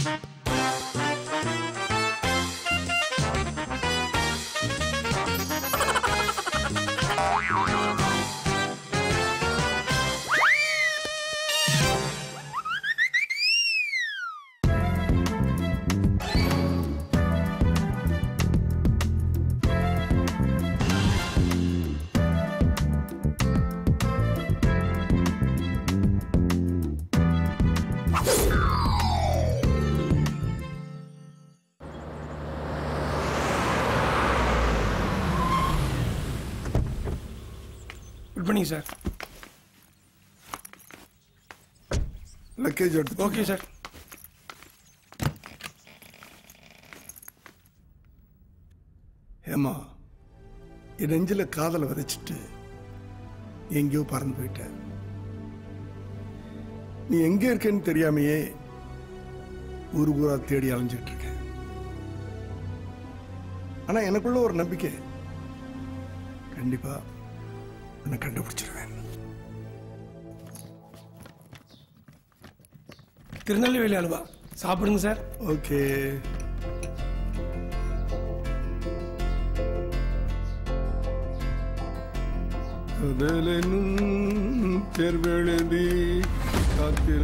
Good morning sir luggage எடுத்து okay sir ஏமா என் நெஞ்சில காதலை விதைச்சிட்டு எங்கேயோ பறந்து போயிட்ட நீ எங்க இருக்கேன்னு தெரியாமையே ஊரு ஊரா தேடி அலைஞ்சிட்டு இருக்கேன் ஆனா எனக்குள்ள ஒரு நம்பிக்கை கண்டிப்பா உன்னை கண்டுபிடிச்சிருவேன் திருநெல்வேலி அல்வா சாப்பிடுங்க சார் ஓகே கடலெனும் தேர்வெழுதி காத்திரு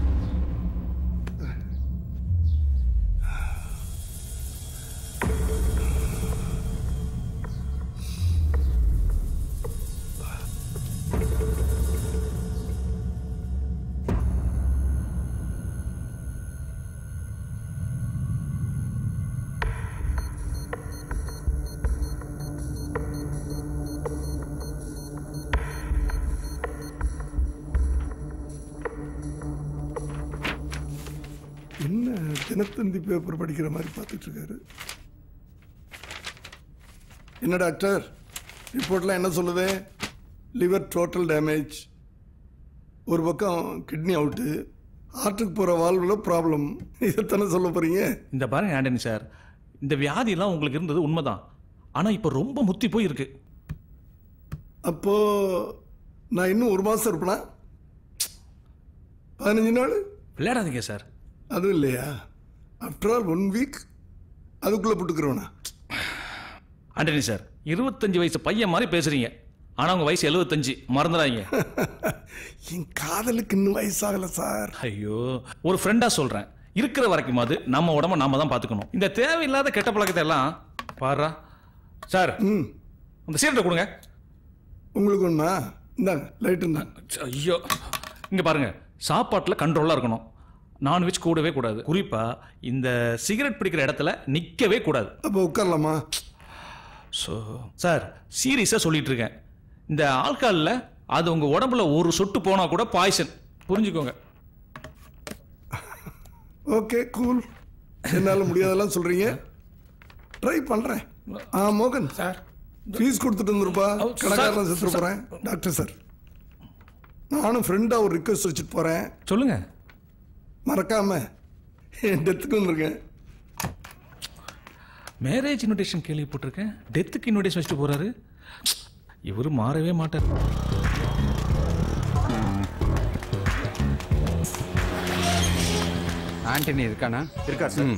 என்ன தினத்தந்தி பேப்பர் படிக்கிற மாதிரி பார்த்துட்டு இருக்காரு என்ன டாக்டர் ரிப்போர்ட்லாம் என்ன சொல்லுது லிவர் டோட்டல் டேமேஜ் ஒரு பக்கம் கிட்னி அவுட்டு ஹார்ட்டுக்கு போகிற வால்வில் ப்ராப்ளம் இதைத்தானே சொல்ல போகிறீங்க இந்த பாருங்க ஆண்டனி சார் இந்த வியாதியெல்லாம் உங்களுக்கு இருந்தது உண்மைதான் ஆனால் இப்போ ரொம்ப முத்தி போய் இருக்கு அப்போது நான் இன்னும் ஒரு மாதம் இருப்பேனா பதினஞ்சு நாள் விளையாடாதீங்க சார் அதுவும் இல்லையா ஆஃப்டர் ஆல் ஒன் வீக் அதுக்குள்ளே போட்டுக்கிறோண்ணா ஆண்டனி சார் இருபத்தஞ்சு வயசு பையன் மாதிரி பேசுறீங்க ஆனால் உங்கள் வயசு எழுபத்தஞ்சு மறந்துடாதீங்க என் காதலுக்கு இன்னும் வயசாகல சார் ஐயோ ஒரு ஃப்ரெண்டாக சொல்கிறேன் இருக்கிற வரைக்குமாவது நம்ம உடம்ப நாம தான் பார்த்துக்கணும் இந்த தேவையில்லாத கெட்ட பழக்கத்தை எல்லாம் பாருடா சார் ம் அந்த சீரட்டை கொடுங்க உங்களுக்கு ஒன்றா இந்தாங்க லைட் இருந்தாங்க ஐயோ இங்கே பாருங்க சாப்பாட்டில் கண்ட்ரோலாக இருக்கணும் நான்வெஜ் கூடவே கூடாது குறிப்பாக இந்த சிகரெட் பிடிக்கிற இடத்துல நிற்கவே கூடாது அப்போ உட்காரலாமா ஸோ சார் சீரியஸாக சொல்லிட்டு இருக்கேன் இந்த ஆல்காலில் அது உங்கள் உடம்புல ஒரு சொட்டு போனால் கூட பாய்சன் புரிஞ்சுக்கோங்க ஓகே கூல் என்னால் முடியாதெல்லாம் சொல்கிறீங்க ட்ரை பண்ணுறேன் ஆ மோகன் சார் ஃபீஸ் கொடுத்துட்டு வந்துருப்பா ஓ, கடைக்காரன் சார், செத்துட்டு போகிறேன் டாக்டர் சார் நானும் ஃப்ரெண்டாக ஒரு ரிக்வஸ்ட் வச்சுட்டு போகிறேன் சொல்லுங்க மறக்காம என் டெத்துக்கு வந்திருக்கேன் மேரேஜ் இன்விடேஷன் கேள்விப்பட்டிருக்கேன் டெத்துக்கு இன்விடேஷன் வச்சுட்டு போறாரு இவர் மாறவே மாட்டார் ஆண்டனி இருக்கானா இருக்கா சார்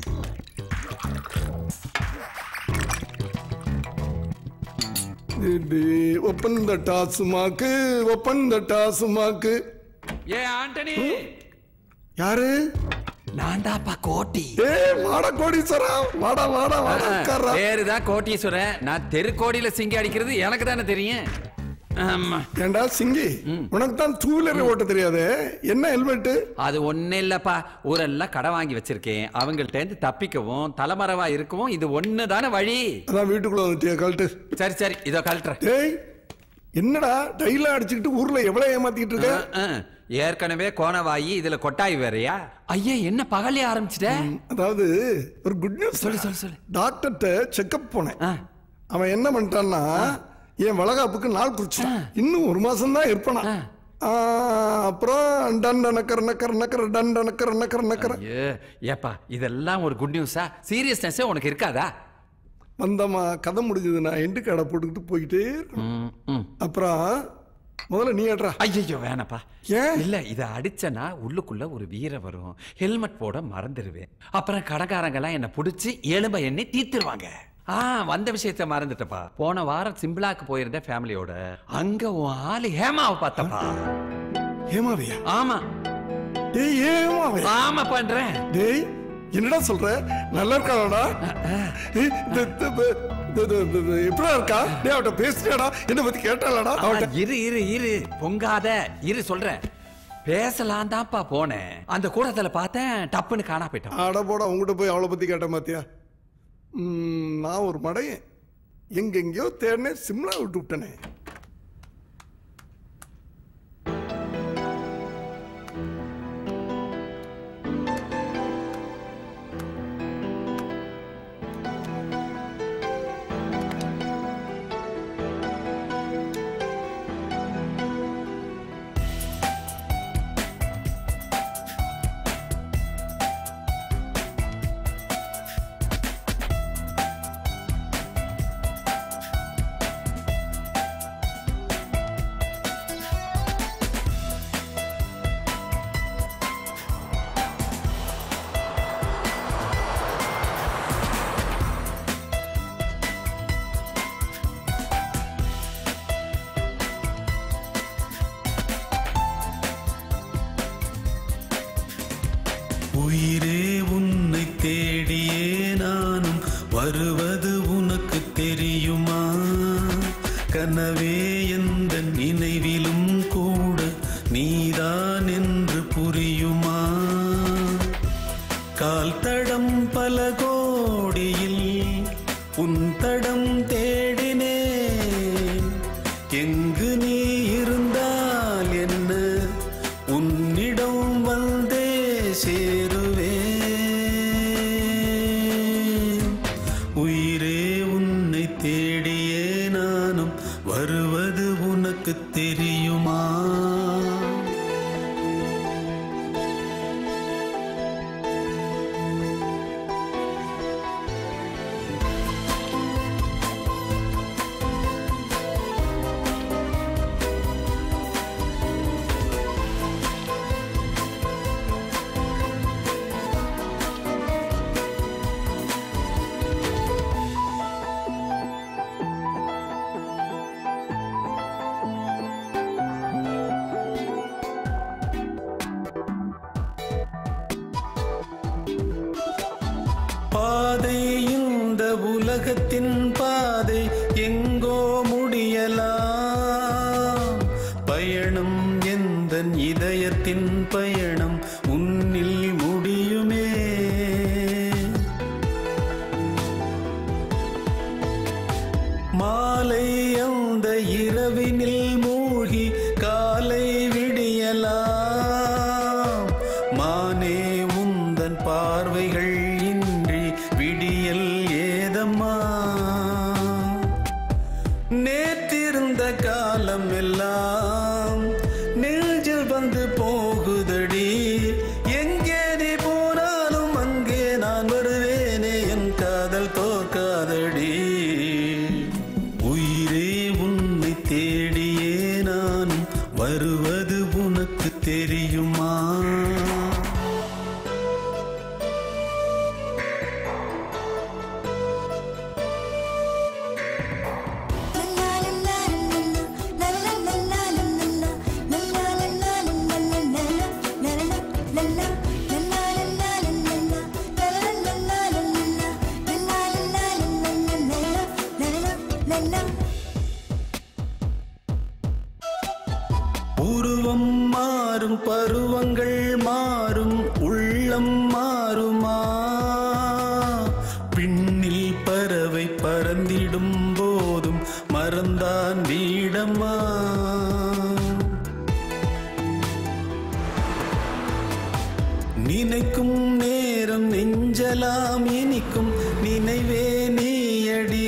இது ஒப்பன் த டாசுமாக்கு ஒப்பன் த டாசுமாக்கு ஏ ஆண்டனி யாரு நான்டாப்பா கோட்டி ஏ வாடா கோடீஸ்வரா வாடா வாடா வாடா உட்கார்றா பேருதான் கோட்டீஸ்வரன் நான் தெருக்கோடியில சிங்கி அடிக்கிறது எனக்கு தானே தெரியும் ஆமா ஏண்டா சிங்கி உனக்கு தான் டூ வீலர் ஓட்ட தெரியாது என்ன ஹெல்மெட் அது ஒண்ணு இல்லப்பா ஊரெல்லாம் கடை வாங்கி வச்சிருக்கேன் அவங்கள்ட்ட இருந்து தப்பிக்கவும் தலைமறைவா இருக்கவும் இது ஒண்ணு தானே வழி அதான் வீட்டுக்குள்ள வந்துட்டியா கழட்டு சரி சரி இதோ கழட்டுறேன் டேய் என்னடா டைல அடிச்சுக்கிட்டு ஊர்ல எவ்வளவு ஏமாத்திக்கிட்டு இருக்க ஆ, ஆ. ஏற்கனவே கோணவாயி இதுல கொட்டாய் வேறயா ஐயா என்ன பகலே ஆரம்பிச்சிட்ட அதாவது ஒரு குட் நியூஸ் சொல்லு, சொல்லு, சொல்லு. டாக்டர்கிட்ட செக்கப் போனேன் ஆ. அவன் என்ன பண்ணிட்டான்னா என் வளகாப்புக்கு நாள் குறிச்சான் இன்னும் ஒரு மாசம் தான் இருப்பானா ஆ, அப்புறம் டன் நக்கர் நக்கர் நக்கர் டன் நக்கர் நக்கர் நக்கர் ஐயோ, ஏப்பா இதெல்லாம் ஒரு குட் நியூஸா சீரியஸ்னஸே உனக்கு இருக்காதா வந்தம்மா கதை முடிஞ்சது நான் எண்டு கடை போட்டுக்கிட்டு போயிட்டே இருக்கணும் ம், ம். அப்புறம் முதல்ல நீ ஏட்றா ஐயோ வேணப்பா ஏன்? இல்ல இத அடிச்சனா உள்ளுக்குள்ள ஒரு வீர வரும் ஹெல்மெட் போட மறந்துடுவேன் அப்புறம் கடைக்காரங்க எல்லாம் என்ன புடிச்சு எலும்ப எண்ணி தீத்துருவாங்க ஆ வந்த விஷயத்த மறந்துட்டப்பா போன வாரம் சிம்பிளாக்கு போயிருந்த ஃபேமிலியோட அங்க உன் ஆளு ஹேமாவை பார்த்தப்பா ஏமாவையா ஆமா டேய் ஏமாவையா ஆமா பண்றேன் டேய் என்னடா சொல்ற நல்லா இருக்காடா எப்படா இருக்கா டேய் அவட்ட பேசிட்டாடா என்ன பத்தி கேட்டாளடா ஆ, அவட்ட இரு இரு இரு பொங்காத இரு சொல்றேன் பேசலாம் தான்ப்பா போனேன் அந்த கூடத்துல பார்த்தேன் டப்புன்னு காணா போயிட்டான் அட போடா உங்ககிட்ட போய் அவளை பத்தி கேட்டேன் பாத்தியா ம், நான் ஒரு மடையன் எங்கெங்கயோ தேடினேன் சிம்லா விட்டு விட்டனே உயிரே உன்னை தேடியே நானும் வருவது உனக்கு தெரியுமா கனவே எந்த நினைவிலும் கூட நீதான் என்று புரியுமா கால் தடம் பல கோடியில் உன் தடம் தேடினேன் எங்கு நீ இருந்தால் என்ன உன்னிடம் வந்தே சேருவேன் உயிரே உன்னை தேடியே நானும் வருவது உனக்கு தெரியுமா பாதை இந்த உலகத்தின் பாதை எங்கோ முடியலாம் பயணம் எந்த இதயத்தின் பயணம் உன்னில் முடியுமே மாலை அந்த இரவினில் மூழ்கி காலை விடியலாம் மானே உந்தன் பார்வைகள் இன்றி விடியல் ஏதம்மா நேற்றிருந்த காலம் எல்லாம் நெஞ்சில் வந்து போகுதடி எங்கே நீ போனாலும் அங்கே நான் வருவேனே என் காதல் தோற்காதடி உயிரே உன்னை தேடியே நானும் வருவது உனக்கு தெரியுமா உருவம் மாறும் பருவங்கள் மாறும் உள்ளம் மாறுமா பின்னில் பறவை பறந்திடும் போதும் மறந்தான் வீடம்மா நினைக்கும் நேரம் நெஞ்சலாம் இனிக்கும் நினைவே நீயடி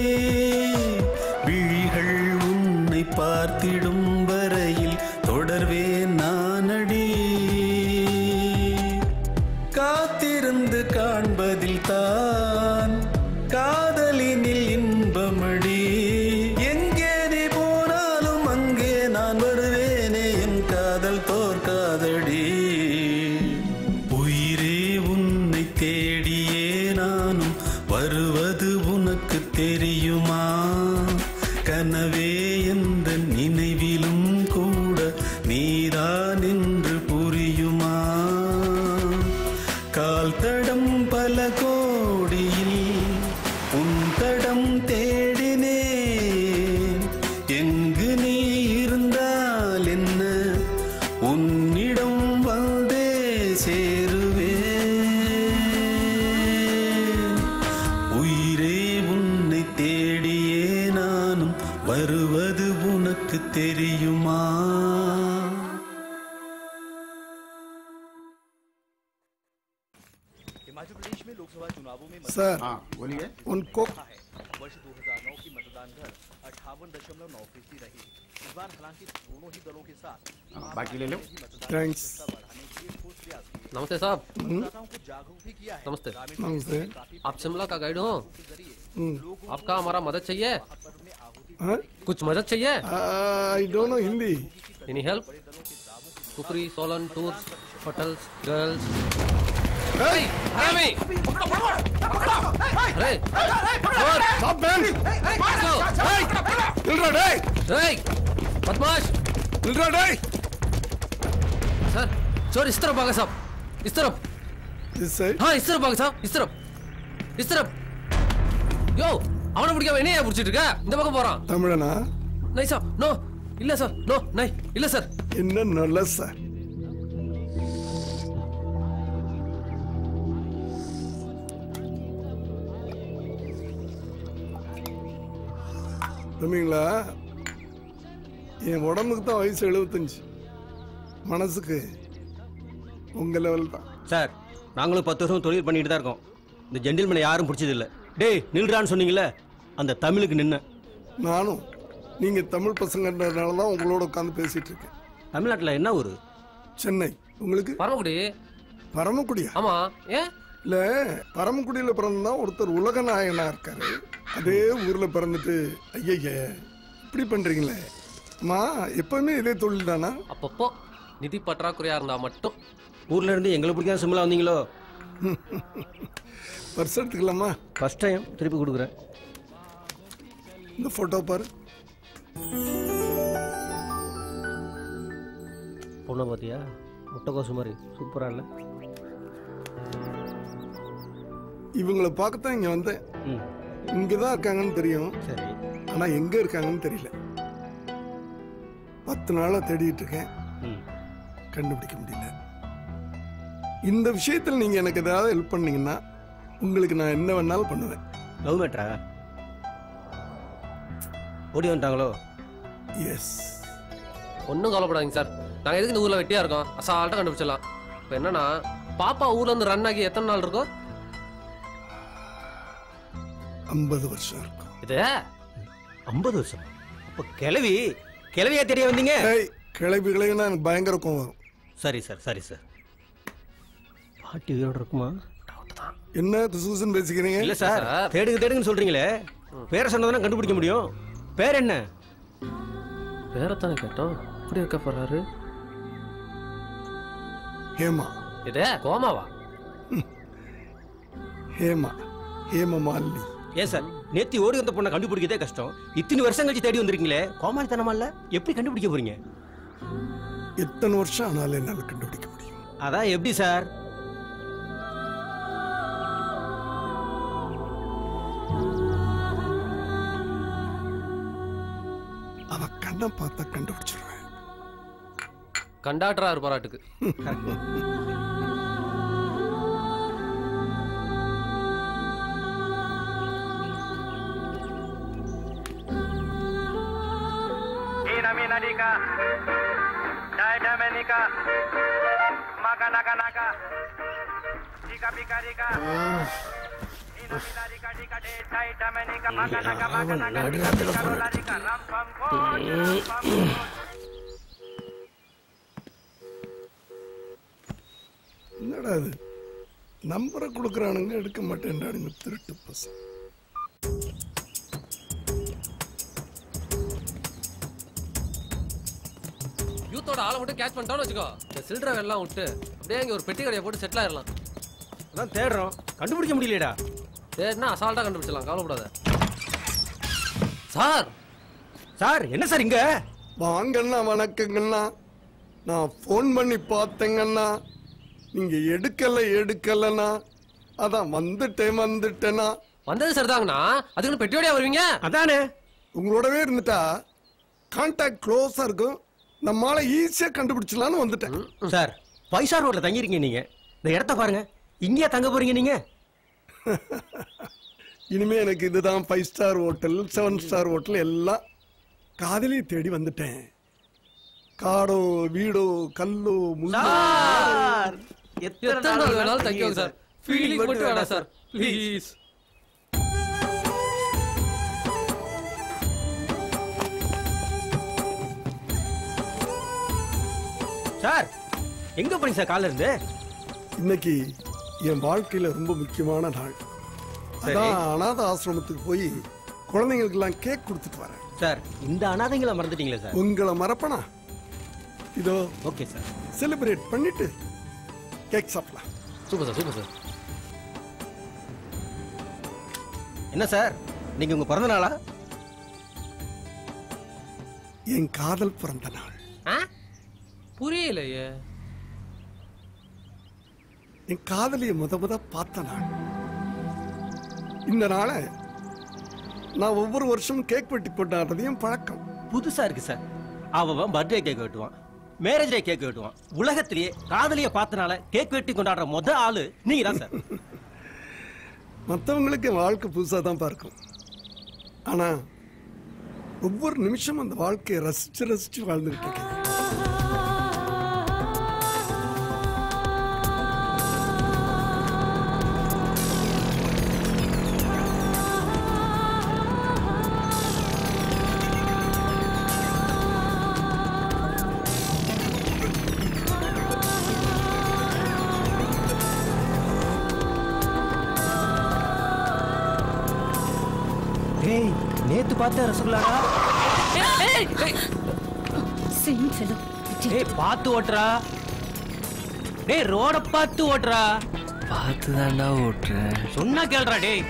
விழிகள் உன்னை பார்த்திடும் வரையில் தொடர்வேன் நானடி காத்திருந்து காண்பதில் தான் காதலினில் இன்பமடி எங்கே நீ போனாலும் அங்கே நான் தடம் பல கோடியில் உன் தடம் தேடினேன் எங்கு நீ இருந்தால் என்ன உன்னிடம் வந்தே சேருவேன் உயிரே உன்னை தேடியே நானும் வருவது உனக்கு தெரியுமா சார் हाँ बोलिए ஒன் கோக் वर्ष 2009 की मतदान दर अट्ठावन दशमलव नौ फीसदी रही इस बार हालांकि दोनों ही दलों के साथ हाँ, बाकी ले लो ಥ್ಯಾಂಕ್ಸ್ बढ़ाने के लिए ठोस प्रयास किए नमस्ते साहब मतदाताओं को जागरूक भी किया है नमस्ते ನಮಸ್ತೆ आप शिमला का गाइड हो ಹ್ಮ್ आपका हमारा मदद चाहिए हाँ? कुछ मदद चाहिए I don't know Hindi any help कुकरी सोलन टूर्स होटल्स गर्ल्स अरे ಸ್ಟಾಪ್ ಮ್ಯಾನ್ ನಿಲ್ರ ಡೇ बदमाश ನಿಲ್ರ ಡೇ सर चोर इस तरफ भागा साहब इस तरफ ದಿಸ್ ಸೈಡ್ हाँ इस तरफ भागा साहब इस तरफ इस तरफ யோ அவனை பிடிக்காம என்னையா பிடிச்சிட்டு இருக்க இந்த பக்கம் போறான் தமிழனா நை சார் நோ இல்ல சார் நோ நை இல்ல சார் என்ன நல்ல சார் தம்பிங்களா என் உடம்புக்கு தான் வயசு எழுபத்தஞ்சு மனசுக்கு உங்க லெவல் தான் சார் நாங்களும் பத்து வருஷம் தொழில் பண்ணிட்டு தான் இருக்கோம் இந்த ஜென்டில்மேனை யாரும் பிடிச்சதில்ல டேய் நில்றான்னு சொன்னீங்களே அந்த தமிழுக்கு நின்ன நானும் நீங்க தமிழ் பசங்கன்றதுனால தான் உங்களோட உட்காந்து பேசிட்டு இருக்கேன் தமிழ்நாட்டில் என்ன ஊர் சென்னை உங்களுக்கு பரமக்குடி பரமக்குடியா ஆமா ஏன் இல்ல பரமக்குடியில பிறந்தா ஒருத்தர் உலக நாயகனா இருக்காரு அதே ஊர்ல பிறந்துட்டு ஐயய்ய இப்படி பண்றீங்களே அம்மா எப்பவுமே இதே தொழில் தானா அப்பப்போ நிதி பற்றாக்குறையா இருந்தா மட்டும் ஊர்ல இருந்து எங்களை பிடிக்காத சிம்லா வந்தீங்களோ பர்ஸ் எடுத்துக்கலாமா ஃபர்ஸ்ட் டைம் திருப்பி கொடுக்குறேன் இந்த போட்டோ பாரு பொண்ணை பார்த்தியா முட்டைக்கோசு மாதிரி சூப்பராக இல்லை இவங்களை பார்க்கத்தான் இங்க வந்தேன் ம் இங்கதான் இருக்காங்கன்னு தெரியும் சரி ஆனா எங்க இருக்காங்கன்னு தெரியல பத்து நாளா தேடிட்டு இருக்கேன் ம் கண்டுபிடிக்க முடியல இந்த விஷயத்துல நீங்க எனக்கு ஏதாவது ஹெல்ப் பண்ணீங்கன்னா உங்களுக்கு நான் என்ன வேணாலும் பண்ணுவேன் லவ் மேட்ரா ஓடி வந்துட்டாங்களோ எஸ் ஒன்றும் கவலைப்படாதீங்க சார் நாங்கள் எதுக்கு இந்த ஊரில் வெட்டியா இருக்கோம் அசால்ட்டாக கண்டுபிடிச்சிடலாம் இப்போ என்னன்னா பாப்பா ஊர்ல இருந்து ரன் ஆகி எத்தனை நாள் இருக்கும் ஐம்பது வருஷம் இருக்கும் இது ஐம்பது வருஷம் அப்போ கிளவி கிளவியா தெரிய வந்தீங்க ஏய் கிளம்பி கிளம்பினா எனக்கு பயங்கர கோவம் வரும் சரி சார் சரி சார் பாட்டி உயிரோட இருக்குமா என்ன குசூசன் பேசிக்கிறீங்க இல்ல சார் சார். தேடுங்க தேடுங்கன்னு சொல்றீங்களே பேரை சொன்னதானே கண்டுபிடிக்க முடியும் பேர் என்ன பேரத்தானே கேட்டோம் இப்படி இருக்க போறாரு ஹேமா இது கோமாவா ஹேமா ஹேம மாலினி ஏன் சார் நேத்தி ஓடி வந்த பொண்ணை கண்டுபிடிக்கதே கஷ்டம் இத்தனை வருஷம் கழிச்சு தேடி வந்திருக்கீங்களே கோமாளித்தனமா இல்ல எப்படி கண்டுபிடிக்க போறீங்க எத்தனை வருஷம் ஆனாலும் என்னால் கண்டுபிடிக்க முடியும் அதான் எப்படி சார் அவ கண்ணை பார்த்தா கண்டுபிடிச்சிருவேன் கண்டாக்டரா இருப்பாராட்டுக்கு Ina mina dika. Dai damenika. Maka naka naka. Dika pika dika. Ina mina dika dika de dai damenika. Maka naka maka naka. Dika pika rola dika. Ram pam ko. Ram pam ko. என்னடா இது நம்பரை கொடுக்குறானுங்க எடுக்க மாட்டேன்டானுங்க திருட்டு பசங்க யூத்தோட ஆளை மட்டும் catch பண்ணிட்டோம்னு வச்சுக்கோ இந்த சில்லறை எல்லாம் விட்டு அப்படியே இங்க ஒரு பெட்டி கடையை போட்டு செட்டில் ஆயிடலாம் அதான் தேடுறோம் கண்டுபிடிக்க முடியலடா சரின்னா அசால்ட்டா கண்டுபிடிச்சலாம் கவலைப்படாத சார் சார் என்ன சார் இங்க வாங்கண்ணா வணக்கங்கண்ணா நான் ஃபோன் பண்ணி பார்த்தேங்கண்ணா நீங்க எடுக்கல எடுக்கலண்ணா அதான் வந்துட்டேன் வந்துட்டேனா வந்தது சரிதாங்கண்ணா அதுக்கு பெட்டியோடய வருவீங்க அதானே உங்களோடவே இருந்துட்டா கான்டாக்ட் க்ளோஸா இருக்கும் நம்மால ஈஸியா கண்டுபிடிச்சலாம்னு வந்துட்டேன் சார் ஃபைவ் ஸ்டார் ஹோட்டல் தங்கியிருக்கீங்க நீங்க இந்த இடத்த பாருங்க இங்கேயா தங்க போறீங்க நீங்க இனிமே எனக்கு இதுதான் five star hotel seven star hotel எல்லாம் காதலியை தேடி வந்துட்டேன் காடோ வீடோ கல்லோ முள்ளோ சார் எத்தனை நாள் வேணாலும் தங்கியோங்க சார் ஃபீலிங் மட்டும் வேணாம் சார் ப்ளீஸ் சார் எங்க போறீங்க சார் காலைல இருந்து இன்னைக்கு என் வாழ்க்கையில ரொம்ப முக்கியமான நாள் அதான் அனாத ஆசிரமத்துக்கு போய் குழந்தைங்களுக்கெல்லாம் கேக் கொடுத்துட்டு வரேன் சார் இந்த அனாதைங்களை மறந்துட்டீங்களே சார் உங்களை மறப்பனா இதோ ஓகே சார் செலிப்ரேட் பண்ணிட்டு கேக் சாப்பிடலாம் சூப்பர் சார் சூப்பர் சார் என்ன சார் நீங்க உங்க பிறந்த நாளா என் காதல் பிறந்த நாள் ஆ புரியலையே என் காதலியை முத முத பார்த்த நாள் இந்த நாளை நான் ஒவ்வொரு வருஷமும் கேக் வெட்டி கொண்டாடுறதையும் பழக்கம் புதுசா இருக்கு சார் அவன் பர்த்டே கேக் வெட்டுவான் மேரேஜ் டே கேக் வெட்டுவான் உலகத்திலேயே காதலிய பார்த்தனால கேக் வெட்டி கொண்டாடுற முத ஆளு நீங்க தான் சார் மற்றவங்களுக்கு என் வாழ்க்கை புதுசாக தான் பார்க்கும் ஆனால் ஒவ்வொரு நிமிஷமும் அந்த வாழ்க்கையை ரசிச்சு ரசிச்சு வாழ்ந்துகிட்டு இருக்கேன் டேய் நேத்து பார்த்த ரசகுல்லாடா Same fellow. டேய் பார்த்து ஓட்டுறா டேய் ரோட பார்த்து ஓட்டுறா பார்த்து தாண்டா ஓட்டுறேன் சொன்னா கேளுடா டேய்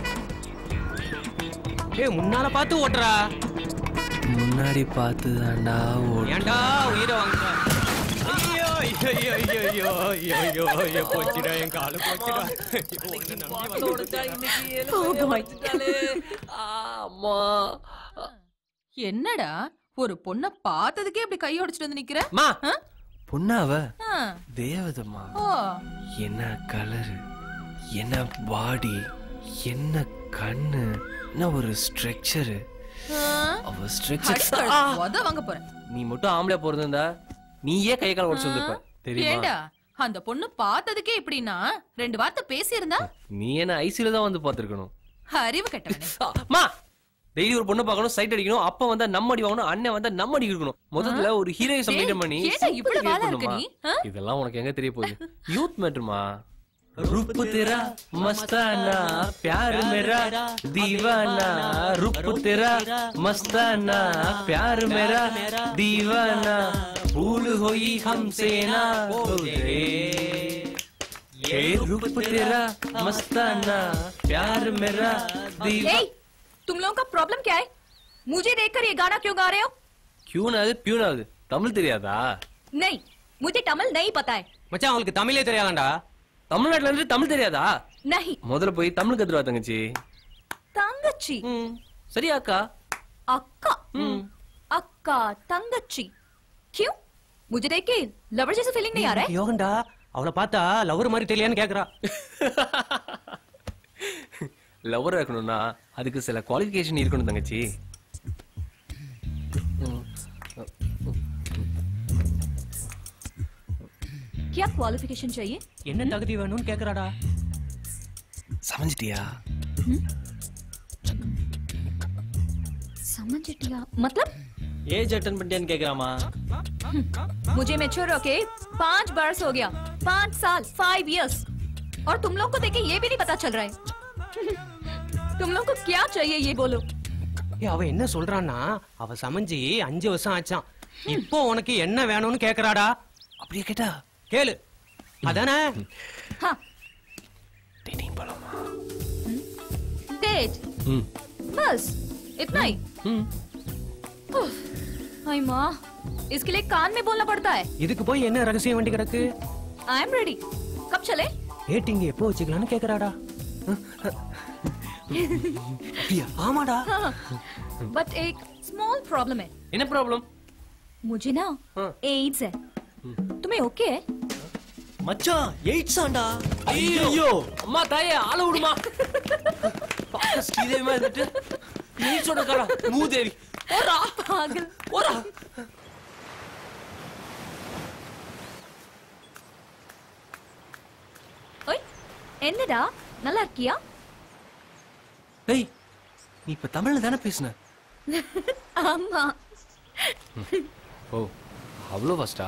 டேய் முன்னால பார்த்து ஓட்டுறா முன்னாடி பார்த்து தாண்டா ஏன்டா உயிரை வாங்குற ஐயோ ஐயோ ஐயோ ஐயோ ஐயோ ஐயோ ஐயோ போச்சுடா என் காலு போச்சுடா Oh boy. அம்மா என்னடா ஒரு பொண்ண பார்த்ததுக்கே இப்படி கை உடைச்சிட்டு வந்து நிக்கிற மா ஆ? பொண்ணாவ ஆ. தேவதம்மா ஓ என்ன கலரு என்ன பாடி என்ன கண்ணு என்ன ஒரு ஸ்ட்ரக்சரு ஆ? அவ ஸ்ட்ரக்சர் அடிக்கடி உத வாங்க போறேன் நீ மட்டும் ஆம்பளை போறதா நீயே கை கால் உடச்சு வந்திருப்ப தெரியுமா ஏண்டா அந்த பொண்ணு பார்த்ததுக்கே இப்படின்னா ரெண்டு வார்த்தை பேசியிருந்தா நீ என்ன ஐசில தான் வந்து பாத்துருக்கணும் அறிவு கெட்டவனே மா டெய்லி ஒரு பொண்ணு பார்க்கணும் சைட் அடிக்கணும் அப்ப வந்தா நம்ம அடி வாங்கணும் அண்ணன் வந்தா நம்ம அடி இருக்கணும் முதல்ல ஒரு ஹீரோயிசம் டேய், மெயின்டைன் பண்ணி ஏன்டா simple இவ்வளவு create வாலா இருக்க பண்ணுமா? நீ, ஆ? இதெல்லாம் உனக்கு எங்க தெரிய போகுது யூத் மேட்டர்மா रूप तेरा मस्ताना प्यार मेरा दीवाना रूप तेरा मस्ताना प्यार मेरा दीवाना भूल होई हमसे ना रे ये रूप तेरा मस्ताना प्यार मेरा दीवाना Hey, तुम लोगों का प्रॉब्लम क्या है मुझे देखकर ये गाना क्यों गा रहे हो क्यों ना प्यून ஆகுது தமிழ் தெரியாதா नहीं मुझे तमिल नहीं पता है மச்சான் உங்களுக்கு தமிழே தெரியாதாண்டா தமிழ்நாட்டுல இருந்து தமிழ் தெரியாதா नहीं முதல்ல போய் தமிழ் கத்துருவா தங்கச்சி तंगची ம், சரியா அக்கா अक्का अक्का तंगची क्यों मुझे देख के लवर जैसा फीलिंग नहीं आ रहा है யோகண்டா அவளை பார்த்தா லவர் மாதிரி தெரியலையான்னு கேக்குறா லவர் இருக்கணும்னா அதுக்கு சில குவாலிஃபிகேஷன் இருக்கணும் தங்கச்சி क्या क्वालिफिकेशन चाहिए என்ன தகுதி வேணும்னு கேக்குறாடா சமைஞ்சிட்டியா समझिटिया मतलब ஏஜ் அட்டன் பண்ணிட்டேன்னு கேக்குறாமா मुझे मेच्योर होके पांच बरस हो गया पांच साल फाइव इयर्स और तुम लोग को देखे ये भी नहीं पता चल रहा है तुम लोग को क्या चाहिए ये बोलो ஏ அவ என்ன சொல்றான்னா அவ சமைஞ்சு அஞ்சு வருஷம் ஆச்சாம் இப்போ உனக்கு என்ன வேணும்னு கேக்குறாடா அப்படியே கேட்டா கேளு அதானே हाँ டேட்டிங் போலாமா डेट ம் बस इतना ही ம் उफ, हाय माँ इसके लिए कान में बोलना पड़ता है இதுக்கு போய் என்ன ரகசியம் வேண்டி கிடக்கு आई एम रेडी कब चले டேட்டிங் எப்போ வச்சுக்கலாம்னு கேக்குறாடா ஆமாடா बट एक स्मॉल प्रॉब्लम है என்ன ப்ராப்ளம் मुझे ना एड्स है तुम्हें ओके है மச்சான் எயிட்ஸ் ஆண்டா ஐயோ அம்மா தாயே ஆள விடுமா பார்க்க ஸ்ரீதேவிமா இருந்துட்டு நீ சொன்னக்காரா மூதேவி ஓரா पागल ஓரா ओए என்னடா நல்லா இருக்கியா ஏய் நீ இப்ப தமிழ்ல தானே பேசுன ஆமா ஓ அவ்வளோ ஃபஸ்டா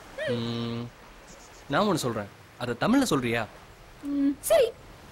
நான் ஒன்று சொல்றேன் அதை தமிழ்ல சொல்றியா ம், சரி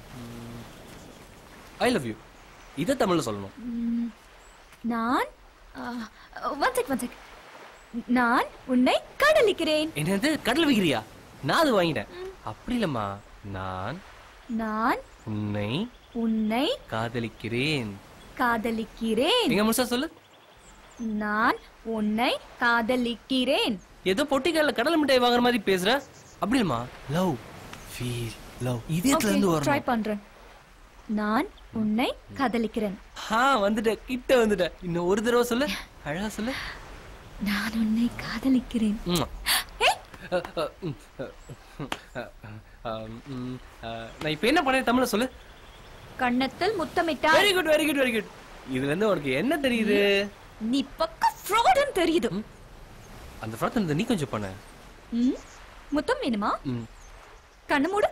ஐ லவ் யூ இதை தமிழ்ல சொல்லணும் ம், நான் ஒன் செக் ஒன் செக் நான் உன்னை காதலிக்கிறேன் என்னது கடல் விகிரியா நான் அது வாங்கிட்டேன் அப்படி இல்லம்மா நான் நான் உன்னை உன்னை காதலிக்கிறேன் காதலிக்கிறேன் எங்க முழுசா சொல்லு நான் உன்னை காதலிக்கிறேன் ஏதோ பொட்டிக்கால கடல் மிட்டாய் வாங்குற மாதிரி பேசுற அப்படி இல்லம்மா லவ் ஃபீல் லவ் இதயத்துல இருந்து ட்ரை வரணும் பண்றேன் நான் உன்னை காதலிக்கிறேன் ஆ வந்துட்டேன் கிட்ட வந்துட்டேன் இன்னும் ஒரு தடவை சொல்லு அழகா சொல்லு நான் உன்னை காதலிக்கிறேன் ம்ம். அ, அ, ம், அ, அ, அ, ம், அ, நான் இப்ப என்ன பண்ணேன் தமிழ்ல சொல்லு கண்ணத்தில் முத்தமிட்டாய் very good very good very good இதுல இருந்து உனக்கு என்ன தெரியுது நீ பக்க ஃப்ராடுன்னு தெரியுது அந்த ஃப்ராட் இருந்த நீ கொஞ்சம் பண்ண ம்? முத்தம் வேணுமா ம். கண்ணு மூடு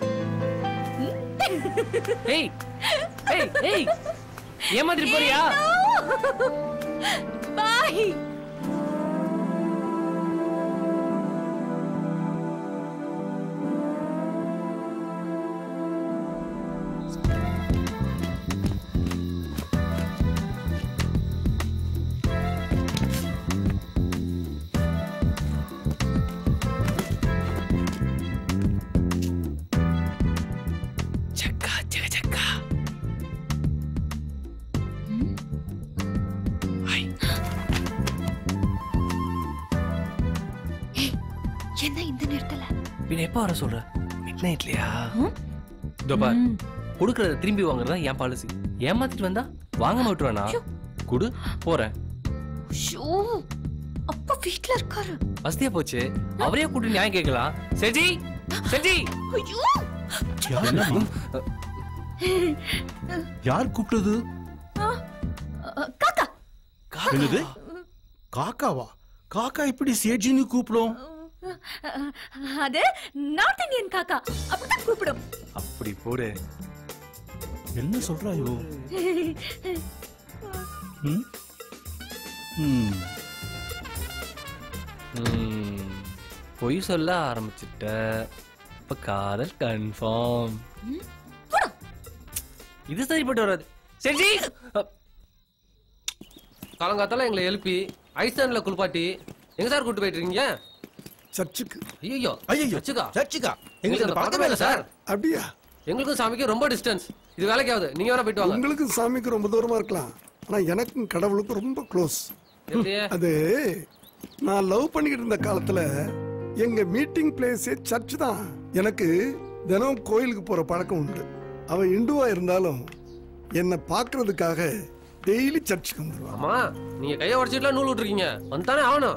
ஏய் ஏய் ஏய் ஏமாத்திட்டு போறியா பாய் சக்கா சக்க சக்கா ஹாய் என்ன இந்த நேரத்துல பின்ன எப்ப வர சொல்ற மிட் நைட்லயா இதோ பார் கொடுக்கறத திரும்பி வாங்குறது தான் என் பாலிசி ஏமாத்திட்டு வந்தா வாங்காம விட்டுருவேனா குடு போறேன் ஷோ அப்பா வீட்ல இருக்காரு வசதியா போச்சு அவரே கூட்டு நியாயம் கேட்கலாம் செஜி செஜி ஐயோ யார் கூப்பிட்டது அ, காக்கா என்னது காக்காவா காக்கா இப்படி சேஜின்னு கூப்பிடும் அ, அது நார்த் இந்தியன் காக்கா அப்படிதான் கூப்பிடும் அப்படி போடு என்ன சொல்றாயோ ம்? ம். ம், பொய் சொல்ல ஆரம்பிச்சுட்ட இப்ப காதல் கன்ஃபார்ம் இது சரிப்பட்டு வராது செஜி காலங்காத்தால எங்களை எழுப்பி ஐஸ்லாண்ட்ல குளிப்பாட்டி எங்க சார் கூட்டு போயிட்டு இருக்கீங்க சர்ச்சுக்கு ஐயோ ஐயையோ, சர்ச்சுக்கா சர்ச்சுக்கா? எங்களுக்கு எங்களுக்கு அந்த அந்த பழக்கமே இல்ல சார் அப்படியா எங்களுக்கும் சாமிக்கும் ரொம்ப டிஸ்டன்ஸ் இது வேலைக்கு ஆகுது நீங்க வேணா போயிட்டு வாங்க உங்களுக்கு சாமிக்கு ரொம்ப தூரமா இருக்கலாம் ஆனா எனக்கும் கடவுளுக்கும் ரொம்ப க்ளோஸ் எப்படியே? அது நான் லவ் பண்ணிக்கிட்டு இருந்த காலத்துல எங்க மீட்டிங் பிளேஸே சர்ச் தான் எனக்கு தினம் கோயிலுக்கு போற பழக்கம் உண்டு அவ இந்துவா இருந்தாலும் என்னை பார்க்கிறதுக்காக டெய்லி சர்ச்சுக்கு வந்துருவா ஆமா நீங்க கைய உடச்சிட்டுலாம் நூல் விட்டுருக்கீங்க வந்துதானே ஆகணும்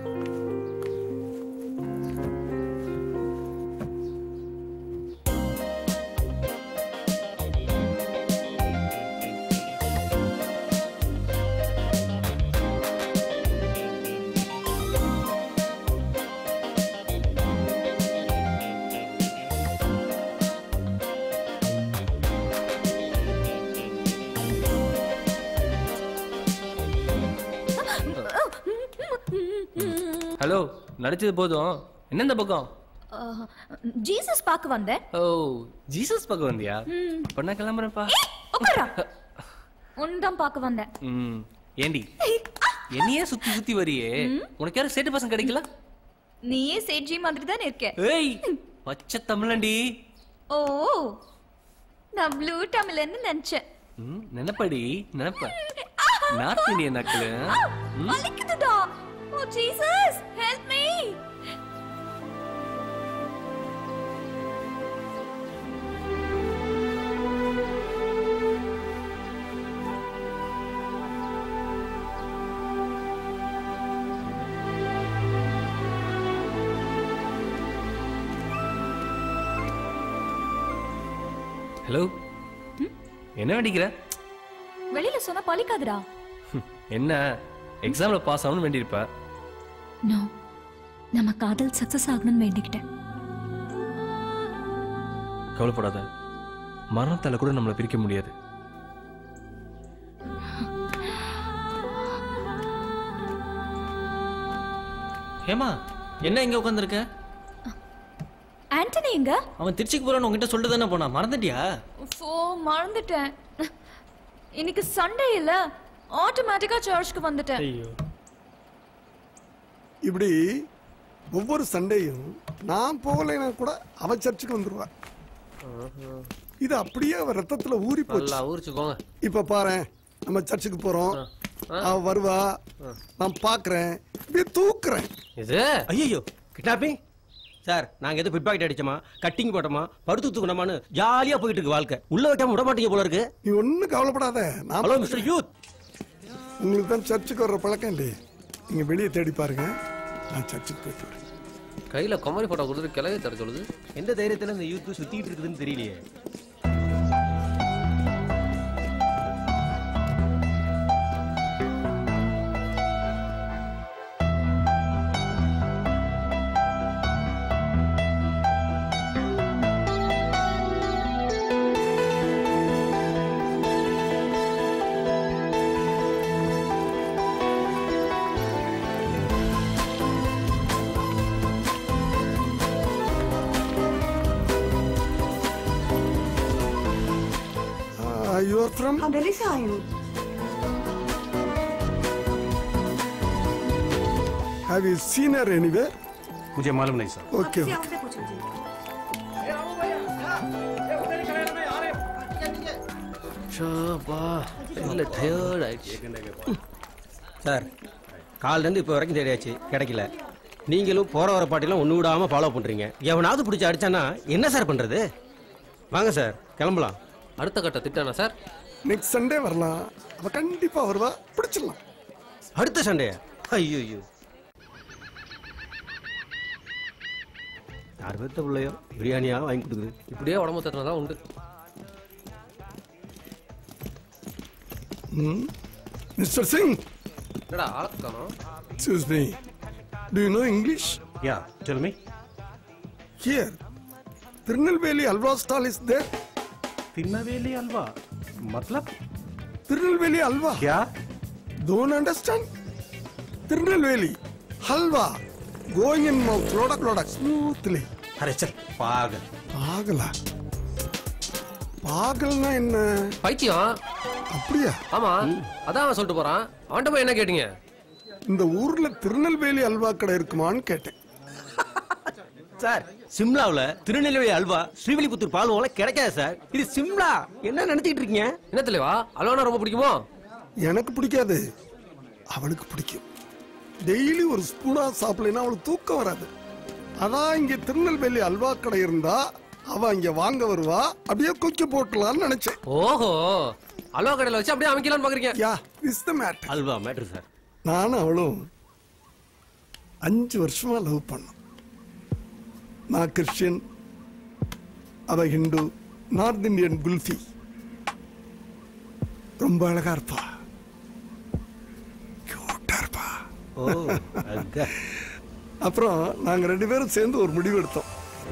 ஹலோ நடிச்சது போதும் என்ன இந்த பக்கம் அ, ஜீசஸ் பார்க்க வந்தேன் ஓ ஜீசஸ் பக்கம் வந்தியா ம். அப்ப நான் கிளம்புறேன்ப்பா உட்காரா உன்தான் பார்க்க வந்தேன் ம் ஏண்டி என்னையே சுத்தி சுத்தி வரியே உனக்கு யாரும் சேட்டு பசங்க கிடைக்கல நீயே சேட்ஜி மாதிரி தான் இருக்க ஏய் பச்சை தமிழண்டி ஓ நான் ப்ளூ தமிழ்னு நினைச்சேன் ம், நினைப்படி நினைப்ப நார்த் இந்தியன் நக்கலு ம்? வலிக்குதுடா oh Jesus help me hello என்ன வேண்டிக்கிற வெளியில சொன்னா பலிக்காதுடா என்ன எக்ஸாம்ல பாஸ் ஆகணும்னு வேண்டியிருப்ப நோ நம்ம காதல் சக்சஸ் ஆகணும்னு வேண்டிக்கிட்டேன் கவலைப்படாத மரணத்தால கூட நம்மளை பிரிக்க முடியாது ஹேமா என்ன இங்க உட்காந்துருக்க ஆண்டனி எங்க அவன் திருச்சிக்கு போறான்னு உங்ககிட்ட சொல்லிட்டு தானே போனா மறந்துட்டியா ஓ மறந்துட்டேன் இன்னைக்கு சண்டே இல்ல ஆட்டோமேட்டிக்கா சர்ச்சுக்கு வந்துட்டேன் ஐயோ இப்படி ஒவ்வொரு சண்டேயும் நான் போகலைன்னா கூட அவ சர்ச்சுக்கு வந்துருவா இது அப்படியே அவ ரத்தத்துல ஊறி போச்சு நல்லா ஊறிச்சுக்கோங்க இப்ப பாரு நம்ம சர்ச்சுக்கு போறோம் அவ வருவா நான் பாக்குறேன் இப்படியே தூக்குறேன் இது ஐயோ கிட்னாப்பிங் சார் நாங்க எதுவும் பிட் பாக்கெட் அடிச்சோமா கட்டிங் போட்டோமா படுத்து தூக்கணுமான்னு ஜாலியா போயிட்டு இருக்கு வாழ்க்கை உள்ள வைக்காம விட மாட்டீங்க போல இருக்கு நீ ஒண்ணும் கவலைப்படாத நான் ஹலோ மிஸ்டர் யூத் உங்களுக்கு தான் சர்ச்சுக்கு வர்ற பழக்கம் இல்லையே நீங்க வெளியே தேடி பாருங்க நான் சர்ச்சுக்கு போயிட்டு வரேன் கையில குமரி போட்டோ கொடுத்துட்டு கிளவி தர சொல்லுது எந்த தைரியத்துல இந்த யூத் சுத்திட்டு இருக்குதுன்னு தெரியலையே you are from? हाँ दिल्ली से आई हूँ Have you seen her anywhere? मुझे मालूम नहीं सर Okay. okay. आपसे पूछ लीजिए ஷாப்பா இல்ல டயர்ட் ஆயிடுச்சு சார் காலிலேருந்து இப்போ வரைக்கும் தேடியாச்சு கிடைக்கல நீங்களும் போற வர பாட்டிலாம் ஒன்று விடாம ஃபாலோ பண்றீங்க எவனாவது பிடிச்சி அடிச்சானா என்ன சார் பண்றது வாங்க சார் கிளம்பலாம் அடுத்த கட்ட திட்டானா சார் நெக்ஸ்ட் சண்டே வரலாம் அவ கண்டிப்பா வருவா பிடிச்சிடலாம் அடுத்த சண்டே ஐயோ ஐயோ யார் பெத்த பிள்ளையோ பிரியாணியா வாங்கி கொடுக்குது இப்படியே உடம்பு தட்டினா தான் உண்டு மிஸ்டர் சிங் என்னடா ஆளத்து காணோம் excuse me do you know English yeah tell me here Tirunelveli halwa stall is there Tirunelveli halwa मतलब திருநெல்வேலி அல்வா क्या don't understand Tirunelveli halwa going in mouth லோடக் லோடக் ஸ்மூத்லி அரே சல் பாக பாகலா பாகல்னா என்ன பைத்தியம் அப்படியா ஆமா அதான் அவன் சொல்லிட்டு போறான் அவன்கிட்ட போய் என்ன கேட்டீங்க இந்த ஊர்ல திருநெல்வேலி அல்வா கடை இருக்குமான்னு கேட்டேன் சார் சிம்லாவில் திருநெல்வேலி அல்வா ஸ்ரீவில்லிபுத்தூர் பால்வாலாம் கிடைக்காது சார் இது சிம்லா என்ன நினைச்சிட்டு இருக்கீங்க என்ன தலைவா அல்வானா ரொம்ப பிடிக்குமோ எனக்கு பிடிக்காது அவளுக்கு பிடிக்கும் டெய்லி ஒரு ஸ்பூனா சாப்பிடலைன்னா அவளுக்கு தூக்கம் வராது அதான் இங்க திருநெல்வேலி அல்வா கடை இருந்தா அவ இங்க வாங்க வருவா அப்படியே கொக்கி போட்டலாம்னு நினைச்சேன் ஓஹோ அல்வா கடையில வச்சு அப்படியே அமைக்கலாம்னு பாக்குறீங்க yeah is the mate halwa matter sir நானும் அவளும் அஞ்சு வருஷமா லவ் பண்ணோம் நான் கிறிஸ்டியன் அவ ஹிந்து நார்த் இந்தியன் குல்ஃபி ரொம்ப அழகா இருப்பா Cute ஆ இருப்பா ஓ அதான். அப்புறம் நாங்க ரெண்டு பேரும் சேர்ந்து ஒரு முடிவு எடுத்தோம்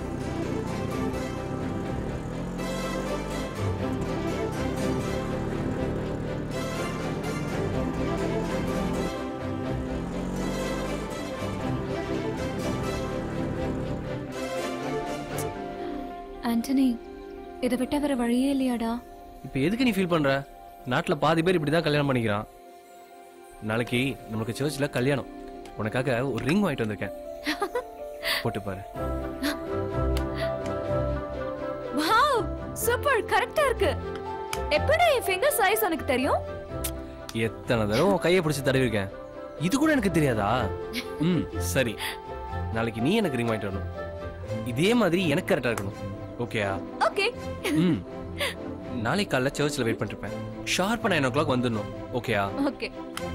ஆண்டனி இதை விட்ட வேற வழியே இல்லையாடா இப்போ எதுக்கு நீ ஃபீல் பண்ற நாட்டுல பாதி பேர் இப்படி தான் கல்யாணம் பண்ணிக்கிறான் நாளைக்கு நமக்கு சர்ச்சில் கல்யாணம் உனக்காக ஒரு ரிங் வாங்கிட்டு வந்திருக்கேன் போட்டு பாரு வாவ் சூப்பர் கரெக்டா இருக்கு எப்படி என் ஃபிங்கர் சைஸ் உனக்கு தெரியும் எத்தனை தடவை உன் கையை பிடிச்சி தடவிருக்கேன் இது கூட எனக்கு தெரியாதா ம் சரி நாளைக்கு நீ எனக்கு ரிங் வாங்கிட்டு வரணும் இதே மாதிரி எனக்கு கரெக்டாக இருக்கணும் ஓகேயா ஓகே ம் நாளைக்கு காலைல சர்ச்சில் வெயிட் பண்ணிருப்பேன் ஷார்ப்பாக நைன் ஓ கிளாக் வந்துடணும் ஓகேயா ஓகே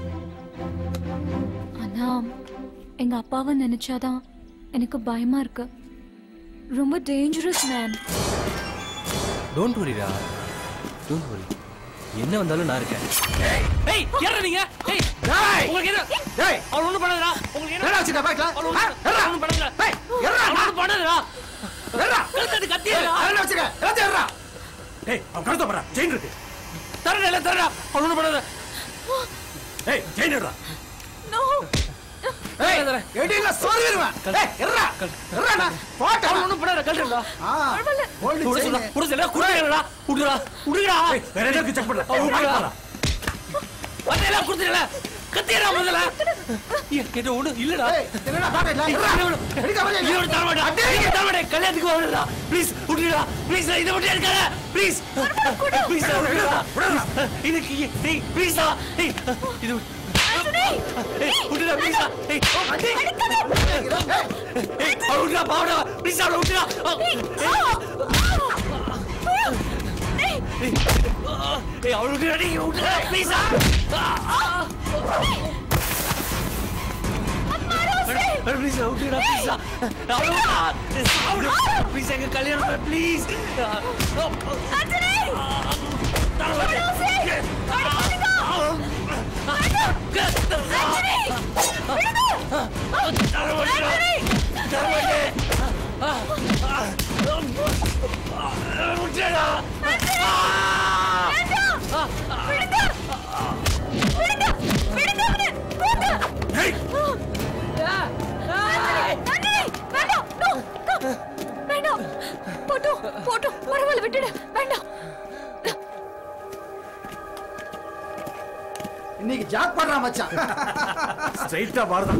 ஆனா எங்க அப்பாவை நினைச்சாதான் எனக்கு பயமா இருக்கு ரொம்ப டேஞ்சரஸ் மேன் டோன்ட் வரிடா டோன்ட் வரி என்ன வந்தாலும் நான் இருக்கேன் ஏய் யாரா நீங்க ஏய் உங்களுக்கு என்ன ஏய் அவள ஒண்ணும் பண்ணாதடா உங்களுக்கு என்ன என்னடா வச்சிருக்க பைக்ல? அவள ஒண்ணும் பண்ணாதடா ஏய் எர்றா, அவள ஒண்ணும் பண்ணாதடா எர்றா. கழுத்து கத்தியடா என்ன வச்சிருக்க? எல்லாத்தையும் எர்றா. ஏய் அவன் கழுத்த போறா செயின் இருக்கு தரடா இல்ல தரடா அவள ஒண்ணும் பண்ணாத ஏய் செயின் எடுடா நோ ஏய், எடியில சொருகிருவேன். ஏய், எர்றா. எர்றாடா. போட்டா. அவள ஒண்ணும் பண்ணாத கழுத்துடா ஆ, gold குடு chain. சொல்ல குடு சொல்ல குடுடா குடுடா குடுடா வேற எதாவது செக் பண்ற அவள வாங்கி குடுடா போடா. வந்தேல குடுத்துடல கத்தியடா முதல்ல என்ன ஒண்ணு இல்லடா ஏய், என்னடா பாக்கெட்ல? எர்றா. எடுக்க வரையா? இதோட தர மாட்டேன் இதோட தர மாட்டேன் கல்யாணத்துக்கு வரடா ப்ளீஸ் விட்டுடா ப்ளீஸ் இதை மட்டும் எடுக்காத ப்ளீஸ் ப்ளீஸ் விட்டுடா இதுக்கு ஏய் ப்ளீஸ் ஏய் இது ஏய் விட்டுடா ப்ளீஸ் ஏய் ஏய் அவ விட்டுடா பாவடா ப்ளீஸ் அவள விட்டுடா ஏய் அவள விட்டுடா நீ விட்டுடா ப்ளீஸ் ப்ளீஸ் விட்டுடா ப்ளீஸ் அவள விட்டுடா ப்ளீஸ் எங்க கல்யாணம் ப்ளீஸ் வேண்டாம் போட்டும் போட்டும் பரவாயில்ல விட்டுடு வேண்டாம் இன்னைக்கு ஜாக் பண்றான் மச்சான் ஸ்ட்ரைட்டா பாருதான்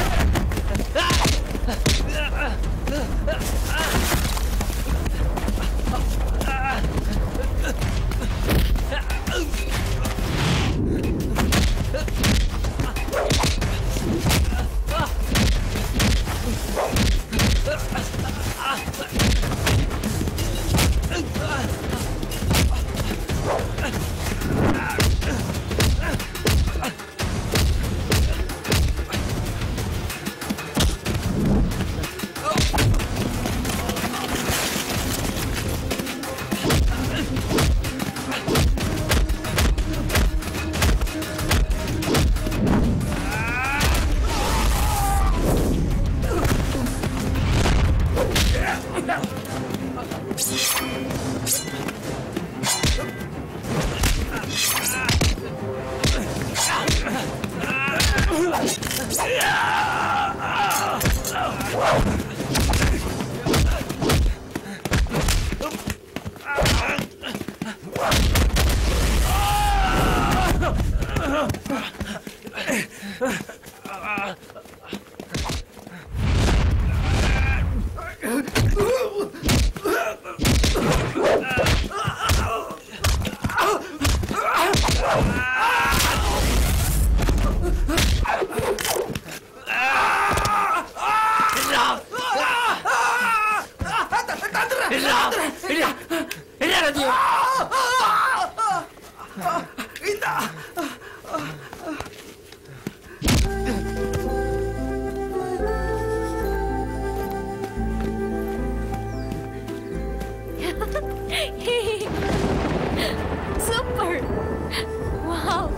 சூப்பர் வாவ்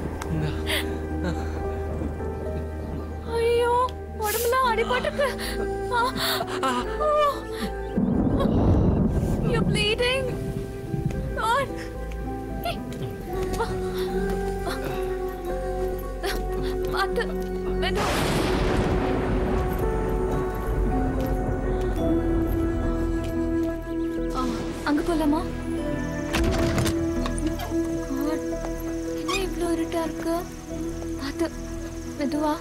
ஐயோ உடம்புலாம் அடிபட்டுக்கு யூ ப்ளீடிங் காட் பார்த்து வேண்டாம் ஆ, அங்க போலாமா God, என்ன இவ்ளோ இருட்டா இருக்கு பார்த்து மெதுவா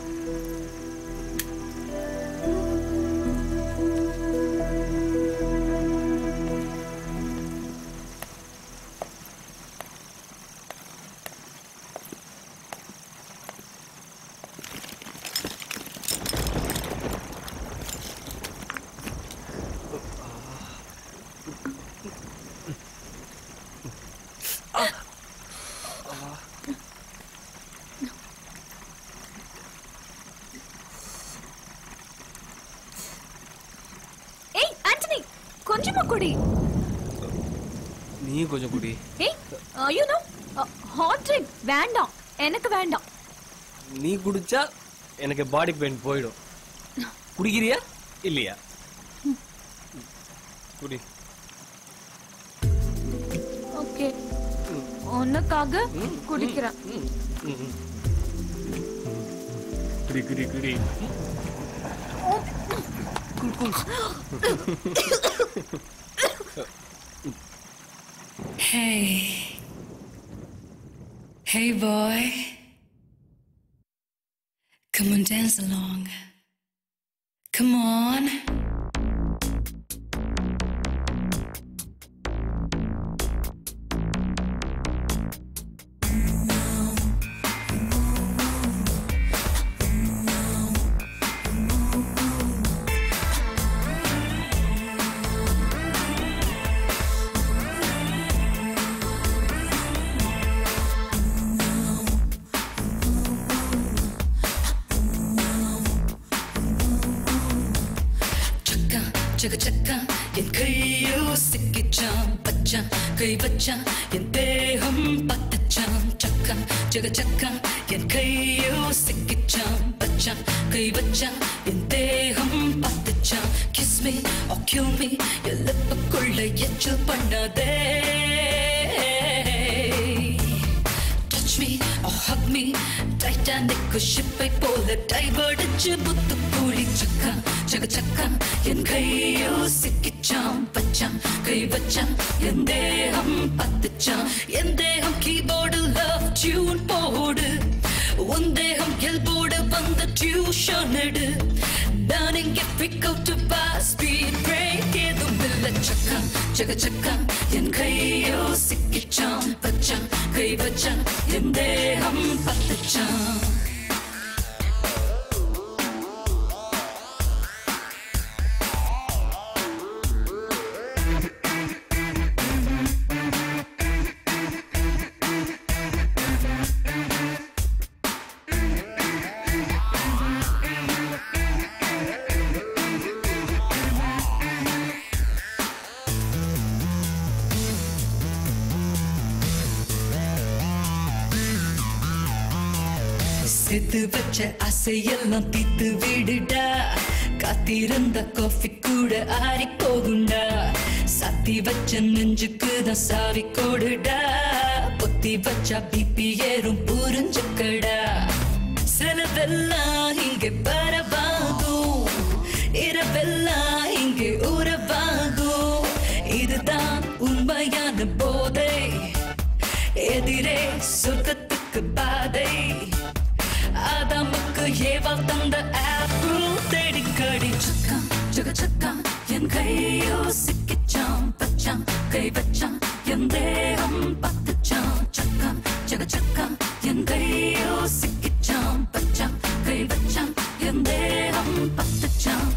ஏய் ஆண்டனி கொஞ்சமா குடி எனக்கு கொஞ்சம் குடி ஏய் யூ நோ ஹாட் ட்ரிங்க் வேண்டாம் எனக்கு வேண்டாம் நீ குடிச்சா எனக்கு பாடி பெயின் போயிடும் குடிக்கிறியா இல்லையா குடி ஓகே உனக்காக குடிக்கிறேன் குடி குடி குடி Hey. Hey, boy. Come on, dance along. Come on. சக்கா ஜக சக்கா என் கையோ சிக்கிச்சான் பச்சான் கை வச்சான் என் தேகம் பத்தச்சான் சக்கா ஜக சக்கா என் கையோ சிக்கிச்சான் பச்சான் கை வச்சான் என் தேகம் பத்தச்சான் kiss me or kill me என் லிப்புக்குள்ள எச்சல் பண்ணாதே touch me or hug me Titanic ஷிப்பை போல டைவடிச்சு புத்து கூலி சக்கா ஜக சக்கா என் கையோ சிக்கிச்சான் பச்சான் கை வச்சான் என் தேகம் பத்துச்சான் என் தேகம் கீபோர்டு லவ் டியூன் போடு உன் தேகம் எல்போடு வந்த டியூஷன் எடு நான் இங்கே பிக் அவுட் பா ஸ்பீட் பிரேக் ஏதும் இல்ல சக்கா ஜக சக்கா என் கையோ சிக்கிச்சான் பச்சான் கை வச்சான் என் தேகம் பத்துச்சான் சேர்த்து வச்ச ஆசையெல்லாம் தீத்து விடுடா காத்திருந்த காஃபி கூட ஆறி போகுண்டா சாத்தி வச்ச நெஞ்சுக்கு தான் சாவி கொடுடா பொத்தி வச்சா பிபி ஏறும் புரிஞ்சுக்கடா செலவெல்லாம் இங்கே பரவாகும் இரவெல்லாம் இங்கே உறவாகும் இதுதான் உண்மையான போதை எதிரே சொர்க்கத்துக்கு பாதை ஆதாமுக்கு ஏவாள் தந்த ஆப்பிள் தேடி கடி சக்கா ஜக சக்கா என் கையோ சிக்கிச்சான் பச்சான் கை வச்சான் என் தேகம் பத்துச்சான் சக்கா ஜக சக்கா என் கையோ சிக்கிச்சான் பச்சான் கை வச்சான் என் தேகம் பத்துச்சான்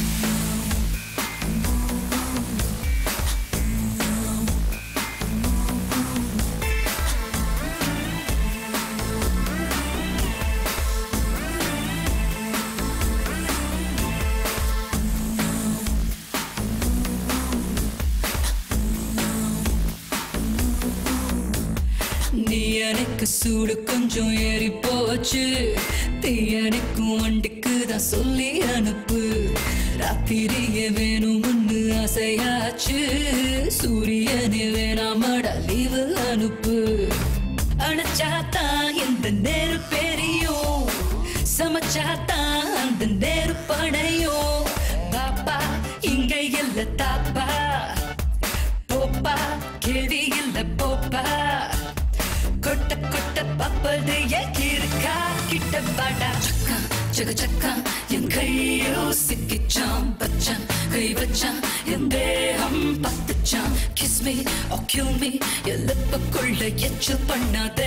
நீ எனக்கு சூடு கொஞ்சம் ஏறி போச்சு தீயணைக்கும் வண்டிக்கு தான் சொல்லி அனுப்பு ராத்திரியே வேணும்னு ஆசையாச்சு சூரியனே வேணாமடா லீவு அனுப்பு அணைச்சாத்தான் இந்த நேரு பெரியும் சமைச்சாத்தான் அந்த நேரு படையும் பாப்பா இங்க இல்ல தாப்பா போப்பா கேள்வி இல்ல போப்பா கொட்ட கொட்ட பப்பது இருக்கா கிட்ட வாடா சக்கா ஜக சக்கா என் கையோ சிக்கிச்சான் பச்சான் கை வச்சான் என் தேகம் பத்துச்சான் kiss me or kill me என் லிப்புக்குள்ள எச்சல் பண்ணாதே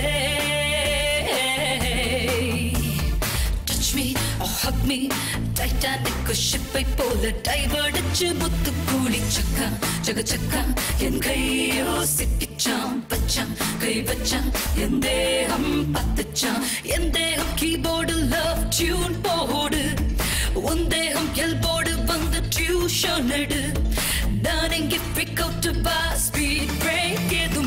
touch me or hug me Titanic ஷிப்பை போல டைவடிச்சு முத்து கூலி சக்கா ஜக சக்கா என் கையோ சிக்கிச்சான் பச்சான் கை வச்சான் என் தேகம் பத்துச்சான் என் தேகம் கீபோர்டு லவ் டியூன் போடு உன் தேகம் எல்போடு வந்து டியூஷன் எடு நான் இங்கே பிக் அவுட் பா ஸ்பீட் பிரேக் ஏதும்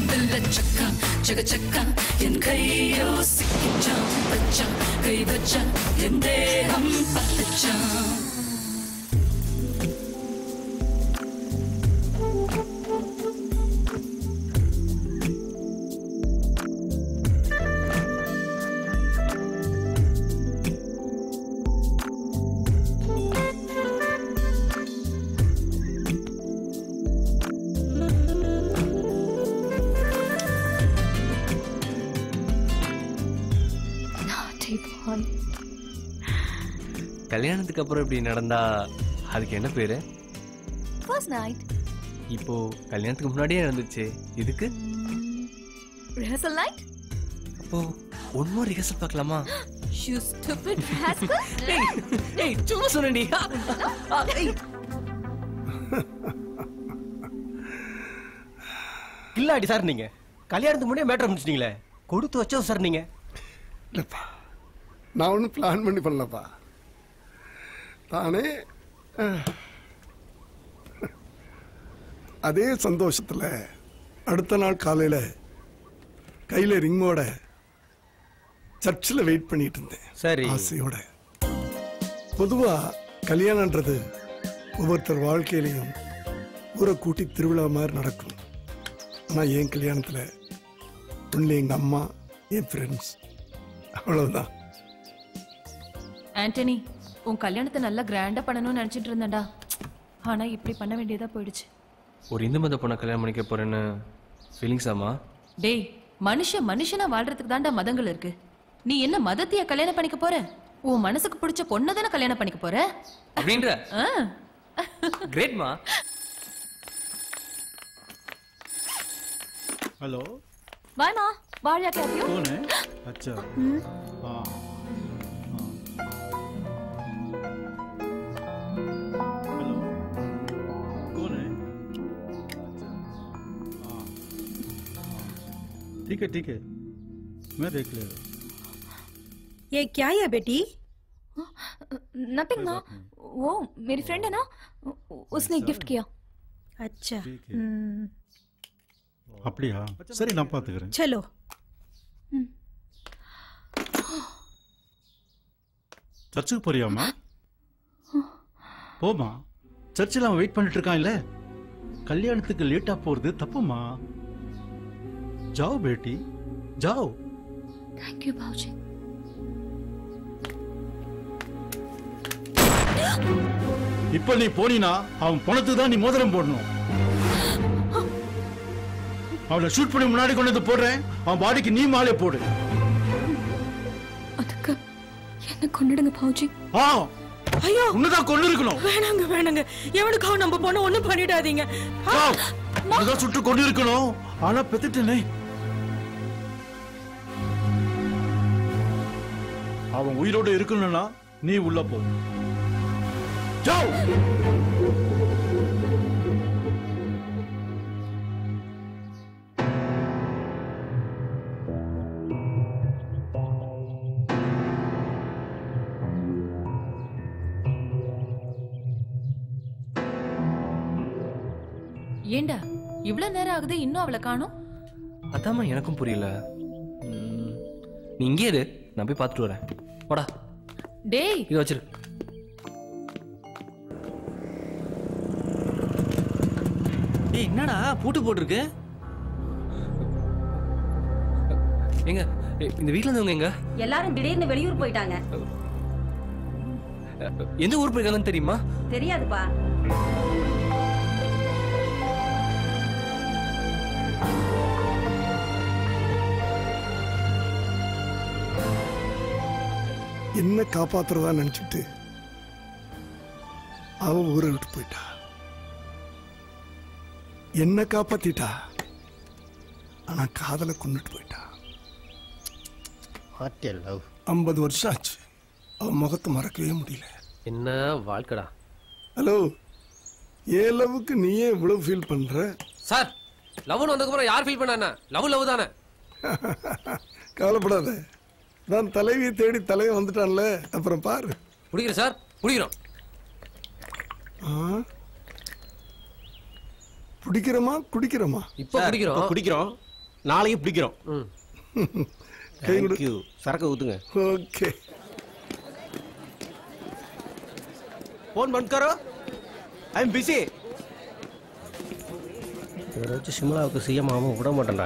சக்கா சக சக்கா என் கையோ சிக்கிச்சான் பச்சான் கை வச்சான் என் தேகம் பத்துச்சான் Naughty boy. கல்யாணத்துக்கு அப்புறம் இப்படி நடந்தா அதுக்கு என்ன பேரு First night. இப்போ கல்யாணத்துக்கு முன்னாடியே நடந்துச்சு இதுக்கு Rehearsal night? அப்போ ஒன் மோர் ரிஹர்சல் பார்க்கலாமா You stupid rascal. ஏய் ஏய் சும்மா சொன்னேன்டி கில்லாடி சார் நீங்க கல்யாணத்துக்கு முன்னாடியே மேட்டர் முடிச்சிட்டீங்களே கொடுத்து வச்சோம் சார் நீங்க இல்லைப்பா நான் ஒன்றும் பிளான் பண்ணி பண்ணலப்பா நானே அஹ், அதே சந்தோஷத்தில் அடுத்த நாள் காலையில் கையில் ரிங்கோட சர்ச்சில் வெயிட் பண்ணிட்டு இருந்தேன் சரி. ஆசையோட பொதுவாக கல்யாணன்றது ஒவ்வொருத்தர் வாழ்க்கையிலையும் ஊரை கூட்டி திருவிழா மாதிரி நடக்கும் ஆனால் என் கல்யாணத்தில் ஒன்லி எங்கள் அம்மா என் ஃப்ரெண்ட்ஸ் அவ்வளவுதான் ஆண்டனி உன் கல்யாணத்தை நல்லா கிராண்டா பண்ணணும்னு நினைச்சிட்டு இருந்தேன்டா ஆனா இப்படி பண்ண வேண்டியதா போயிடுச்சு ஒரு இந்து மத பொண்ணை கல்யாணம் பண்ணிக்க போறேன்னு ஃபீலிங்ஸ் ஆமா டேய் மனுஷன் மனுஷனா வாழ்றதுக்கு தான்டா மதங்கள் இருக்கு நீ என்ன மதத்தைய கல்யாணம் பண்ணிக்க போற உன் மனசுக்கு பிடிச்ச பொண்ணை தானே கல்யாணம் பண்ணிக்க போற அப்படின்ற ஆ. கிரேட்மா हेलो Bye, Ma. बाहर जाके आती हूँ कौन है अच्छा हम्म, हाँ हेलो कौन है अच्छा हाँ हाँ। ठीक है ठीक है मैं देख ले ये क्या है बेटी नथिंग माँ वो मेरी फ्रेंड है ना उ- उसने गिफ्ट किया अच्छा ठीक है। हम्म, அப்படியா சரி நான் பார்த்துக்கிறேன் चलो சர்ச்சுக்கு போறியாம்மா போமா சர்ச்சில் அவன் வெயிட் பண்ணிட்டு இருக்கான் இல்ல கல்யாணத்துக்கு லேட்டா போறது தப்புமா ஜாओ बेटी जाओ थैंक यू भाजी இப்ப நீ போனீனா அவன் பணத்துக்கு தான் நீ மோதிரம் போடணும் அவனை ஷூட் பண்ணி முன்னாடி கொண்டு வந்து போடுறேன் அவன் பாடிக்கு நீ மாலை போடு அதுக்கு என்ன கொண்டுடுங்க பாவுஜி ஆ ஐயோ உன்னதான் கொண்டு இருக்கணும் வேணாங்க வேணாங்க எவனுக்காக நம்ம பொண்ணு ஒண்ணும் பண்ணிடாதீங்க ஆ, உன்னதான் சுட்டு கொண்டு இருக்கணும் ஆனா பெத்துட்டனே அவன் உயிரோட இருக்கணும்னா நீ உள்ள போ ஜாவ் ஏண்டா இவ்வளவு நேரம் ஆகுது இன்னும் அவளை காணோம் அதாம்மா எனக்கும் புரியல ம், நீ இங்கே இரு நான் போய் பார்த்துட்டு வரேன் போடா டேய் இதை வச்சிரு ஏய் என்னடா பூட்டு போட்டிருக்கு எங்க ஏய், இந்த வீட்ல இருந்தவங்க எங்க எல்லாரும் திடீர்னு வெளியூர் போயிட்டாங்க எந்த ஊர் போயிருக்காங்கன்னு தெரியுமா தெரியாதுப்பா என்ன காப்பாத்துறதா நினைச்சிட்டு அவ ஊரை விட்டு போயிட்டா என்ன காப்பாத்திட்டா ஆனா காதலை கொண்டுட்டு போயிட்டா லவ் ஐம்பது வருஷம் ஆச்சு அவ முகத்தை மறக்கவே முடியல என்ன வாழ்க்கடா ஹலோ ஏ லவ்வுக்கு நீயே இவ்வளவு ஃபீல் பண்ற சார் லவ்னு வந்ததுக்கப்புறம் யார் ஃபீல் பண்ணா லவ் லவ் தானே கவலைப்படாத நான் தலைவியை தேடி தலையை வந்துட்டான்ல அப்புறம் பாரு குடிக்கிறேன் சார் குடிக்கிறோம் ஆ? பிடிக்கிறோமா குடிக்கிறோமா இப்போ குடிக்கிறோம் குடிக்கிறோம் நாளைக்கு பிடிக்கிறோம் கை கொடு. Thank you. சரக்கு ஊத்துங்க ஓகே फोन बंद करो आई एम बिजी இவரை வச்சு சிம்லாவுக்கு சிஎம் ஆகாம விட மாட்டேன்டா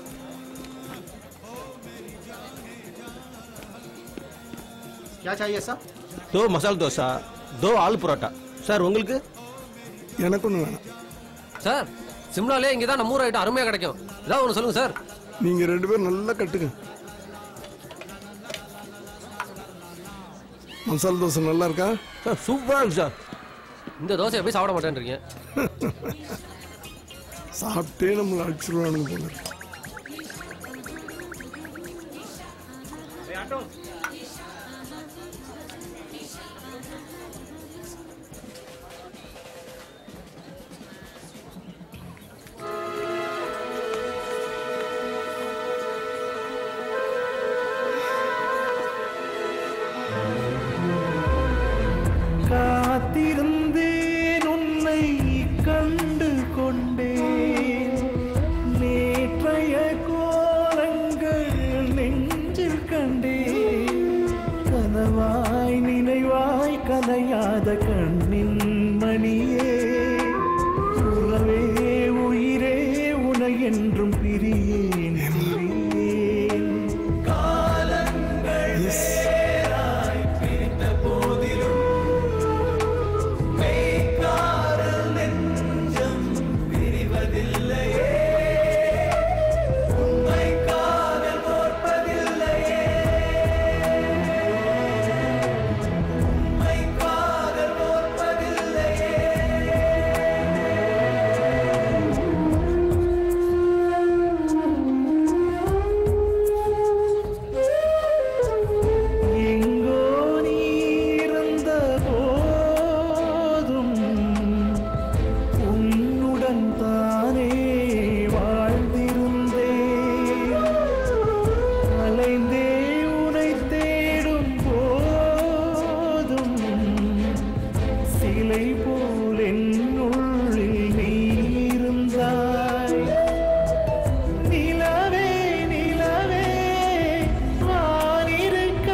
क्या चाहिए सर दो மசால் தோசா दो ஆலு பரோட்டா சார் உங்களுக்கு எனக்கு ஒன்று வேணாம் சார் சிம்லாலே இங்கே தான் நம்ம ஊர் ஐட்டம் அருமையாக கிடைக்கும் ஏதாவது ஒன்று சொல்லுங்க சார் நீங்க ரெண்டு பேரும் நல்லா கட்டுங்க மசாலா தோசை நல்லா இருக்கா சூப்பரா இருக்கு சார் இந்த தோசை எப்படி சாப்பிட மாட்டேன்றீங்க சாப்பிட்டே நம்மளை அடிச்சிருவானுங்க போல இருக்கு. காத்திருந்தேன் உன்னை கண்டு கொண்டேன் நேற்றைய கோலங்கள் நெஞ்சில் கண்டேன் கனவாய் நினைவாய் கலையாத கண்ணின் மணியே உறவே உயிரே உனை என்றும் பிரியேன் பிரியேன் காலங்கள் நேராய் பிரித்த போதிலும் மெய்க்காரல் நெஞ்சம் பிரிவதில்லையே உண்மை காதல் தோற்பதில்லையே உண்மை காதல் தோற்பதில்லையே எங்கோ நீ இருந்த போதும் உன்னுடன் தானே வாழ்ந்திருந்தேன் அலைந்தே உனை தேடும் போதும் சிலை போல் என்னுள்ளில் நீ இருந்தாய் நிலவே நிலவே வானிருக்க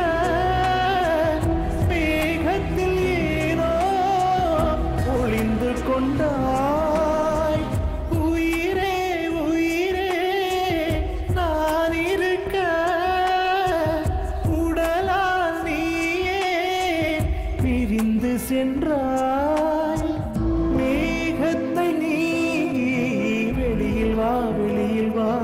மேகத்தில் ஏனோ ஒளிந்து கொண்டாய் உயிரே உயிரே நான் இருக்க உடலால் நீயே பிரிந்து சென்றாய் மேகத்தை நீ வெளியில் வா வெளியில் வா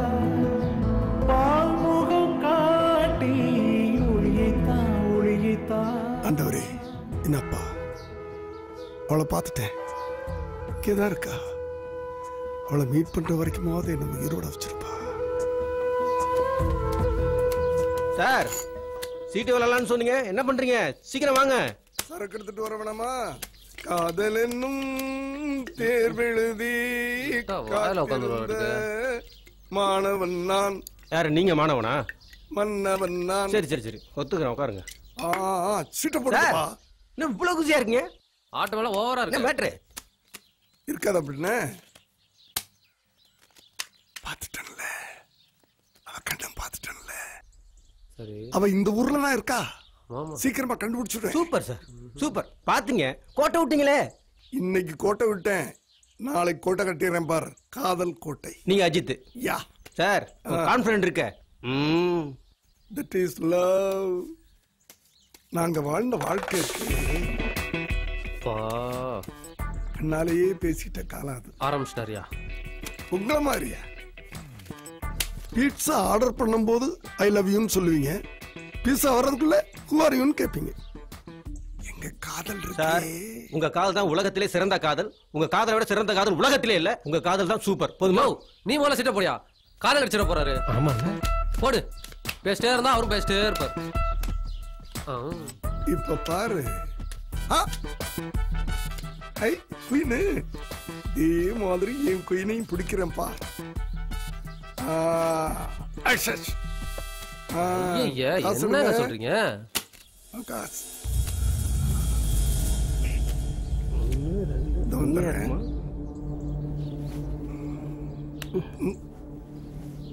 பால்முகம் காட்டி ஒளியைத்தா ஒளியைத்தா ஆண்டவரே என்னப்பா அவளை பார்த்துட்டேன் இங்கேதான் இருக்கா அவளை மீட் பண்ற வரைக்குமாவது என்ன உயிரோட வச்சிருப்பா சார் சீட்டு விளாட்லான்னு சொன்னீங்க என்ன பண்றீங்க சீக்கிரம் வாங்க சரக்கு எடுத்துட்டு வர வேணாமா காதல் என்னும் தேர்வெழுதி வாயில உட்காந்துருவாரு காத்திருந்த மாணவன் நான் யாரு நீங்க மாணவனா மன்னவன் நான் சரி சரி சரி ஒத்துக்கிறேன் உட்காருங்க ஆ ஆ, சீட்டை போட்டுப்பா என்ன இவ்வளவு குசியா இருக்கீங்க ஆட்டோ எல்லாம் ஓவரா என்ன இருக்கு மேட்ரு இருக்காது அப்படின்னு பார்த்துட்டேன்ல அவ கண்டம் பார்த்துட்டேன்ல சரி அவ இந்த ஊர்ல தான் இருக்கா ஆமா சீக்கிரமா கண்டுபிடிச்சுடுறேன் சூப்பர் சார் சூப்பர் பாத்தீங்க கோட்டை விட்டீங்களே இன்னைக்கு கோட்டை விட்டேன் நாளைக்கு கோட்டை கட்டிடுறேன் பார் காதல் கோட்டை நீங்க அஜித் யா சார் கான்பிடன்ட் இருக்க ம் தட் இஸ் லவ் நாங்க வாழ்ந்த வாழ்க்கை இருக்கு பின்னாலேயே பேசிட்ட காலம் அது ஆரம்பிச்சிட்டாரியா உங்களை மாதிரியா பீட்சா ஆர்டர் பண்ணும்போது ஐ லவ் யூன்னு சொல்லுவீங்க பீட்சா வர்றதுக்குள்ள ஹூ ஆர் யூன்னு கேட்பீங்க எங்க காதல் சார் இருக்கே உங்க காதல் தான் உலகத்திலே சிறந்த காதல் உங்க காதலை விட சிறந்த காதல் உலகத்திலே இல்ல உங்க காதல் தான் சூப்பர் போதுமா நீ முதல்ல சிட்ட போடியா காலை அடிச்சிட போறாரு ஆமா போடு பேசிட்டே இருந்தா அவரும் பேசிட்டே இருப்பார் ஆ. இப்ப பாரு ஆ! ஐ குயினு இதே மாதிரி என் குயினையும் பிடிக்கிறேன் பார் ஆ, அஷ், அஷ். ஆ, ஐயையே, காசு என்னங்க கொடுங்க. சொல்றீங்க காசு இதோ வந்துடுறேன். ம்.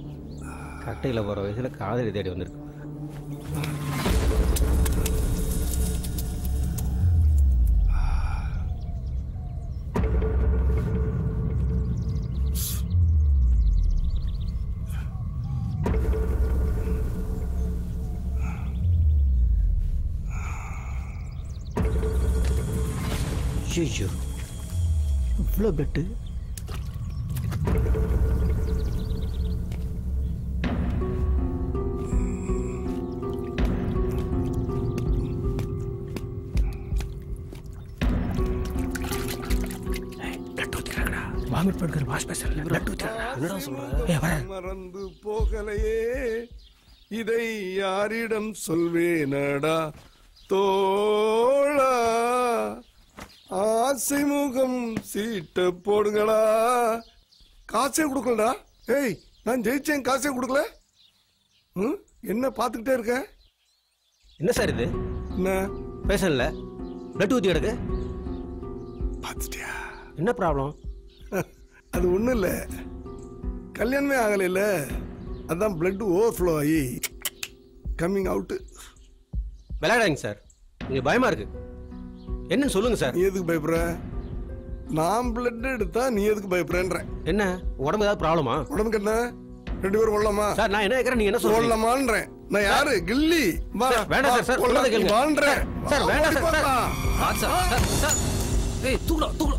கட்டையில் போகிற வயசில் காதலி தேடி வந்திருக்கு ஐயோ இவ்வளோ பெட்டு வாமிட் படுக்கிற வாஷ் பேசல பிளட் என்னடா ஏ வரேன் மறந்து போகலையே இதை யாரிடம் சொல்வேனடா தோழா ஆசை முகம் சீட்ட போடுங்களா காசே கொடுக்கலடா ஏய் நான் ஜெயிச்சேன் காசே கொடுக்கல ம்? என்ன பார்த்துக்கிட்டே இருக்க என்ன சார் இது என்ன பேசல பிளட் ஊற்றி கிடக்கு பார்த்துட்டியா என்ன ப்ராப்ளம் அது ஒன்றும் இல்லை கல்யாணமே ஆகலைல்ல அதான் பிளட் ஓவர்ஃப்ளோ ஆகி கம்மிங் அவுட்டு விளையாடாங்க சார் கொஞ்சம் பயமா இருக்கு என்னன்னு சொல்லுங்க சார் நீ எதுக்கு பயப்படுற நான் பிளட் எடுத்தா நீ எதுக்கு பயப்படுறேன்ற என்ன உடம்பு ஏதாவது ப்ராப்ளமா உடம்புக்கு என்ன ரெண்டு பேரும் கொள்ளலாமா சார் நான் என்ன கேட்கறேன் நீங்க என்ன சொல்றீங்க கொள்ளமான்றேன் நான் யாரு கில்லி வா சார், வேண்டாம் சார், சார், வா, சொல்றதை கேளுங்க. வான்றேன். சார், வா, வேண்டாம் ஓடி சார், சார். போடலாம். சார் சார் சார் ஏய் தூக்குடா தூக்குடா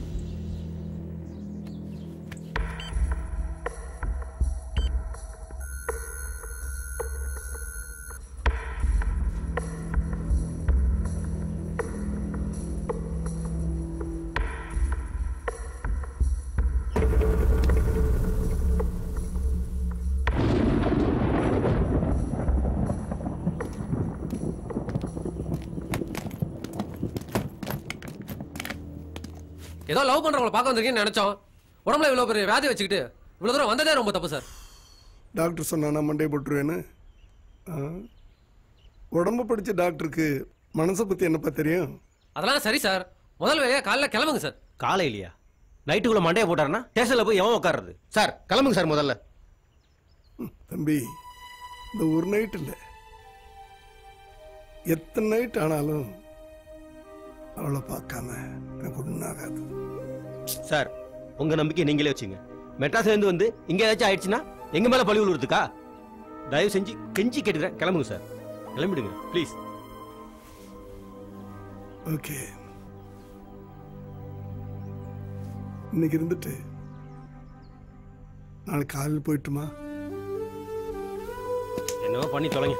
ஏதோ லவ் பண்றவங்கள பார்க்க வந்திருக்கீங்கன்னு நினைச்சோம் உடம்புல இவ்வளவு பெரிய வியாதி வச்சுக்கிட்டு இவ்வளவு தூரம் வந்ததே ரொம்ப தப்பு சார் டாக்டர் சொன்னா மண்டே போட்டுருவேன்னு ஆ? உடம்பு படிச்ச டாக்டருக்கு மனசை பத்தி என்னப்பா தெரியும் அதெல்லாம் சரி சார் முதல் வேலையா காலைல கிளம்புங்க சார் காலையிலையா நைட்டுக்குள்ள மண்டையை போட்டாருன்னா ஸ்டேஷன்ல போய் எவன் உட்காருறது சார் கிளம்புங்க சார் முதல்ல தம்பி இந்த ஒரு நைட் இல்லை எத்தனை நைட் ஆனாலும் அவளை பார்க்காம எனக்கு ஒன்றும் ஆகாது சார் உங்க நம்பிக்கை நீங்களே வச்சுங்க மெட்ராஸ்ல இருந்து வந்து இங்க ஏதாச்சும் ஆயிடுச்சுன்னா எங்க மேல பழி விழுறதுக்கா தயவு செஞ்சு கெஞ்சி கேட்டுக்கிறேன் கிளம்புங்க சார் கிளம்பிடுங்க ப்ளீஸ் ஓகே இன்னைக்கு இருந்துட்டு நாளைக்கு காலையில் போயிட்டுமா என்னவோ பண்ணி தொலைங்க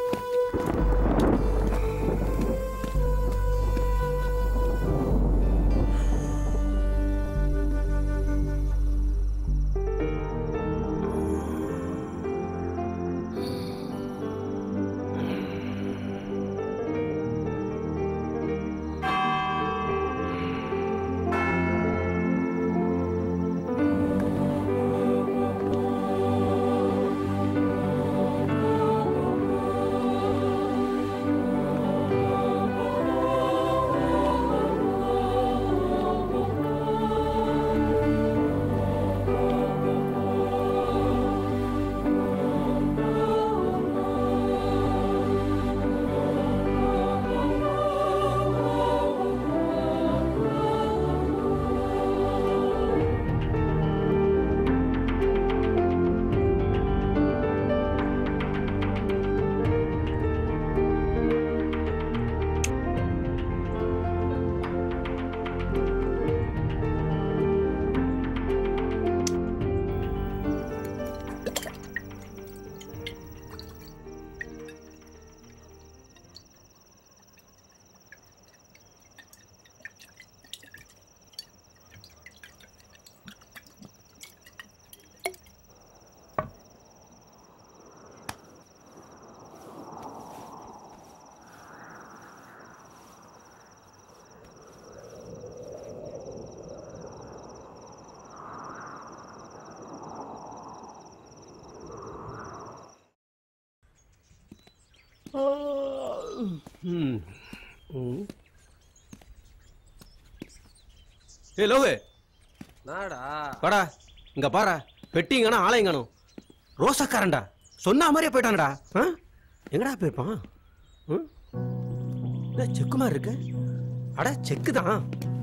ம். ம். ஏய் லோகு நாடா வாடா இங்க பாரா பெட்டிங்கனா ஆலயங்கணும் ரோசக்காரன்டா சொன்ன மாதிரியே போயிட்டானடா ஆ? எங்கடா போயிருப்பான் ம்? என்ன செக்கு மாதிரி இருக்கு அட செக்கு தான்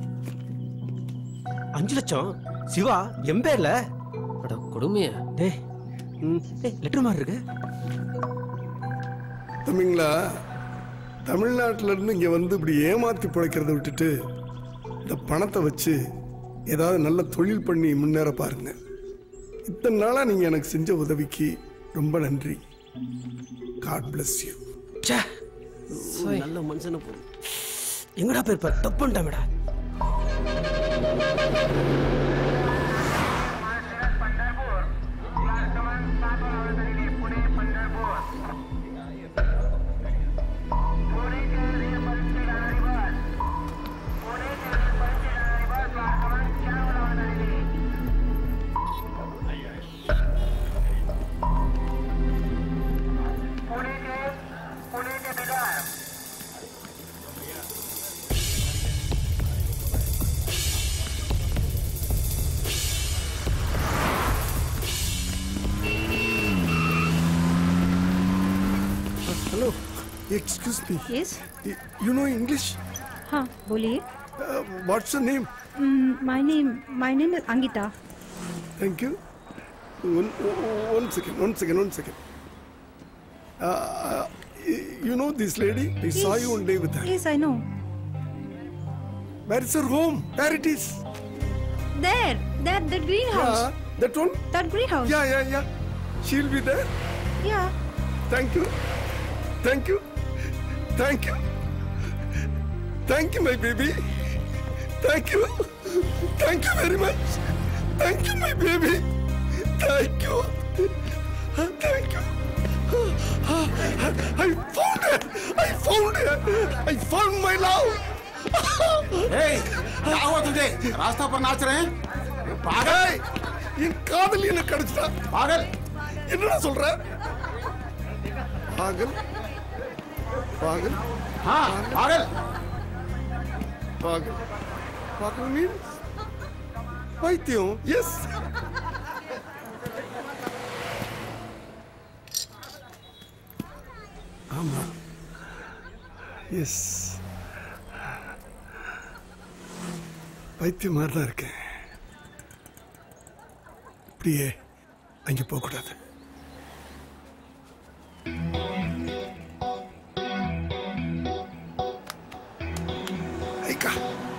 அஞ்சு லட்சம் சிவா என் பேர்ல அட கொடுமைய டேய் ம், டேய் லெட்டர் மாதிரி இருக்கு தம்பிங்களா தமிழ்நாட்டுல இருந்து இங்க வந்து இப்படி ஏமாத்தி பிழைக்கிறத விட்டுட்டு இந்த பணத்தை வச்சு ஏதாவது நல்ல தொழில் பண்ணி முன்னேற பாருங்க இத்தனை நாளா நீங்க எனக்கு செஞ்ச உதவிக்கு ரொம்ப நன்றி காட் bless யூ ச்சே நல்ல மனுஷனை போ எங்கடா போயிருப்ப தப்பு பண்ணிட்டேன்டா hello excuse me Yes? You know English हाँ बोलिए what's your name my name my name is Ankita Thank you. One, one second, one second, one second. Uh, uh, you know this lady? I saw you one day with her. Yes, I know. Where is her home? There it is. There, that the greenhouse. Yeah, that one? That greenhouse. Yeah, yeah, yeah. She'll be there. Yeah. Thank you. Thank you. Thank you. Thank you, my baby. Thank you. Thank you very much. Thank you, my baby. Thank you. Thank you. I found it. I found it. I found my love. Hey, क्या हुआ तुझे रास्ता पर नाच रहे हैं பாகல் என் காதல் என்ன கிடைச்சிட்டா பாகல் என்னடா சொல்ற பாகல் பாகல் हाँ पागल பாகல் பாகல் மீன்ஸ் பைத்தியம் எஸ் ஆமா எஸ் பைத்தியம் மாதிரி தான் இருக்கேன் இப்படியே அங்கே போகக்கூடாது ஐக்கா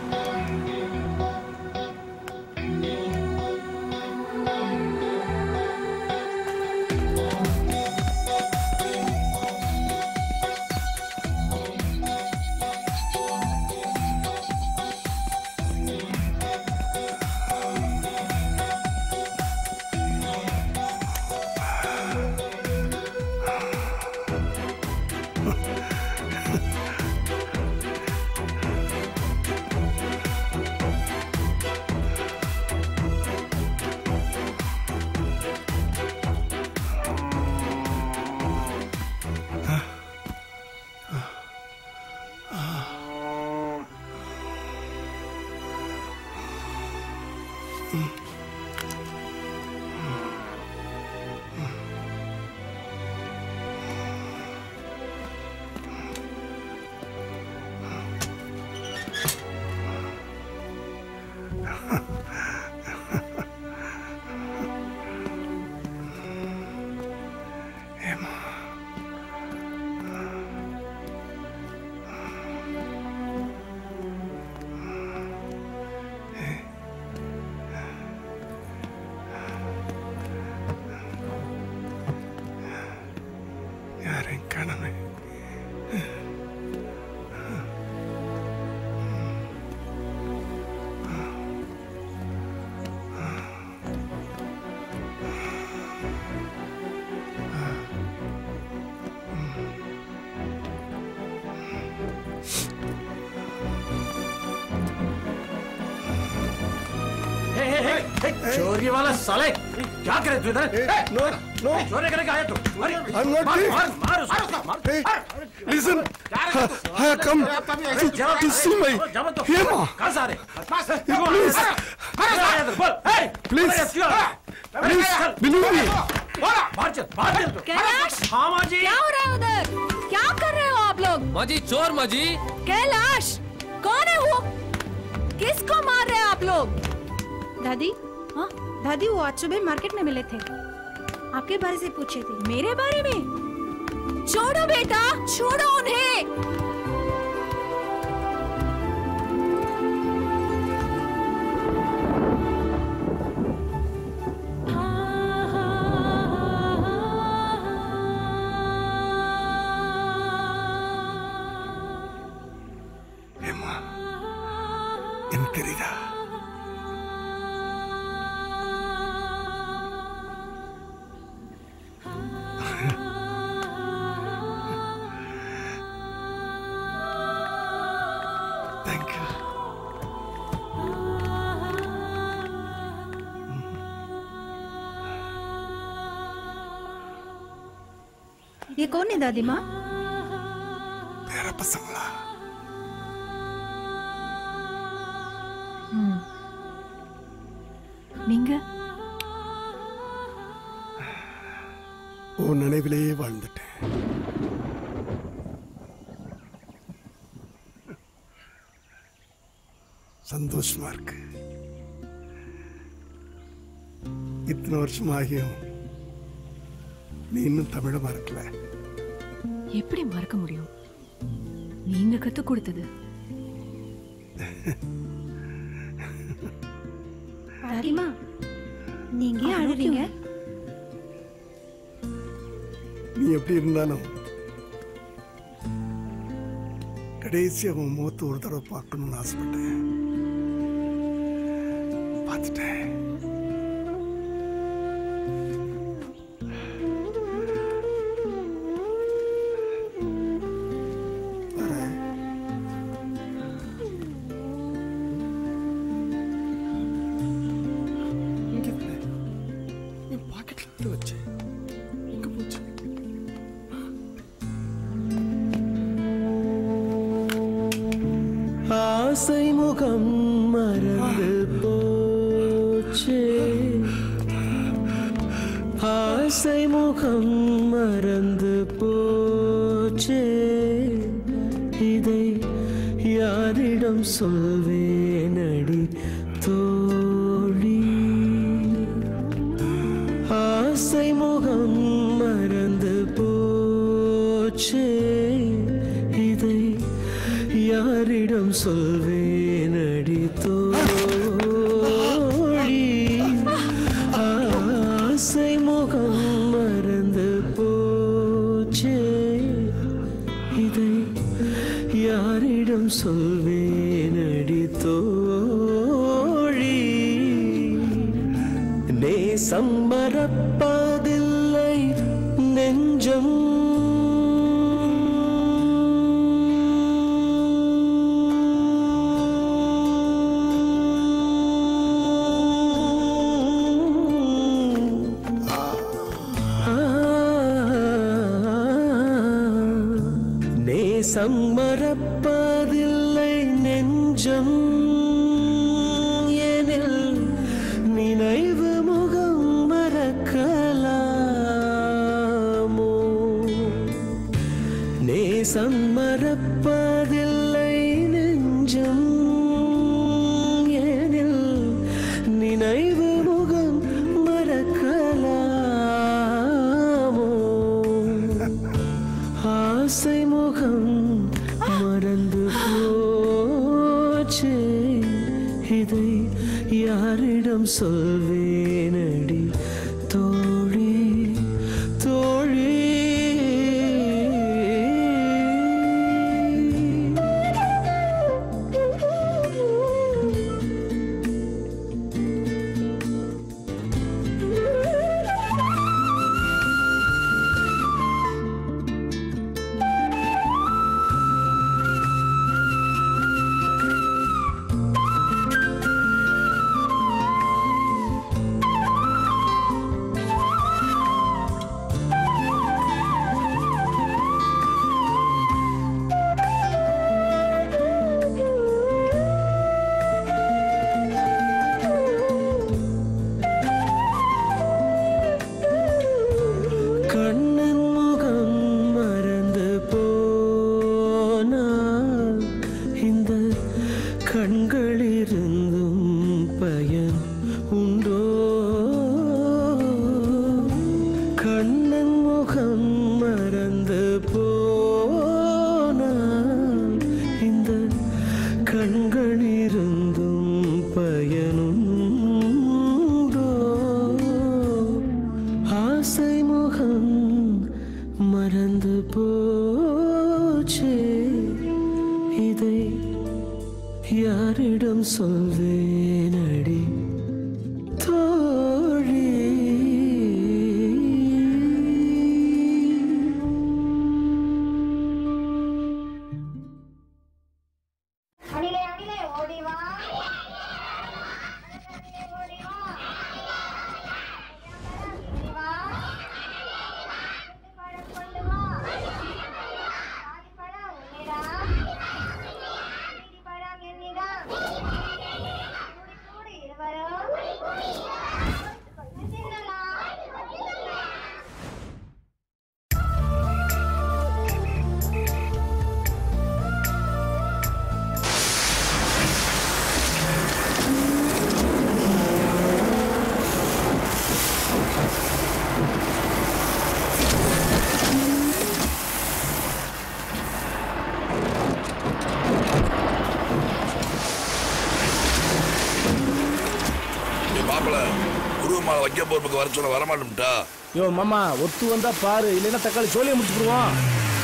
யாரையும் காணமே हे हे हे हे चोरी वाला साले क्या करे तू इधर नो नो चोरी करने का आया तू अरे I'm not मार thief. मार मार उसको मार Hey, listen. I have come to, to see my Hema. कहाँ से आ रहे Please, बोल हे Please. Please, believe me. बाहर चल बाहर चल कैलाश हाँ माँ जी क्या हो रहा है उधर क्या कर रहे हो आप लोग माजी चोर माजी कैलाश कौन है वो किसको मार रहे हैं आप लोग दादी हाँ दादी वो आज सुबह मार्केट में मिले थे आपके बारे से पूछे थे मेरे बारे में छोड़ो बेटा छोड़ो उन्हें ஏம்மா எனக்கு தெரியுதா தேங்க்யூ ये कौन है दादी माँ பேர பசங்களா ம். நீங்க உன் நினைவிலேயே வாழ்ந்துட்டேன் சந்தோஷமா இருக்கு இத்தனை வருஷம் ஆகியும் நீ இன்னும் தமிழ மறக்கல எப்படி மறக்க முடியும் நீங்க கத்து கொடுத்தது दादीमा நீங்க ஏன் அழுறீங்க நீ எப்படி இருந்தாலும் கடைசி அவன் முகத்தை ஒரு தடவை பார்க்கணும்னு ஆசைப்பட்டேன் பார்த்துட்டேன் வரேன். இங்க இருக்கு. என் பாக்கெட்ல இருந்து வச்சேன் எங்க போச்சு ஆசை முகம் மறந்து போச்சே ஆசை முகம் மறந்து போச்சே இதை யாரிடம் சொல்வேனடி தோழி ஆசை முகம் மறந்து போச்சே இதை யாரிடம் சொல்வேனடி தோழி ஆசை முகம் மறந்து போச்சே இதை யாரிடம் சொல்வேனடி தோழி நேசம் மறப்பதில்லை நெஞ்சம் நேசம் மறப்பதில்லை நெஞ்சம் எனில் நினைவு முகம் மறக்கலாமோ நேசம் மறப்பதில்லை நெஞ்சம் எனில் நினைவு முகம் மறக்கலாமோ ஆசை முகம் மறந்து போச்சே இதை யாரிடம் சொல்வேனடி தோழி தோழி வைக்கப்போர் பக்கம் வர சொல்ல வரமாட்டோம்ட்டா யோ மாமா ஒத்து வந்தா பாரு இல்லைன்னா தக்காளி சோழியை முடிச்சுடுவோம்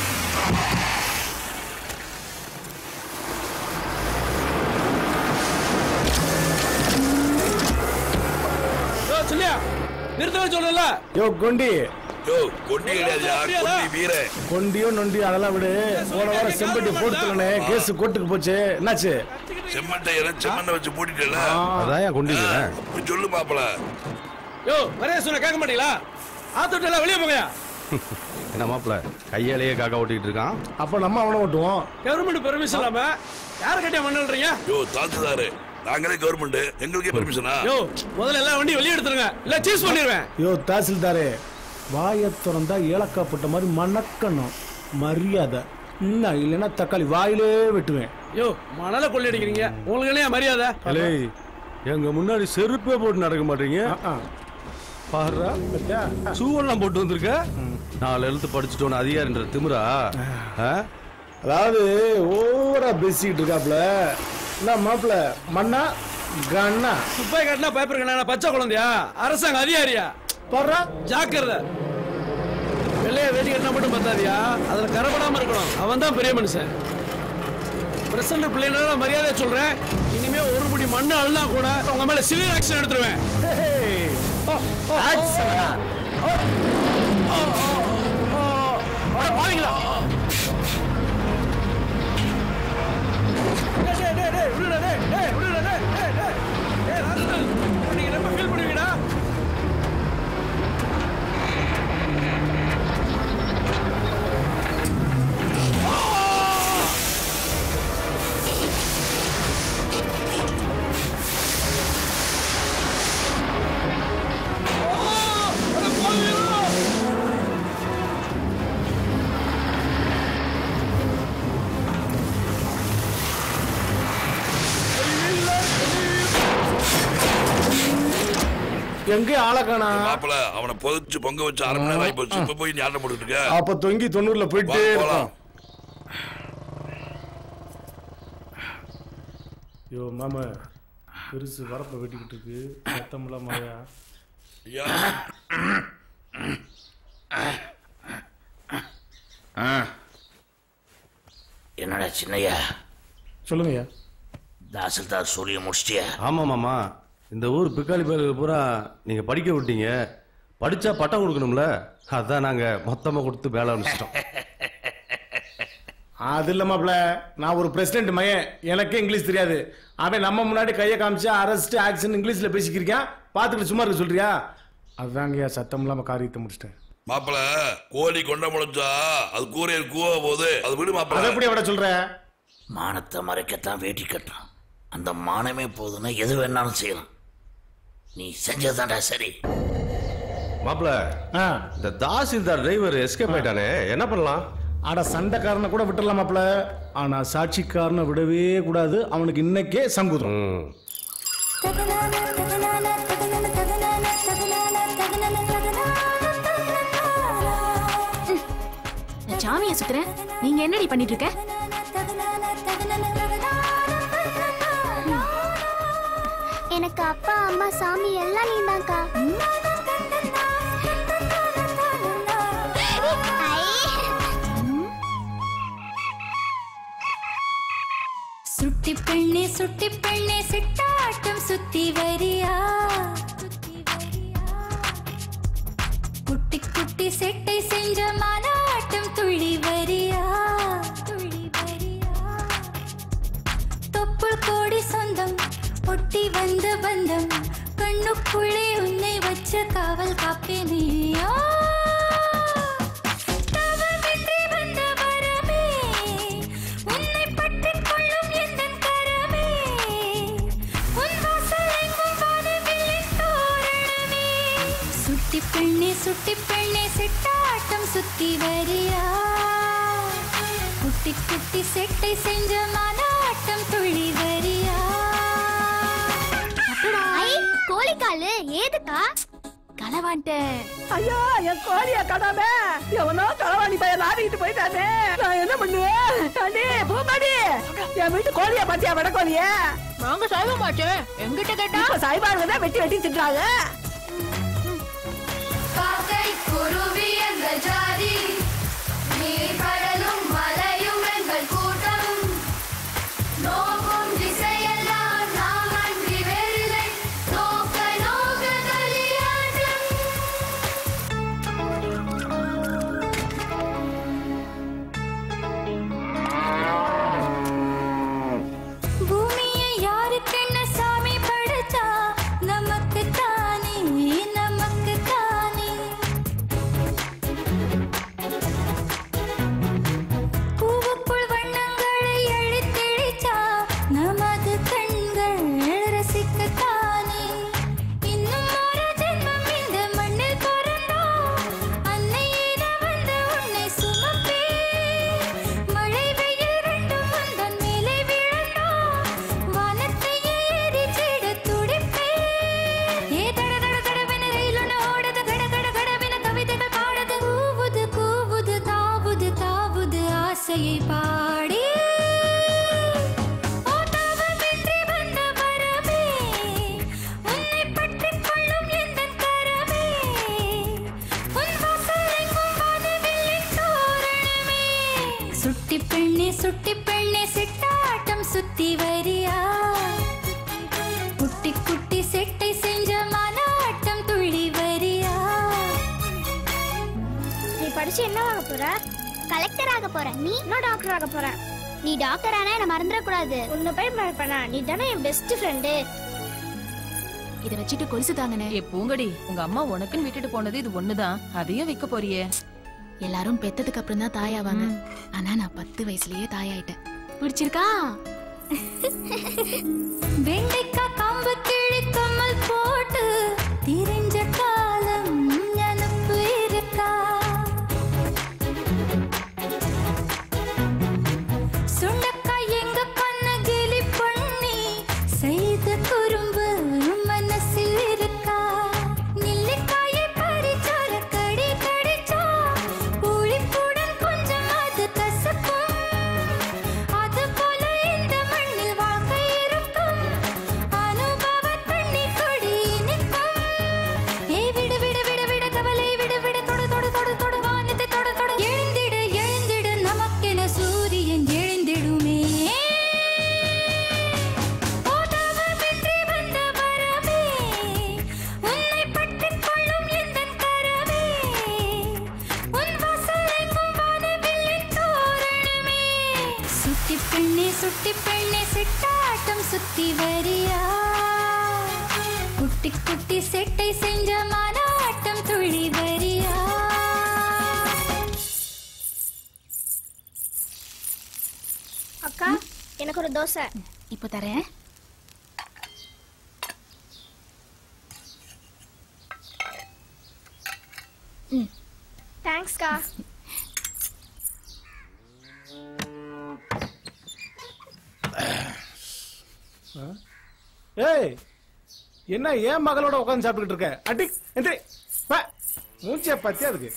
சொல்லியா நிறுத்தவே சொல்லல யோ கொண்டி யோ கொண்டி கிடையாதுயா கொண்டி வீர கொண்டியோ நொண்டியோ அதெல்லாம் விடு போன வாரம் செம்பட்டி போட்டுக்கலனே கேஸ் கோர்ட்டுக்கு போச்சு என்னாச்சு செம்மட்டை எல்லாம் செம்மண்ணை வச்சு பூட்டிட்டல அதான் ஏன் கொண்டு போய் சொல்லு மாப்பிள யோ வரைய சொன்ன கேட்க மாட்டீங்களா ஆத்து எல்லாம் வெளியே போங்கயா என்ன மாப்பிள கையாலேயே காக்கா ஓட்டிக்கிட்டு இருக்கான் அப்ப நம்ம அவனை ஓட்டுவோம் கவர்மெண்ட் பெர்மிஷன் இல்லாம யார கட்டியா மண்ணுன்றீங்க யோ தாத்துதாரு நாங்களே கவர்மெண்ட் எங்களுக்கே பெர்மிஷனா யோ முதல்ல எல்லா வண்டியும் வெளியே எடுத்துருங்க இல்ல சீஸ் பண்ணிடுவேன் யோ தாசில்தாரே வாயை திறந்தா ஏலக்காய் போட்ட மாதிரி மணக்கணும் மரியாதை என்ன இல்லைன்னா தக்காளி வாயிலே வெட்டுவேன் யோ மணல கொள்ளையடிக்கிறீங்க உங்களுக்கு என்ன மரியாதை அலே எங்க முன்னாடி செருப்பே போட்டு நடக்க மாட்டீங்க பாருடா ஷூவெல்லாம் போட்டு வந்திருக்க நாலு எழுத்து படிச்சுட்டோன்னு அதிகாரின்ற திமிரா ஆ? அதாவது ஓவரா பேசிக்கிட்டு இருக்காப்ல என்ன மாப்பிள மண்ணா கண்ணா குப்பை கட்டினா பேப்பர் கண்ணா பச்சை குழந்தையா அரசாங்க அதிகாரியா பாரு ஜாக்கிரதை வெள்ளைய வேட்டி கட்டினா மட்டும் பத்தாதியா அதுல கரப்படாம இருக்கணும் அவன் தான் பெரிய மனுஷன் பிரசன்ட் பிள்ளைனால மரியாதை சொல்றேன் இனிமே ஒரு முடி மண்ணு அழுனா கூட உங்க மேல சிவியர் ஆக்ஷன் எடுத்துருவேன் வாங்கிங்களா நீங்க ரொம்ப ஃபீல் பண்ணுவீங்கடா எங்க ஆளக்கானா மாப்பிள அவனை புதைச்சு பொங்க வச்சு அரை மணி நேரம் ஆகி போச்சு இப்ப போய் நீ ஆட்டம் போட்டுட்டு இருக்க அப்ப தொங்கி தொண்ணூறுல போயிட்டே வா, இருப்பான் போலாம். யோ மாமா பெருசு வரப்ப வெட்டிக்கிட்டு இருக்கு சத்தம்லாம் மழையா ஐயா என்னடா சின்னையா சொல்லுங்கய்யா தாசில்தார் சூரிய முடிச்சிட்டியா ஆமா மாமா இந்த ஊர் பிக்காளி பயலுக்கு பூரா நீங்க படிக்க விட்டீங்க படிச்சா பட்டம் கொடுக்கணும்ல அதான் நாங்க மொத்தமா கொடுத்து வேலை அனுப்பிச்சிட்டோம் அது இல்ல மாப்ள நான் ஒரு பிரசிடென்ட் மயன் எனக்கே இங்கிலீஷ் தெரியாது அவன் நம்ம முன்னாடி கையை காமிச்சு அரெஸ்ட் ஆக்ஷன் இங்கிலீஷ்ல பேசிக்கிருக்கான் பார்த்துட்டு சும்மா இருக்க சொல்றியா அதாங்கய்யா சத்தம் இல்லாம காரியத்தை முடிச்சிட்டேன் மாப்பிள கோழி கொண்ட முளைச்சா அது கூரையில் கூவ போகுது அது விடு மாப்பிள அதை எப்படி விட சொல்ற மானத்தை மறைக்கத்தான் வேட்டி கட்டுறான் அந்த மானமே போதுன்னா எது வேணாலும் செய்யலாம் நீ செஞ்சதாண்டா சரி மாப்பிள இந்த தாசில்தார் டிரைவர் எஸ்கேப் ஆயிட்டானே என்ன பண்ணலாம் ஆனா சண்டைக்காரனை கூட விட்டுறலாம் மாப்ள ஆனா சாட்சிக்காரனை விடவே கூடாது அவனுக்கு இன்னைக்கே சங்குதம் நான் சாமியை சுத்துறேன் நீங்க என்னடி பண்ணிட்டு இருக்க எனக்கு அப்பா அம்மா சாமி எல்லாம் நீதான்க்கா சுட்டி பெண்ணே சுட்டி பெண்ணே சிட்டாட்டம் சுத்தி வரியா குட்டி குட்டி செட்டை செஞ்ச மானாட்டம் துள்ளி வரியா தொப்புள் கோடி சொந்தம் ஒட்டி வந்த பந்தம் கண்ணுக்குள்ளே உன்னை வச்ச காவல் காப்பேனியா தவமின்றி வந்த வரமே உன்னை பற்றிக் கொள்ளும் எந்தன் கரமே உன் வாசல் எங்கும் வானவில்லின் தோரணமே சுட்டி பெண்ணே சுட்டி பெண்ணே சிட்டாட்டம் சுத்தி வரியா குட்டி குட்டி செட்டை செஞ்ச மானாட்டம் துள்ளி வரியா ஐ கோழிக்காலு ஏதுக்கா களவான்ட்ட ஐயோ என் கோழிய கடாம எவனோ களவாணி பையன் லாரிக்கிட்டு போயிட்டானே நான் என்ன பண்ணுவேன் அண்ணே பூமாடி என் வீட்டு கோழிய பாத்தியா வட கோழிய நாங்க சாய்வ மாட்டேன் எங்கிட்ட கேட்டா இப்ப சாய்பாடுங்க தான் வெட்டி வெட்டி திட்டுறாங்க காக்கை குருவி எங்கள் ஜாதி நீர் கடலும் மலையும் எங்கள் கூட்டம் நோக்கும் திசையெல்லாம் நாம் அன்றி வேறில்லை நோக்க நோக்க களியாட்டம் பூமியை யாருக்கென்ன சாமி படைச்சா நமக்கு தானே நமக்கு தானே பூவுக்குள் வண்ணங்களை எழுத்தெழிச்சா நமது கண்கள் ரசிக்கத்தானே இன்னும் ஒரு ஜென்மம் இந்த மண்ணில் பிறந்தோம் அன்னையிட வந்து உன்னை சுமப்பே மழை வெயில் ரெண்டும் உந்தன் மேலே விழுந்தோம் வானத்தையே எரிச்சிட துடிப்பே ஏ தட தட தடவென ரயிலொன்னு ஓடுது கட கட கடவென கவிதைகள் பாடுது கூவுது கூவுது தாவுது தாவுது ஆசையை பாடி ஓ தாவமின்றி வந்த வரமே உன்னை பற்றிக் கொள்ளும் எந்தன் கரமே உன் வாசல் எங்கும் வானவில்லின் தோரணமே சுட்டி பெண்ணே சுட்டி பெண்ணே சிட்டாட்டம் சுத்தி வரியா குட்டி குட்டி செட்டை செஞ்ச மனாட்டம் துள்ளி வரியா நீ படிச்சு என்ன ஆக போற கலெக்டர் ஆக போற நீ நான் டாக்டர் ஆக போறேன் நீ டாக்டர் ஆனா என்ன மறந்துட கூடாது உன்னை போய் மறப்பனா நீ தானே என் பெஸ்ட் ஃப்ரெண்டு இத வச்சுட்டு கொலுசு தாங்கனே ஏ பூங்கடி உங்க அம்மா உனக்குன்னு விட்டுட்டு போனது இது ஒண்ணுதான் அதையும் விக்க போறியே எல்லாரும் பெத்ததுக்கு அப்புறம் தான் தாயாவாங்க ஆனா நான் பத்து வயசுலயே தாயாயிட்டேன் பிடிச்சிருக்கா வெண்டைக்காய் காம்பு கிழி கம்மல் போட்டு திரிஞ்ச காலம் நினப்பு இருக்கா சுண்டக்காய் எங்க கண்ண கிளி பண்ணி செய்த குறும்பு மனசில் இருக்கா நெல்லிக்காயை பறிச்சோர கடி கடிச்சா புளிப்புடன் கொஞ்சம் அது கசக்கும் அது போல இந்த மண்ணில் வாழ்க்கை இருக்கும் அனுபவ தண்ணி கொடி நிற்கும் ஏ விடு விடு விடு விடு கவலை விடு விடு தொடு தொடு தொடு தொடு வானத்தை தொடு தொடு எழுந்திடு எழுந்திடு நமக்கென சூரியன் எழுந்திடுமே போதவமின்றி வந்த வரமே உன்னை பற்றிக் கொள்ளும் எந்தன் கரமே உன் வாசல் எங்கும் வானவில்லின் தோரணமே சுட்டி பெண்ணே சுட்டி பெண்ணே சிட்டாட்டம் சுத்தி வரியா குட்டி குட்டி செட்டை செஞ்ச மனாட்டம் துள்ளி வரியா அக்கா எனக்கு ஒரு தோசை இப்போ தரேன் தேங்க்ஸ்க்கா ஏய் என்ன ஏன் மகளோட உட்காந்து சாப்பிட்டுக்கிட்டு இருக்க அடி எந்திரி வா மூச்சிய பத்தியா அதுக்கு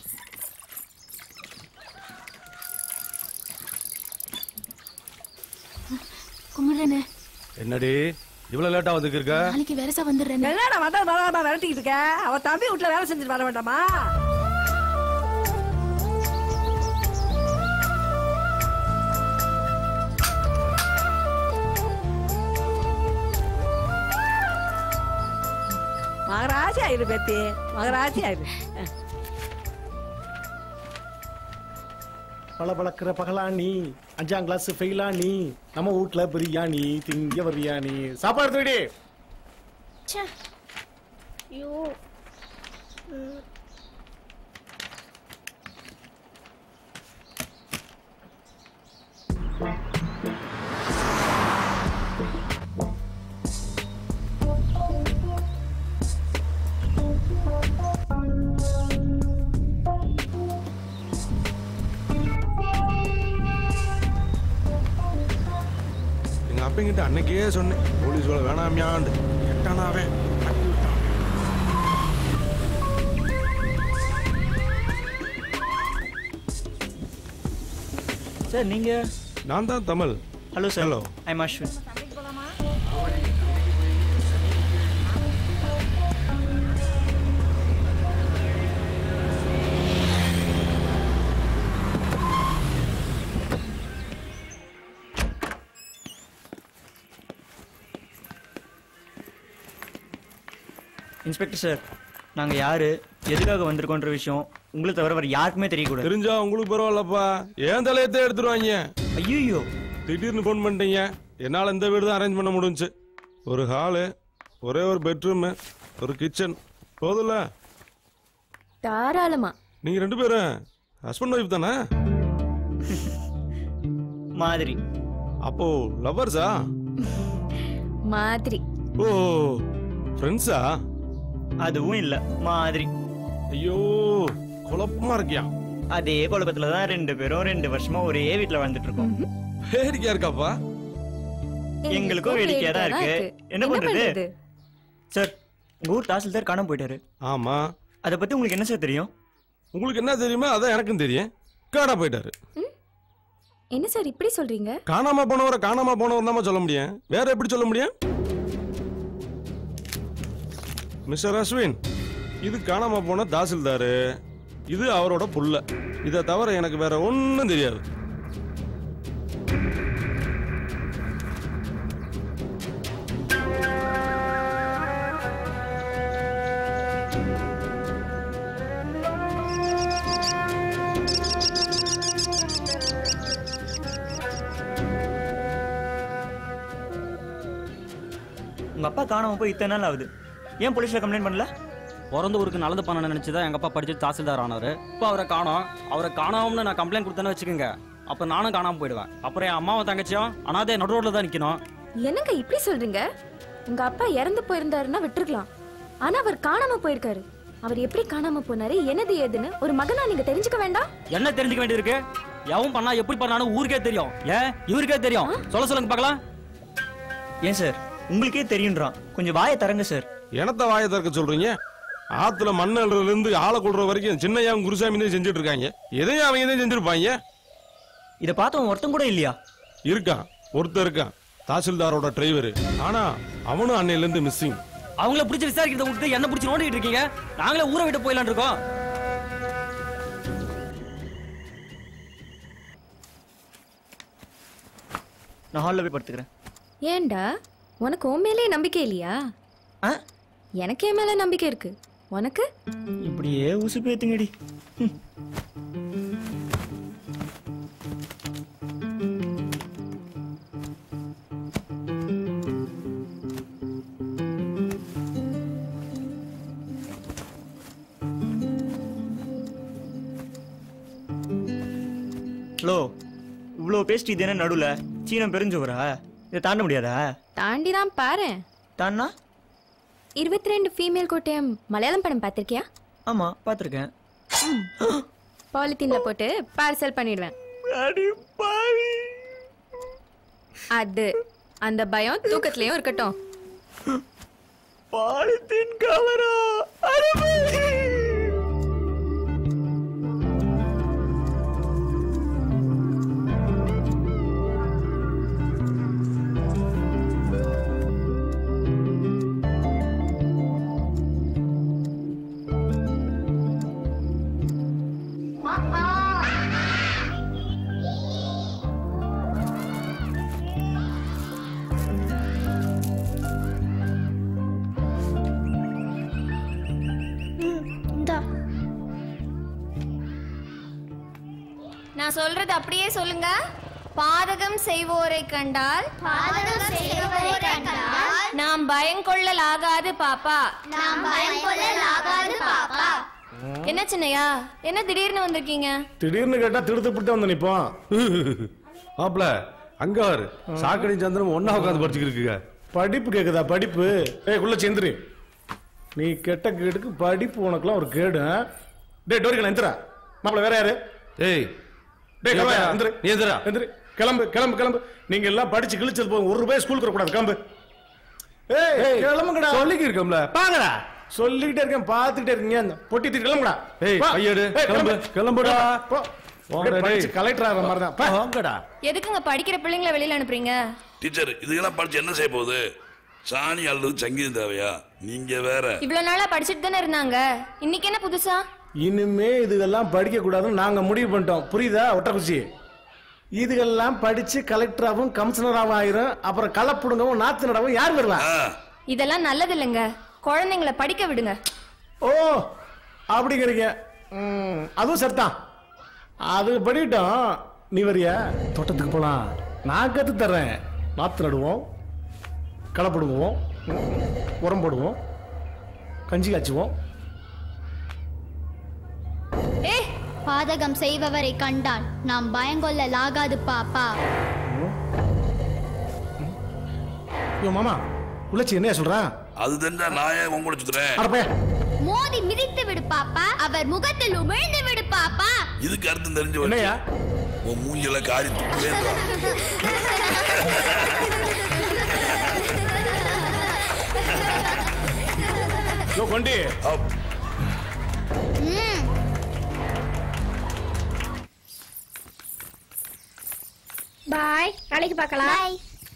கும்பிடுறேனே என்னடி இவ்வளவு லேட்டா வந்துருக்க நாளைக்கு வேறசா வந்துடுறேன் என்னடா வந்தா வராதா விரட்டிக்கிட்டு இருக்க அவ தம்பி வீட்டுல வேலை செஞ்சுட்டு வர வேண்டாமா மகராஜி ஆயிரு பேத்தி மகராஜி ஆயிரு பல பழக்கிற பகலானி அஞ்சாம் கிளாஸ் ஃபெயிலானி நம்ம வீட்ல பிரியாணி திங்க பிரியாணி சாப்பாடு தூடி ச்சே ஐயோ ம். எங்க அப்பங்கிட்ட அன்னைக்கே சொன்னேன் போலீஸ் வேலை வேணாமியாண்டு எட்டானா அவன் சார் நீங்க நான் தான் Tamil hello sir hello I am Ashwin inspector sir நாங்க யாரு எதுக்காக வந்திருக்கோன்ற விஷயம் உங்களை தவிர வேற யாருக்குமே தெரியக்கூடாது தெரிஞ்சா உங்களுக்கு பரவாயில்லப்பா ஏன் தலையத்தை எடுத்துருவாங்க ஐயோ திடீர்னு ஃபோன் பண்ணிட்டீங்க என்னால் இந்த வீடு தான் அரேஞ்ச் பண்ண முடிஞ்சுச்சு ஒரு ஹாலு ஒரே ஒரு பெட்ரூமு ஒரு கிச்சன் போதும்ல தாராளமா நீங்க ரெண்டு பேரும் ஹஸ்பண்ட் ஒய்ஃப் தானே மாதிரி அப்போ லவ்வர்ஸா மாதிரி ஓ ஃப்ரெண்ட்ஸா அதுவும் இல்ல மாதிரி ஐயோ குழப்பமா இருக்கியா அதே குழப்பத்துல தான் ரெண்டு பேரும் ரெண்டு வருஷமா ஒரே வீட்ல வாழ்ந்துட்டு இருக்கோம் வேடிக்கையா இருக்காப்பா எங்களுக்கும் வேடிக்கையா தான் இருக்கு என்ன பண்றது சார் உங்க ஊர் தாசில்தார் காணாம போயிட்டாரு ஆமா அத பத்தி உங்களுக்கு என்ன சார் தெரியும் உங்களுக்கு என்ன தெரியுமோ அதான் எனக்கும் தெரியும் காணா போயிட்டாரு என்ன சார் இப்படி சொல்றீங்க காணாம போனவரை காணாம போனவர் தான் சொல்ல முடியும் வேற எப்படி சொல்ல முடியும் மிஸ்டர் அஸ்வின் இது காணாம போன தாசில்தாரு இது அவரோட புள்ள இதை தவிர எனக்கு வேற ஒன்றும் தெரியாது உங்க அப்பா காணாம போய் இத்தனை நாள் ஆகுது ஏன் போலீஸ்ல கம்ப்ளைண்ட் பண்ணல பிறந்த ஊருக்கு நல்லது பண்ண நினைச்சு தான் எங்க அப்பா படிச்சு தாசில்தார் ஆனாரு இப்போ அவரை காணோம் அவரை காணாமனு நான் கம்ப்ளைண்ட் கொடுத்தேன்னு வச்சுக்கோங்க அப்ப நானும் காணாம போயிடுவேன் அப்புறம் என் அம்மாவும் தங்கச்சியும் அனாதே நடு ரோட்ல தான் நிக்கணும் என்னங்க இப்படி சொல்றீங்க உங்க அப்பா இறந்து போயிருந்தாருன்னா விட்டுருக்கலாம் ஆனா அவர் காணாம போயிருக்காரு அவர் எப்படி காணாம போனாரு என்னது ஏதுன்னு ஒரு மகனா நீங்க தெரிஞ்சுக்க வேண்டாம் என்ன தெரிஞ்சுக்க வேண்டியிருக்கு எவன் பண்ணா எப்படி பண்ணான்னு ஊருக்கே தெரியும் ஏன் இவருக்கே தெரியும் சொல்ல சொல்லுங்க பார்க்கலாம் ஏன் சார் உங்களுக்கே தெரியுன்றான் கொஞ்சம் வாயை தரங்க சார் எனத்த வாயை திறக்க சொல்றீங்க ஆத்துல மண்ணல்ல இருந்து ஆளை கொள்ற வரைக்கும் சின்னையாவும் குருசாமி தான் செஞ்சுட்டு இருக்காங்க எதையும் அவங்க தான் செஞ்சிருப்பாங்க இத பார்த்தவன் ஒருத்தன் கூட இல்லையா இருக்கான் ஒருத்தர் இருக்கான் தாசில்தாரோட டிரைவர் ஆனா அவனும் அன்னையில இருந்து மிஸ்ஸிங் அவங்கள பிடிச்சி விசாரிக்கிறத விட்டு என்ன பிடிச்சி நோண்டிட்டு இருக்கீங்க நாங்களே ஊரை விட்டு போயிடலான் இருக்கோம் நான் ஹாலில் போய் படுத்துக்கிறேன் ஏன்டா உனக்கு உன் மேலே நம்பிக்கை இல்லையா எனக்கு என் மேல நம்பிக்கை இருக்கு உனக்கு இப்படியே உசு பேத்துங்கடி ஹலோ இவ்வளோ பேசிட்டு இது என்ன நடுவுல சீனம் பெருஞ்சோரா இதை தாண்ட முடியாதா தாண்டி தான் பாரு தாண்டா இருபத்தி ரெண்டு ஃபீமேல் கோட்டயம் மலையாளம் படம் பார்த்திருக்கியா ஆமா பார்த்துருக்கேன் பாலித்தீன்ல போட்டு பார்சல் பண்ணிடுவேன் அது அந்த பயம் தூக்கத்திலயும் இருக்கட்டும் பாலித்தீன் கவரா நான் சொல்றது அப்படியே சொல்லுங்க பாதகம் செய்வோரை கண்டால் பாதகம் செய்வோரை கண்டால் நாம் பயங்கொள்ளலாகாது பாப்பா நாம் பயங்கொள்ளலாகாது பாப்பா என்ன சின்னையா என்ன திடீர்னு வந்திருக்கீங்க திடீர்னு கேட்டா திடுத்துப்பிட்டு வந்து நிப்போம் மாப்ள அங்க வாரு சாக்கடை சந்திரன் ஒன்னா உட்காந்து படிச்சுக்கிட்டு இருக்குங்க படிப்பு கேக்குதா படிப்பு ஏய் குள்ள செந்திரி நீ கெட்ட கேடுக்கு படிப்பு உனக்குலாம் ஒரு கேடு ஆ? டேய் டோரிக்கல எந்திரா மாப்பிள வேற யாரு ஏய் டேய் நீ கிளம்பு எந்திரா. எந்திரு நீ எந்திரா. எந்திரு கிளம்பு கிளம்பு கிளம்பு நீங்க எல்லாம் படிச்சு கிழிச்சது போதும் ஒரு ரூபாய் ஸ்கூலுக்கு கூடாது கிளம்பு ஏய் ஏய், கிளம்புங்கடா சொல்லிக்கி இருக்கோம்ல பாங்கடா சொல்லிக்கிட்டே இருக்கேன் பார்த்துக்கிட்டே இருக்கீங்க அந்த பொட்டி தூக்கி கிளம்புடா ஏய், போ. கையெடு. ஏய், கிளம்பு. கிளம்புடா. போ வாங்கடா, அப்படியே படிச்சு டேய். கலெக்டர் ஆகிற மாதிரி தான் வாங்கடா எதுக்குங்க படிக்கிற பிள்ளைங்களை வெளியில அனுப்புறீங்க டீச்சர் இதுக்கெல்லாம் படிச்சு என்ன செய்ய போகுது சாணி அல்லது சங்கீதம் தேவையா நீங்க வேற இவ்வளவு நாளா படிச்சுட்டு தானே இருந்தாங்க இன்னைக்கு என்ன புதுசா இனிமே இதுகெல்லாம் படிக்க கூடாதுன்னு நாங்க முடிவு பண்ணிட்டோம் புரியுதா ஒட்டக்குச்சி இதுகெல்லாம் படிச்சு கலெக்டராகவும் கமிஷனராகவும் ஆயிரும் அப்புறம் களப்புடுங்கவும் நாத்து நடவும் யார் வருவா இதெல்லாம் நல்லது இல்லைங்க குழந்தைங்களை படிக்க விடுங்க ஓ அப்படிங்கிறீங்க ம், அதுவும் சரிதான் அது படிக்கட்டும் நீ வரியா தோட்டத்துக்கு போலாம் நான் கத்து தர்றேன் நாற்று நடுவோம் களப்படுவோம் உரம் போடுவோம் கஞ்சி காய்ச்சுவோம் ஏ பாதகம் செய்பவரை கண்டால் நாம் பயங்கொள்ளலாகாது பாப்பா ஐயோ மாமா உள்ளச்சி என்னையா சொல்றா அது தெரிஞ்சா நான் ஏன் உங்களை சுத்துறேன் அடப்பே மோதி மிதித்து விடு பாப்பா அவர் முகத்தில் உமிழ்ந்து விடு பாப்பா இதுக்கு அர்த்தம் தெரிஞ்சு என்னய்யா? உன் மூஞ்சில காரி துப்பவே யோ கொண்டி பாய் நாளைக்கு பார்க்கலாம் பாய்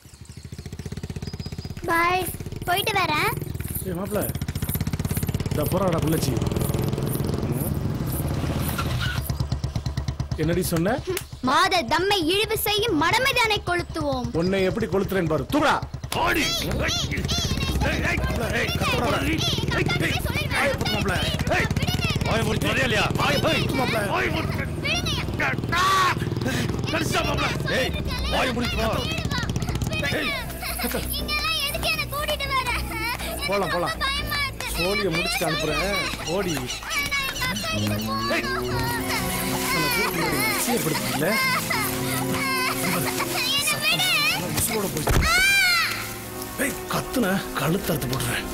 பாய் போயிட்டு வரேன் ஏய் மாப்பிள இந்த போறாடா புள்ளச்சி என்னடி சொன்ன மாத தம்மை இழிவு செய்யும் மடமைதானை கொளுத்துவோம் உன்னை எப்படி கொளுத்துறேன் பாரு தூடா ஆடி போலாம் போலாம் சோழிய முடிச்சுட்டு அனுப்புறேன் ஓடி நிச்சயப்படுத்தல கத்துன கழுத்து அறுத்து போடுறேன்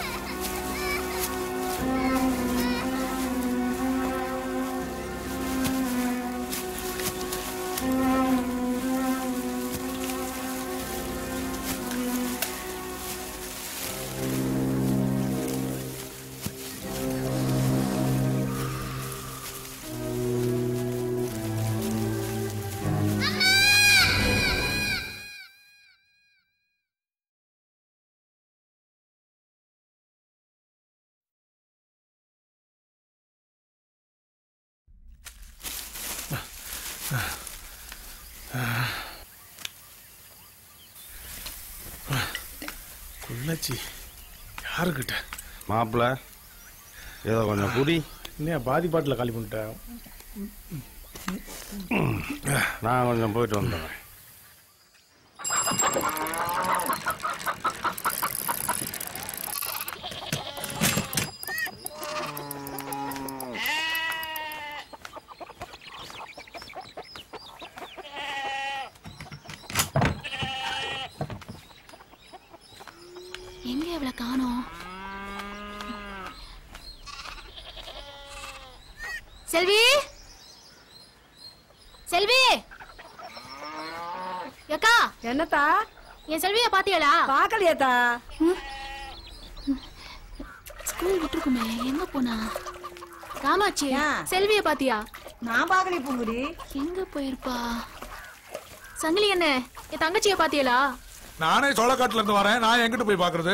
குள்ளச்சி யாருக்கிட்ட மாப்பிள்ள ஏதோ கொஞ்சம் குடி இன்னும் பாதி பாட்டில் காலி பண்ணிட்டேன் நான் கொஞ்சம் போயிட்டு வந்துடுறேன் எங்க இவளை காணோம் செல்வி செல்வி ஏக்கா என்னத்தா என் செல்விய பாத்தியலா பாக்கலையேத்தா ஸ்கூல் விட்டுருக்குமே எங்க போனா காமாட்சி செல்விய பாத்தியா நான் பாக்கலையே பூங்குடி எங்க போயிருப்பா சங்கிலி என்ன என் தங்கச்சிய பாத்தியலா நானே சோளக்காட்டுல இருந்து வரேன் நான் எங்கிட்டு போய் பாக்குறது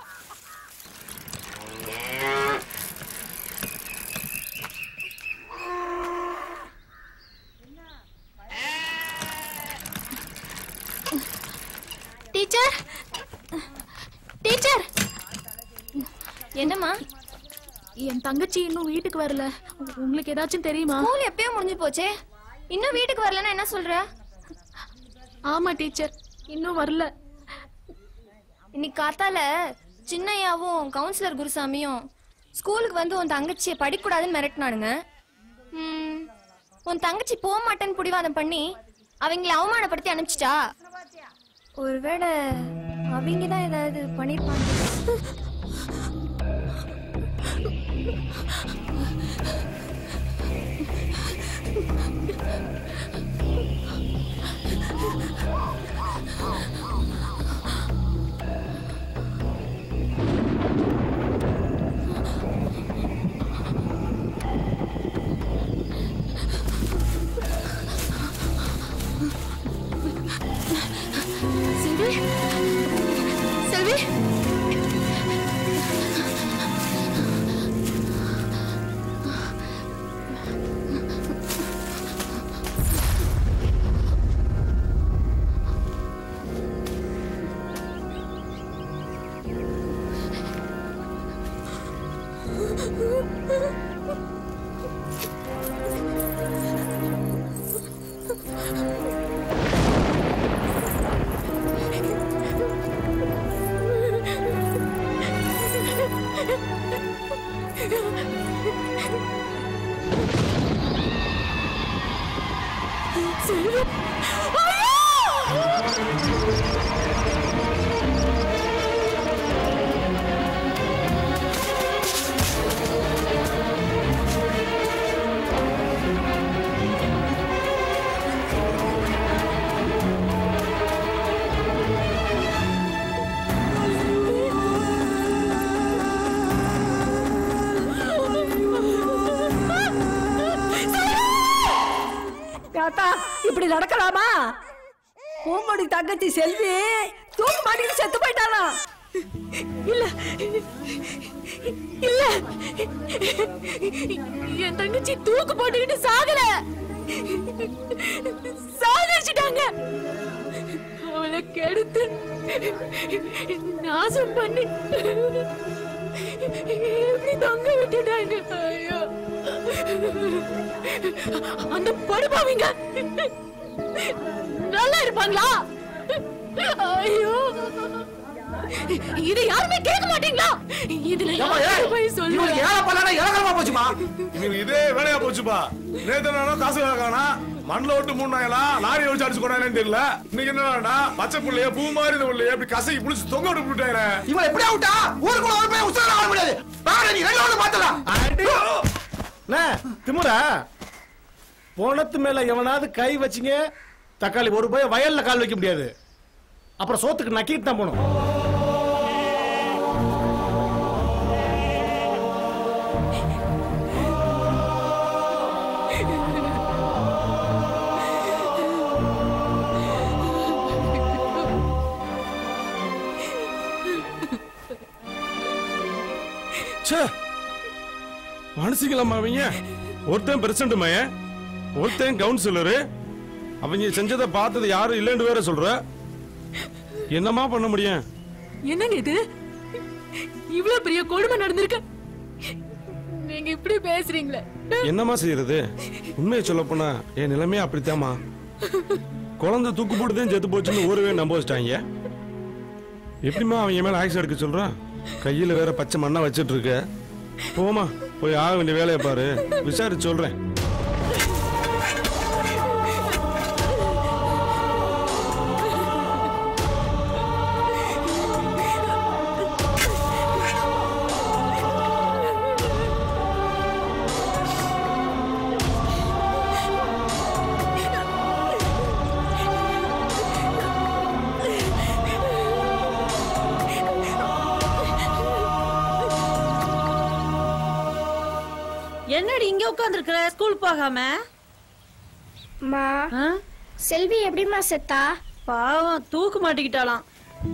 டீச்சர் டீச்சர் என்னம்மா என் தங்கச்சி இன்னும் வீட்டுக்கு வரல உங்களுக்கு ஏதாச்சும் தெரியுமா ஸ்கூல் எப்பயோ முடிஞ்சு போச்சே இன்னும் வீட்டுக்கு வரலன்னா என்ன சொல்ற ஆமா டீச்சர் இன்னும் வரல இன்னைக்கு காத்தால சின்னையாவும் கவுன்சிலர் குருசாமியும் ஸ்கூலுக்கு வந்து உன் தங்கச்சியை படிக்கக்கூடாதுன்னு மிரட்டினானுங்க ம், உன் தங்கச்சி போக மாட்டேன்னு பிடிவாதம் பண்ணி அவங்கள அவமானப்படுத்தி அனுப்பிச்சிட்டா ஒருவேளை அவங்க தான் ஏதாவது பண்ணிருப்பாங்க செல்வி செல்வி செல்வம் தாத்தா இப்படி நடக்கலாமா பூமொழி தங்கச்சி செல்வி தூக்கு மாட்டிட்டு செத்து போயிட்டானா இல்ல இல்ல என் தங்கச்சி தூக்கு போட்டுக்கிட்டு சாகல சாகடிச்சிட்டாங்க அவளை கெடுத்து நாசம் பண்ணி எப்படி தொங்க விட்டுட்டாங்க ஐயோ அந்த படுபாவிங்க நல்லா இருப்பாங்களா ஐயோ இது யாருமே கேட்க மாட்டீங்களா இதுல ஏம்மா, ஏய், யாரு போய் இவனுக்கு ஏழை பண்ணானா இலக்கணமா போச்சுமா இவனுக்கு இதே வேலையா போச்சுப்பா நேத்து நானும் காசு காணா மண்ணில் விட்டு மூணு நாயெல்லாம் லாரி வச்சு அடிச்சு கொண்டாங்கன்னு தெரியல இன்னைக்கு என்னடா பச்சை புள்ளைய பூ மாதிரி இந்த புள்ளைய இப்படி கசைக்கு புடிச்சு தொங்க விட்டு விட்டாங்க இவன் எப்படியா விட்டா ஊருக்குள்ள ஒரு பையன் உசுர வாழ முடியாது பாரு நீ ரெண்டு ஒண்ணு மாத்தலாம் அண்ணே, திமுறா போனத்து மேல எவனாவது கை வச்சிங்க தக்காளி ஒரு போய் வயல்ல கால் வைக்க முடியாது அப்புறம் சோத்துக்கு நக்கிட்டு தான் போகணும் ச்சே மனசுங்களம்மா அவங்க ஒருத்தன் பிரசிடண்ட் மயன் ஒருத்தன் கவுன்சிலரு அவங்க செஞ்சதை பார்த்தது யாரும் இல்லைன்னு வேற சொல்ற என்னம்மா பண்ண முடியும் என்னங்க இது இவ்வளவு பெரிய கொடுமை நடந்திருக்கு நீங்க இப்படி பேசுறீங்களே என்னம்மா செய்யறது உண்மையை சொல்ல போனா என் நிலைமையே அப்படித்தாம்மா குழந்தை தூக்கு போட்டுதான் செத்து போச்சுன்னு ஊரவே நம்ப வச்சிட்டாங்க எப்படிம்மா அவன் என் மேல ஆக்ஷன் எடுக்க சொல்றான் கையில வேற பச்சை மண்ணா வச்சிட்டு இருக்க போமா போய் ஆக வேண்டிய வேலையை பாரு விசாரிச்சு சொல்றேன் என்னடி இங்க உட்கார்ந்துருக்கிற ஸ்கூல் போகாம மா செல்வி எப்படிம்மா செத்தா பாவம் தூக்கு மாட்டிக்கிட்டாளாம்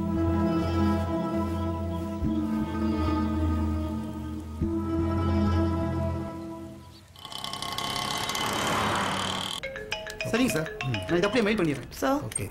சரிங்க சார் நான் இதை அப்படியே மெயில் பண்ணிடுறேன் சார் ஓகே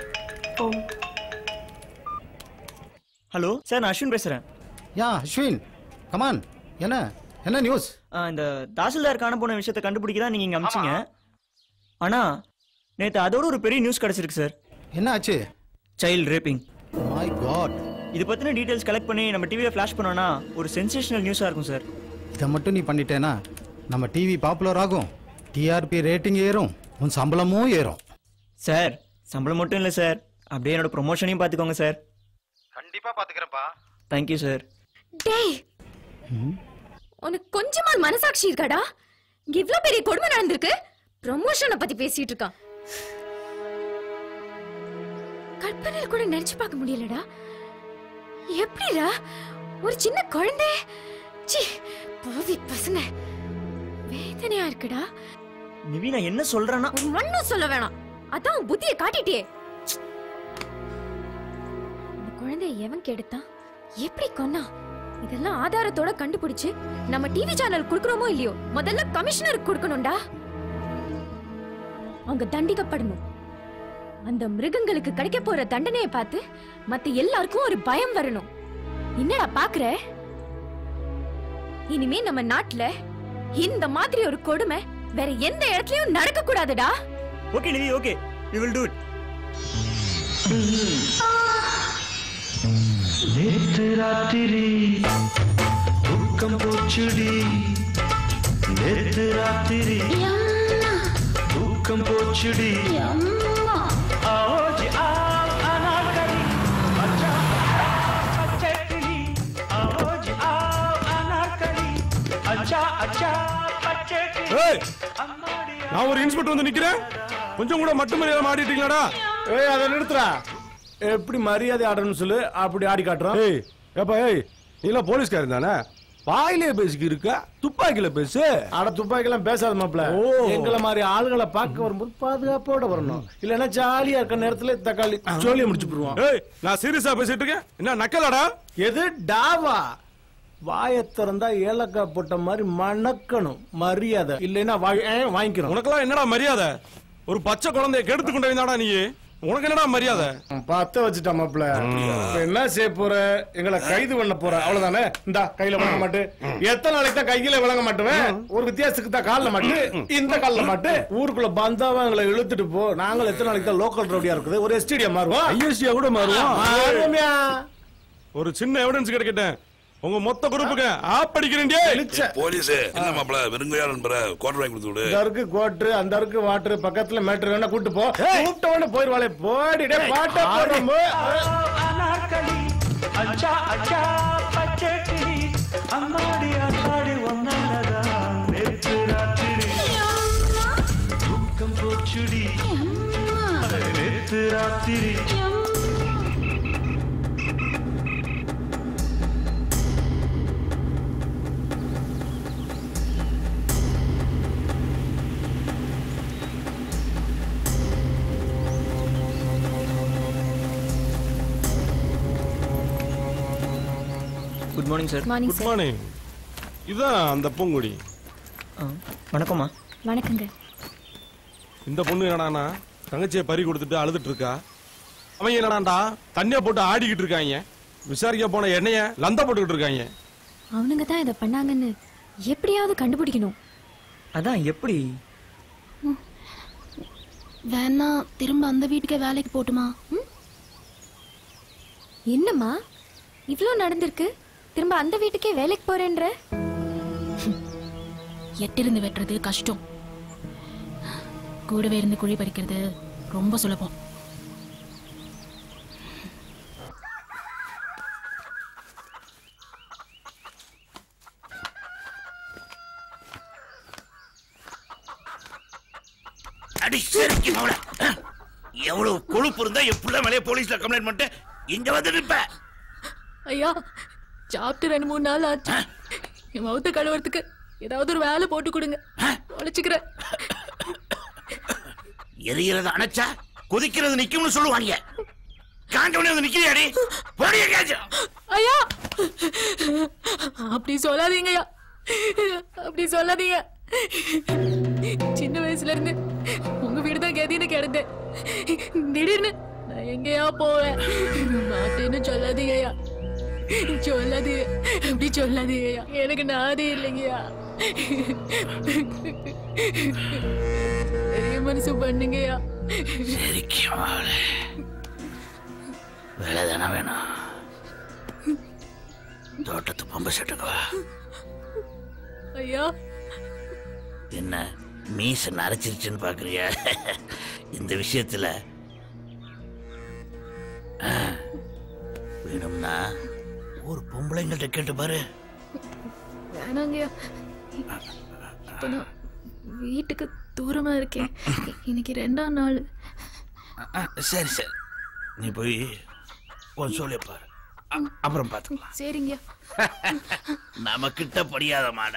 ஹலோ சார் நான் அஸ்வின் பேசுறேன் யா அஸ்வின் கமான் என்ன என்ன நியூஸ் இந்த தாசில்தார் காண போன விஷயத்தை கண்டுபிடிக்க தான் நீங்க இங்க அமிச்சிங்க ஆனா நேத்து அதோட ஒரு பெரிய நியூஸ் கிடைச்சிருக்கு சார் என்ன ஆச்சு சைல்ட் ரேப்பிங் மை காட் இது பத்தின டீடைல்ஸ் கலெக்ட் பண்ணி நம்ம டிவியை ஃபிளாஷ் பண்ணோம்னா ஒரு சென்சேஷனல் நியூஸா இருக்கும் சார் இதை மட்டும் நீ பண்ணிட்டேனா நம்ம டிவி பாப்புலர் ஆகும் டிஆர்பி ரேட்டிங் ஏறும் உன் சம்பளமும் ஏறும் சார் சம்பளம் மட்டும் இல்லை சார் அப்படியே என்னோட ப்ரொமோஷனையும் பார்த்துக்கோங்க சார் கண்டிப்பா பாத்துக்கிறேன்ப்பா தேங்க்யூ சார் டேய் உனக்கு கொஞ்சமா மனசாட்சி இருக்காடா இங்க இவ்ளோ பெரிய கொடுமை நடந்திருக்கு ப்ரமோஷனை பத்தி பேசிட்டு இருக்கான் கற்பனையில கூட நினைச்சு பார்க்க முடியலடா எப்படிடா ஒரு சின்ன குழந்தை ச்சீ பாவி பசங்க வேதனையா இருக்குடா நிவி நான் என்ன சொல்றேன்னா ஒன்னும் சொல்ல வேணாம் அதான் உன் புத்தியை காட்டிட்டியே இந்த குழந்தைய எவன் கெடுத்தான் எப்படி கொன்னா இதெல்லாம் ஆதாரத்தோட கண்டுபிடிச்சு நம்ம டிவி சேனல் குடுக்கறோமோ இல்லையோ முதல்ல கமிஷனருக்கு கொடுக்கணும்டா அவங்க தண்டிக்கப்படணும் அந்த மிருகங்களுக்கு கிடைக்க போற தண்டனையை பார்த்து மத்த எல்லாருக்கும் ஒரு பயம் வரணும் என்னடா பாக்குற இனிமே நம்ம நாட்டுல இந்த மாதிரி ஒரு கொடுமை வேற எந்த இடத்துலயும் நடக்க கூடாதுடா okay Nivi okay we will do it நேற்று ராத்திரி தூக்கம் போச்சுடி நேற்று ராத்திரி தூக்கம் தூக்கம் போச்சுடி आओ जी आओ अनारकली अच्छा अच्छा किली आओ जी आओ अनारकली अच्छा अच्छा अच्छे ஏய் நான் ஒரு இன்ஸ்பெக்டர் வந்து நிக்கிறேன் கொஞ்சம் கூட மட்டும் மரியாதை மாடிட்டீங்களாடா ஏய் அதை நிறுத்துறா எப்படி மரியாதை ஆடணும்னு சொல்லு அப்படி ஆடி காட்டுறோம் ஏய் ஏப்பா ஏய் நீலாம் போலீஸ்காரன் தானே வாயிலே பேசிக்கி இருக்க துப்பாக்கில பேசு அட துப்பாக்கிலாம் பேசாத மாப்ள ஓ. எங்களை மாதிரி ஆளுகளை பார்க்க வரும்போது பாதுகாப்போட வரணும் இல்லைன்னா ஜாலியா இருக்க நேரத்துல தக்காளி ஜோலியை முடிச்சு போடுவோம் ஏய் நான் சீரியஸா பேசிட்டு இருக்கேன் என்ன நக்கலாடா எது டாவா வாயை திறந்தா ஏலக்காய் போட்ட மாதிரி மணக்கணும் மரியாதை இல்லைன்னா வாய் ஏன் வாங்கிக்கிறோம் உனக்கெல்லாம் என்னடா மரியாதை ஒரு பச்சை குழந்தைய கெடுத்து கொண்டு வந்தாடா நீ உனக்கு என்னடா மரியாதை பத்த வச்சுட்டா மாப்ள இப்ப என்ன செய்ய போற எங்களை கைது பண்ண போற அவ்வளவுதானே இந்தா கையில வழங்க மாட்டு எத்தனை நாளைக்கு தான் கையில வழங்க மாட்டுவேன் ஒரு வித்தியாசத்துக்கு தான் கால்ல மாட்டு இந்த கால்ல மாட்டு ஊருக்குள்ள பந்தாவா எங்களை இழுத்துட்டு போ நாங்கள் எத்தனை நாளைக்கு தான் லோக்கல் ரவுடியா இருக்குது ஒரு எஸ்டிடியா மாறுவோம் ஐஎஸ்டியா கூட மாறுவோம் மாறுவோம்யா. ஒரு சின்ன எவிடன்ஸ் கிடைக்கட்டேன் உங்க மொத்த குரூப்புக்கு ஆப் அடிக்கிறேன்டே போலீஸ் என்ன மாப்பிள வெறுங்கையா நண்பர கோட்டர் வாங்கி கொடுத்து விடு இந்த இருக்கு கோட்ரு அந்த இருக்கு வாட்டர் பக்கத்துல மேட்ரு வேணா கூட்டு போ கூப்பிட்ட உடனே போயிருவாளே போடி டேய், பாட்டா போடுறோம் अनारकली अच्छा अच्छा अच्छे किली அம்மாடி அம்மாடி ஒன்னல்லதா நேற்று ராத்திரி தூக்கம் போச்சுடி நேற்று ராத்திரி good morning sir good morning இதான் அந்த பூங்குடி வணக்கம்மா வணக்கங்க இந்த பொண்ணு என்னடானா தங்கச்சியை பறி கொடுத்துட்டு அழுதுட்டு இருக்கா அவன் என்னடாண்டா தண்ணிய போட்டு ஆடிக்கிட்டு இருக்காங்க விசாரிக்க போன எண்ணெய லந்த போட்டுக்கிட்டு இருக்காங்க அவனுங்க தான் இதை பண்ணாங்கன்னு எப்படியாவது கண்டுபிடிக்கணும் அதான் எப்படி வேணா திரும்ப அந்த வீட்டுக்கே வேலைக்கு போட்டுமா என்னம்மா இவ்ளோ நடந்திருக்கு திரும்ப அந்த வீட்டுக்கே வேலைக்கு போறேன்ற எட்டிருந்து வெட்டுறது கஷ்டம் கூடவே இருந்து குழி பறிக்கிறது ரொம்ப சுலபம் அடி சரிக்கு மவள எவ்வளவு கொழுப்பு இருந்தா என் புள்ள மேலே போலீஸ்ல கம்ப்ளைண்ட் பண்ணிட்டு இங்க வந்து நிப்ப ஐயா சாப்பிட்டு ரெண்டு மூணு நாள் ஆச்சு என் மௌத்த கழுவுறதுக்கு ஏதாவது ஒரு வேலை போட்டு கொடுங்க உழைச்சுக்கிறேன் எரியறத அணைச்சா கொதிக்கிறது நிக்கும்னு சொல்லுவாங்க காண்டவனே வந்து நிக்கிறியாடி போடிய கேச்சம் ஐயா அப்படி சொல்லாதீங்க ஐயா அப்படி சொல்லாதீங்க சின்ன வயசுல இருந்து உங்க வீடு தான் கதின்னு கிடந்தேன் திடீர்னு நான் எங்கேயா போவேன் மாட்டேன்னு சொல்லாதீங்க ஐயா சொல்லாதீங்க அப்படி சொல்லாதீங்க ஐயா எனக்கு நாதே இல்லைங்கய்யா பெரிய மனசு பண்ணுங்கய்யா சரிக்கு மவள வேலை தானே வேணும் தோட்டத்து பம்பு செட்டுக்கு வா ஐயா என்ன மீச நரைச்சிருச்சுன்னு பாக்குறியா இந்த விஷயத்துல ஆ, வேணும்னா ஒரு பொம்பளைங்கள்ட்ட கேட்டு பாரு வேணாங்கய்யா இப்போ நான் வீட்டுக்கு தூரமா இருக்கேன் இன்னைக்கு ரெண்டாம் நாள் ஆ, சரி சரி நீ போய் கொஞ்சம் சொல்லி பாரு அ- அப்புறம் பார்த்துக்கலாம் சரிங்க நம்ம கிட்ட படியாத மாட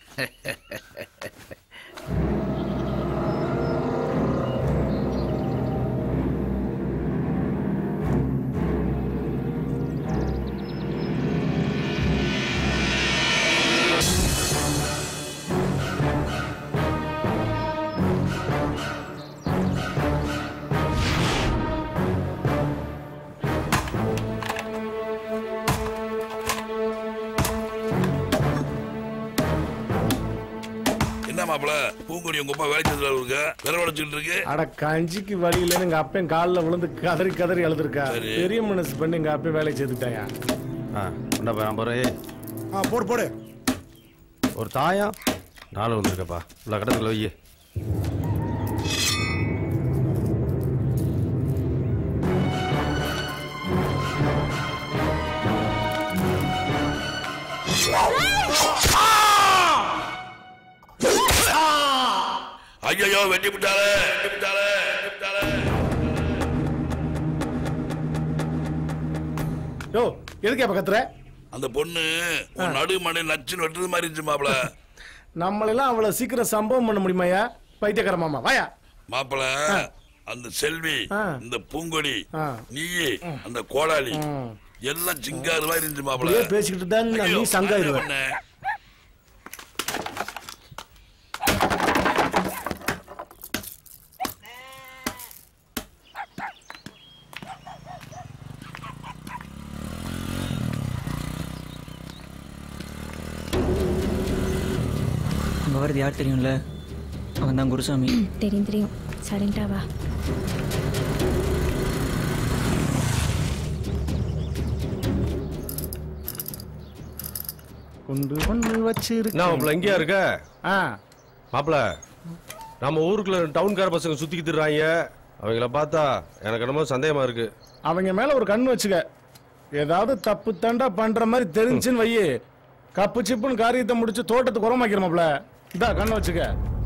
என்ன மாப்பிள பூங்கொடி உங்க அப்பா வேலை செஞ்சு இருக்க விர உடைச்சுட்டு இருக்கு அட கஞ்சிக்கு வழி இல்லைன்னு எங்க அப்பன் காலில் விழுந்து கதறி கதறி அழுதுருக்கா சரி. பெரிய மனசு பண்ணி எங்க அப்பன் வேலையை சேர்த்துட்டாயா ஆ கொண்டா போறேன் ஆ போடு போடு ஒரு தாயா நாலு வந்திருக்கப்பா இவ்வளோ கடத்துல வை ஐயோ வெட்டி விட்டாலே வெட்டி விட்டாலே வெட்டி விட்டாலே யோ எதுக்கு அப்ப கத்துற அந்த பொண்ணு உன் நடு மடை நச்சுன்னு வெட்டுறது மாதிரி இருந்துச்சு மாப்பிள நம்மளெல்லாம் அவ்வளவு சீக்கிரம் சம்பவம் பண்ண முடியுமாயா பைத்தியக்கார மாமா வாயா மாப்பிள அந்த செல்வி ஆ. இந்த பூங்கொடி ஆ. நீ அந்த கோடாளி எல்லாம் சிங்காரு மாதிரி இருந்துச்சு மாப்பிள அப்படியே பேசிக்கிட்டு தான் நீ ஐயோ, சங்காயிருவ. என்ன பண்ண? அங்கே வரது யார் தெரியும்ல அவன் தான் குருசாமி தெரியும் தெரியும் சைலண்டா வா கொண்டு கொண்டு வச்சிருக்க நான் மாப்பிள எங்கேயா இருக்க ஆ மாப்பிள நம்ம ஊருக்குள்ள டவுன்கார பசங்க சுத்திக்கிட்டு இருக்காங்க அவங்கள பார்த்தா எனக்கு என்னமோ சந்தேகமா இருக்கு அவங்க மேல ஒரு கண்ணு வச்சுக்க ஏதாவது தப்பு தண்டா பண்ற மாதிரி தெரிஞ்சுன்னு வையே கப்பு சிப்புன்னு காரியத்தை முடிச்சு தோட்டத்துக்கு உரமாக்கிறோம்ல இதா கண்ணை வச்சுக்க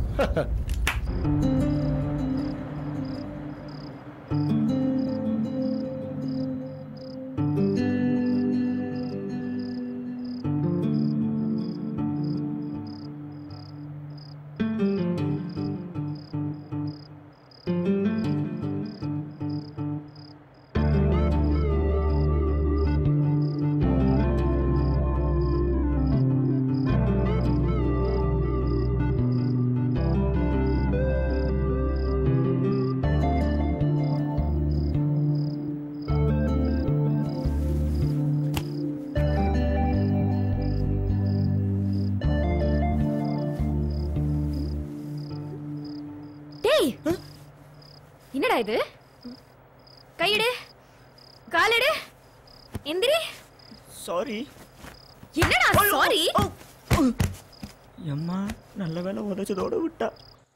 டேய் என்னடா இது கையெடு காலெடு எந்திரி சாரி என்னடா சாரி எம்மா நல்ல வேலை உதச்சதோட விட்டா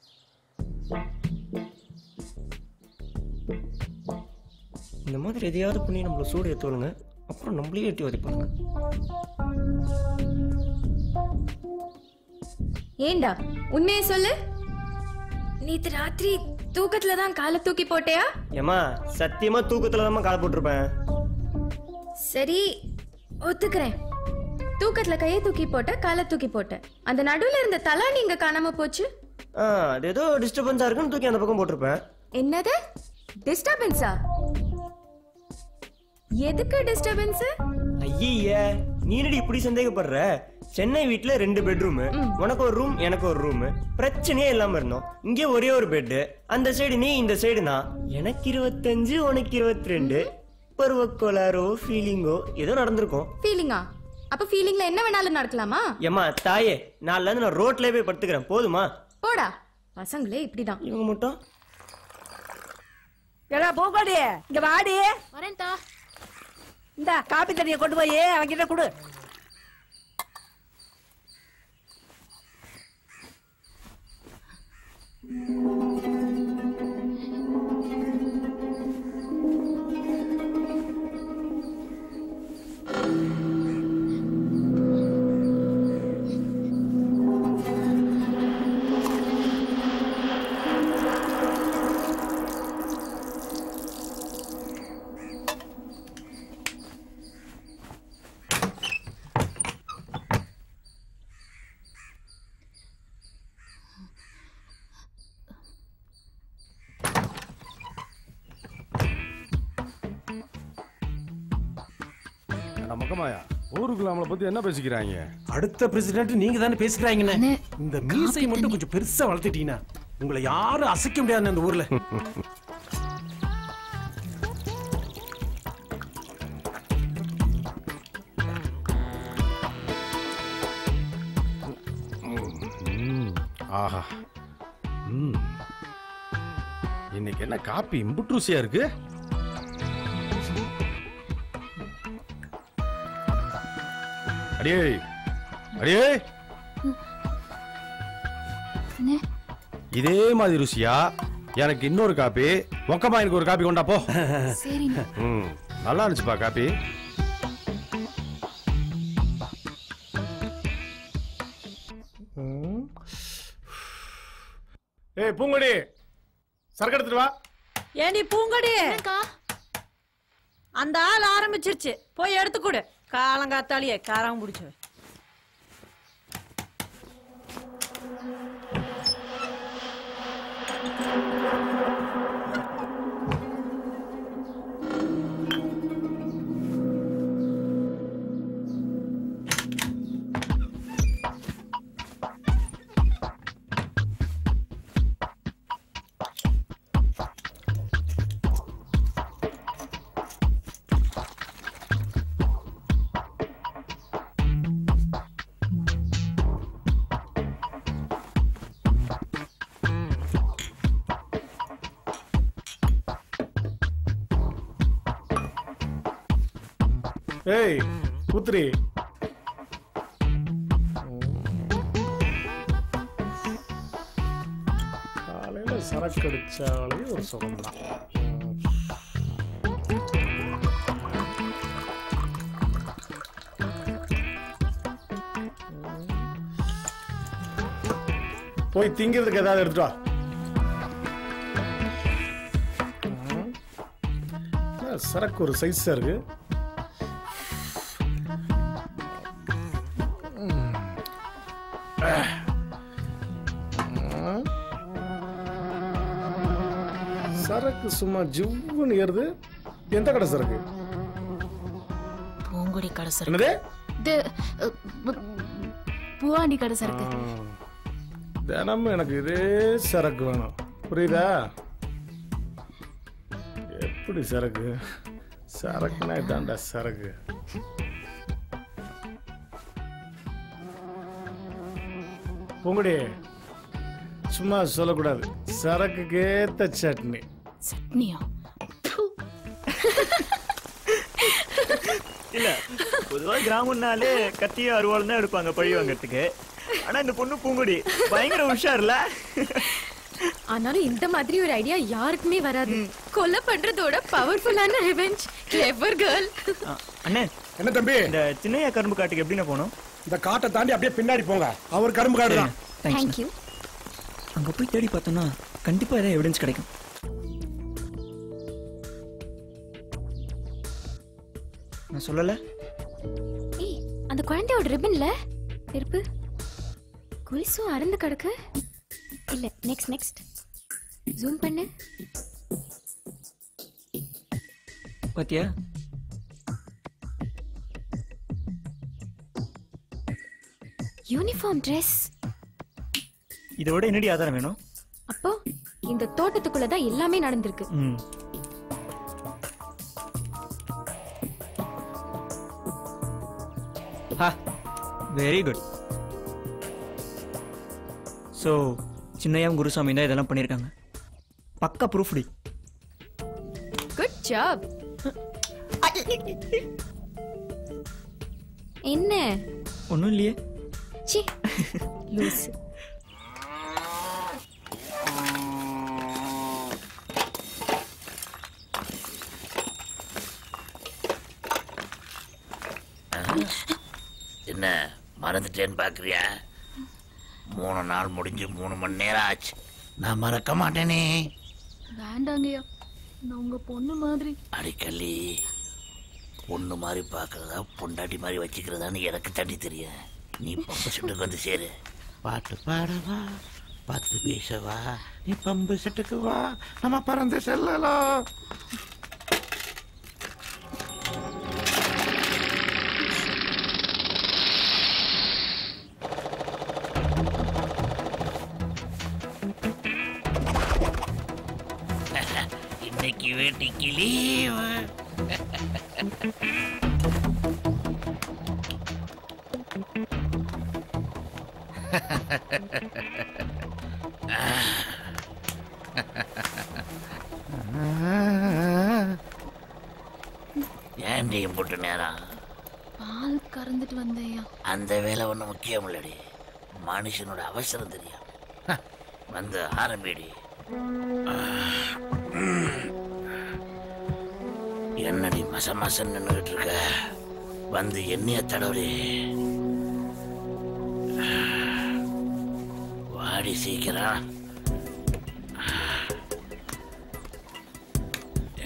இந்த மாதிரி எதையாவது பண்ணி நம்மள சூடு ஏற்றுவாங்க அப்புறம் நம்மளே ஏற்றி உதைப்பாங்க ஏண்டா உண்மையை சொல்லு நேத்து ராத்திரி தூக்கத்துல தான் காலை தூக்கி போட்டியா ஏம்மா சத்தியமா தூக்கத்துல தான் கால் போட்டிருப்பேன் சரி ஒத்துக்கிறேன் தூக்கத்துல கையை தூக்கி போட்ட காலை தூக்கி போட்ட அந்த நடுவுல இருந்த தலாணி இங்க காணாம போச்சு ஆ அது ஏதோ டிஸ்டர்பன்ஸா இருக்குன்னு தூக்கி அந்த பக்கம் போட்டிருப்பேன் என்னது டிஸ்டர்பன்ஸா எதுக்கு டிஸ்டர்பன்ஸ் ஐய நீ என்னடி இப்படி சந்தேகப்படுற சென்னை வீட்ல ரெண்டு பெட்ரூம் உனக்கு ஒரு ரூம் எனக்கு ஒரு ரூம் பிரச்சனையே இல்லாம இருந்தோம் இங்கே ஒரே ஒரு பெட் அந்த சைடு நீ இந்த சைடு நான் எனக்கு இருபத்தஞ்சு உனக்கு இருபத்தி ரெண்டு பருவக்கோளாரோ ஃபீலிங்கோ ஏதோ நடந்திருக்கும் ஃபீலிங்கா அப்ப ஃபீலிங்ல என்ன வேணாலும் நடக்கலாமா ஏம்மா தாயே நாளில இருந்து நான் ரோட்லயே போய் படுத்துக்கிறேன் போதுமா போடா பசங்களே இப்படிதான் இவங்க மட்டும் ஏடா பூக்கோடி இங்க வாடி வரேன்டா இந்த காப்பி தண்ணியை கொண்டு போய் அவங்கிட்ட கொடு மக்கமாயா ஊருக்குள்ள நம்மளை பத்தி என்ன பேசிக்கிறாங்க அடுத்த பிரசிடென்ட் நீங்க தானே பேசுறாங்கன்னு இந்த மீசை மட்டும் கொஞ்சம் பெருசா வளர்த்துட்டீங்கன்னா உங்களை யாரும் அசைக்க முடியாது அந்த ஊர்ல ம், ஆஹா ம் இன்னைக்கு என்ன காப்பி இம்புட்டு ருசியா இருக்கு அடியே அடியே இதே மாதிரி ருசியா எனக்கு இன்னொரு காப்பி மொக்கமா எனக்கு ஒரு காப்பி கொண்டா போ சரிண்ணா ம் நல்லா இருந்துச்சுப்பா காப்பி ஏய் ஏய் பூங்கொடி சரக்கு எடுத்துட்டு வா ஏண்டி பூங்கொடி அந்த ஆள் ஆரம்பிச்சிருச்சு போய் எடுத்து கொடு காலங்காத்தாலியே காரம் பிடிச்சு ஏய் புத்திரி காலையில சரக்கு அடிச்சாலே ஒரு சுகம்தான் போய் திங்கிறதுக்கு ஏதாவது எடுத்துட்டு வா என்ன சரக்கு ஒரு சைஸா இருக்கு சரக்கு சும்மா ஜிவ்வுன்னு ஏறுது எந்த கடை சரக்கு பூங்குடி கடை என்னது இது அ, பு- பூவாண்டி கடை சரக்கு தினமும் எனக்கு இதே சரக்கு வேணும் புரியுதா எப்படி சரக்கு சரக்குனா இதாண்டா சரக்கு பூங்குடி சும்மா சொல்லக்கூடாது சரக்குக்கு ஏத்த சட்னி சட்னியா இல்ல பொதுவா கிராமம்னாலே கத்தியும் அருவாளும் தான் எடுப்பாங்க பழி வாங்கறதுக்கு ஆனா இந்த பொண்ணு பூங்குடி பயங்கர உஷார்ல ஆனாலும் இந்த மாதிரி ஒரு ஐடியா யாருக்குமே வராது கொலை பண்றதோட பவர்ஃபுல்லான ரிவெஞ்ச் கிளெவர் கேர்ள் அண்ணே என்ன தம்பி இந்த சின்னையா கரும்பு காட்டுக்கு எப்படி போனோம் இந்த காட்டை தாண்டி அப்படியே பின்னாடி போங்க அவர் கரும்பு காடு தான் Thank யூ அங்க போய் தேடி பார்த்தோம்னா கண்டிப்பா ஏதாவது எவிடன்ஸ் கிடைக்கும் நான் சொல்லல ஏய் அந்த குழந்தையோட ரிப்பன்ல திருப்பு குலிசும் அறந்து கிடக்கு இல்ல நெக்ஸ்ட் நெக்ஸ்ட் ஜூம் பண்ணு பாத்தியா யூனிஃபார்ம் ட்ரெஸ் இதோட என்னடி ஆதாரம் வேணும் அப்போ இந்த தோட்டத்துக்குள்ள தான் எல்லாமே நடந்திருக்கு ம் ஹா வெரி குட் ஸோ சின்னையாவும் குருசாமி தான் இதெல்லாம் பண்ணியிருக்காங்க பக்கா ப்ரூஃப் டி குட் ஜாப் என்ன ஒன்றும் இல்லையே சி லூஸ் என்ன மறந்துட்டேன்னு பாக்குறியா மூணு நாள் முடிஞ்சு மூணு மணி நேரம் ஆச்சு நான் மறக்க மாட்டேனே வேண்டாங்கய்யா நான் உங்க பொண்ணு மாதிரி அடிக்கல்லி பொண்ணு மாதிரி பார்க்கறதா பொண்டாட்டி மாதிரி வச்சுக்கிறதான்னு எனக்கு தண்ணி தெரியும் நீ பம்பு செட்டுக்கு வந்து சேரு பாட்டு பாடவா பத்து பேசவா நீ பம்பு செட்டுக்கு வா நம்ம பறந்து செல்லலாம் இன்னைக்கு வேட்டிக்கு லீவு ஏன்டி போட்டு நேரம் பால் கறந்துட்டு வந்தேயா அந்த வேலை ஒன்றும் முக்கியம் இல்லடி மனுஷனோட அவசரம் தெரியும் ஹ, வந்து ஆரம்பிடி என்னடி மச மசன்னு நின்றுட்டு இருக்க வந்து எண்ணெய தடவுடி வாடி சீக்கிரம்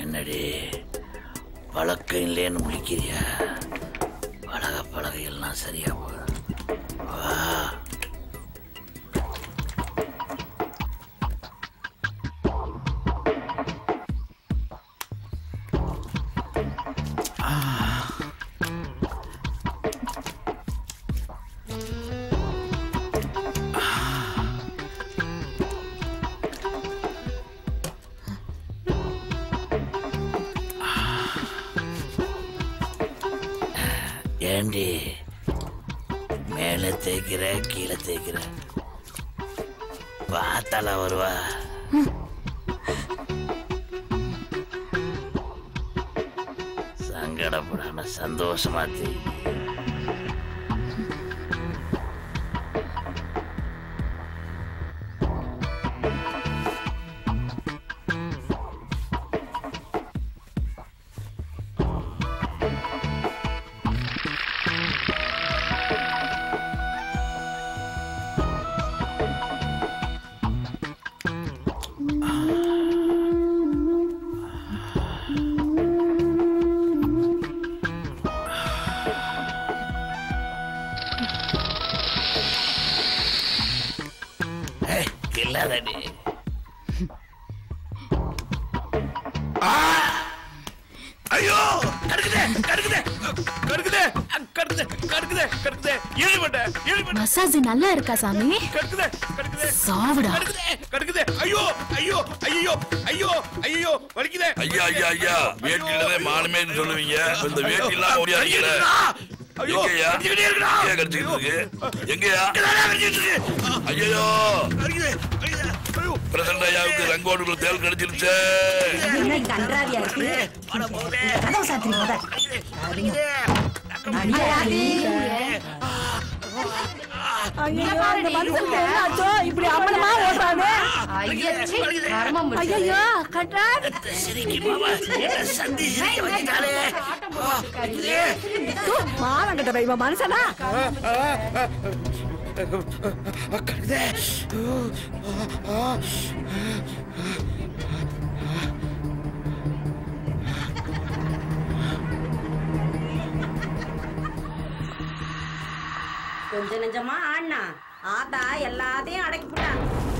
என்னடி பழக்கம் இல்லைன்னு முழிக்கிறியா பழக பழக எல்லாம் சரியா போகும் வா ஏண்டி மேலே தேய்க்கிற கீழே தேய்க்கிற பார்த்தால வருவா சங்கடப்படாம சந்தோஷமா தேய் இல்லாதடி ஐயோ கடுக்குதே கடுக்குதே கடுக்குதே கடுக்குதே கடுக்குதே கடுக்குதே இழிபட்ட இழிபட்ட மசாஜ் நல்லா இருக்கா சாமி கடுக்குதே கடுக்குதே சாவுடா கடுக்குதே கடுக்குதே ஐயோ ஐயோ ஐயோ ஐயோ ஐயோ வலிக்குதே ஐயா ஐயா ஐயா வேட்டியில மானமே சொல்லுவீங்க இந்த வேட்டி இல்லாம ஓடியாருக்கீங்க ஐயோ, எங்கயா கடிச்சுக்கிட்டே இருக்குடா. எங்கயா கடிச்சுக்கிட்டு இருக்கு எங்கயா ஐயோ பிரசன்ட் ஐயாவுக்கு ரங்கோடுக்குள்ள தேல் கடிச்சிருச்சு என்ன கன்றாவியா இருக்கு கதவு சாத்திரி முத அடியாடி ஐயோ இந்த மனுஷனுக்கு என்ன ஆச்சோ இப்படி அம்மனமா ஓடுறானே ஐயோ கட்டா மானங்கிட்ட போய் இவன் மனுஷனா கடுக்குதே கொஞ்ச நெஞ்சமா ஆடினா ஆத்தா எல்லாத்தையும் அடக்கி போட்டான்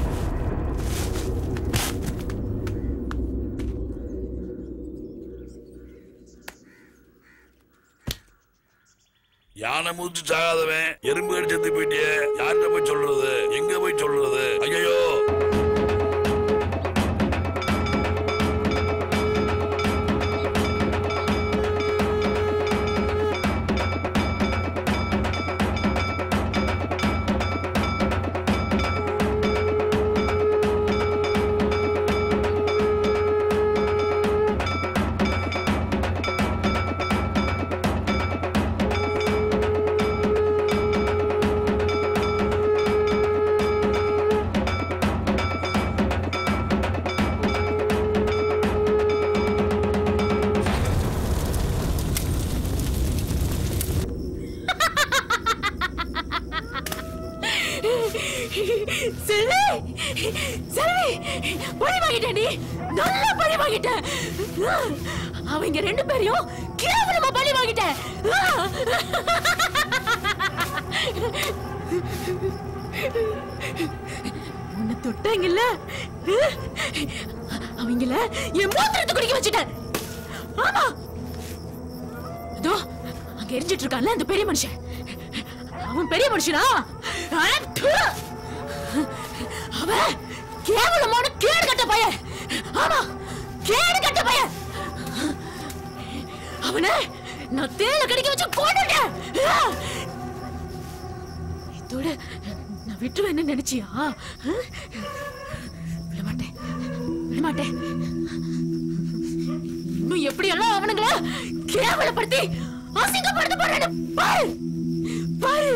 யானை மூச்சு சாகாதவன் எறும்பு கடி செத்து போயிட்டியே யார்கிட்ட போய் சொல்றது எங்க போய் சொல்றது ஐயோ செல்வி செல்வி பழி வாங்கிட்டேன் நீ நல்லா பழி வாங்கிட்டேன் அவங்க ரெண்டு பேரையும் கேவலமா பழி வாங்கிட்டேன் உன்னை தொட்டாங்கல்ல அவங்கள என் மூத்திரத்தை குடிக்க வச்சுட்டேன் ஆமா இதோ அங்க எரிஞ்சிட்டு இருக்கான்ல அந்த பெரிய மனுஷன் அவன் பெரிய மனுஷனா அட, ப்பு. அவன் கேவலமான கேடு கட்ட பையன் ஆமா கேடு கட்ட பையன் அவனை நான் தேல கடிக்க வச்சு கொண்டுட்டேன் இதோட நான் விட்டுருவேன்னு நினைச்சியா விடமாட்டேன் விடமாட்டேன் இன்னும் எப்படி எல்லாம் அவனுங்கள கேவலப்படுத்தி அசிங்கப்படுத்த போறேன்னு பாரு பாரு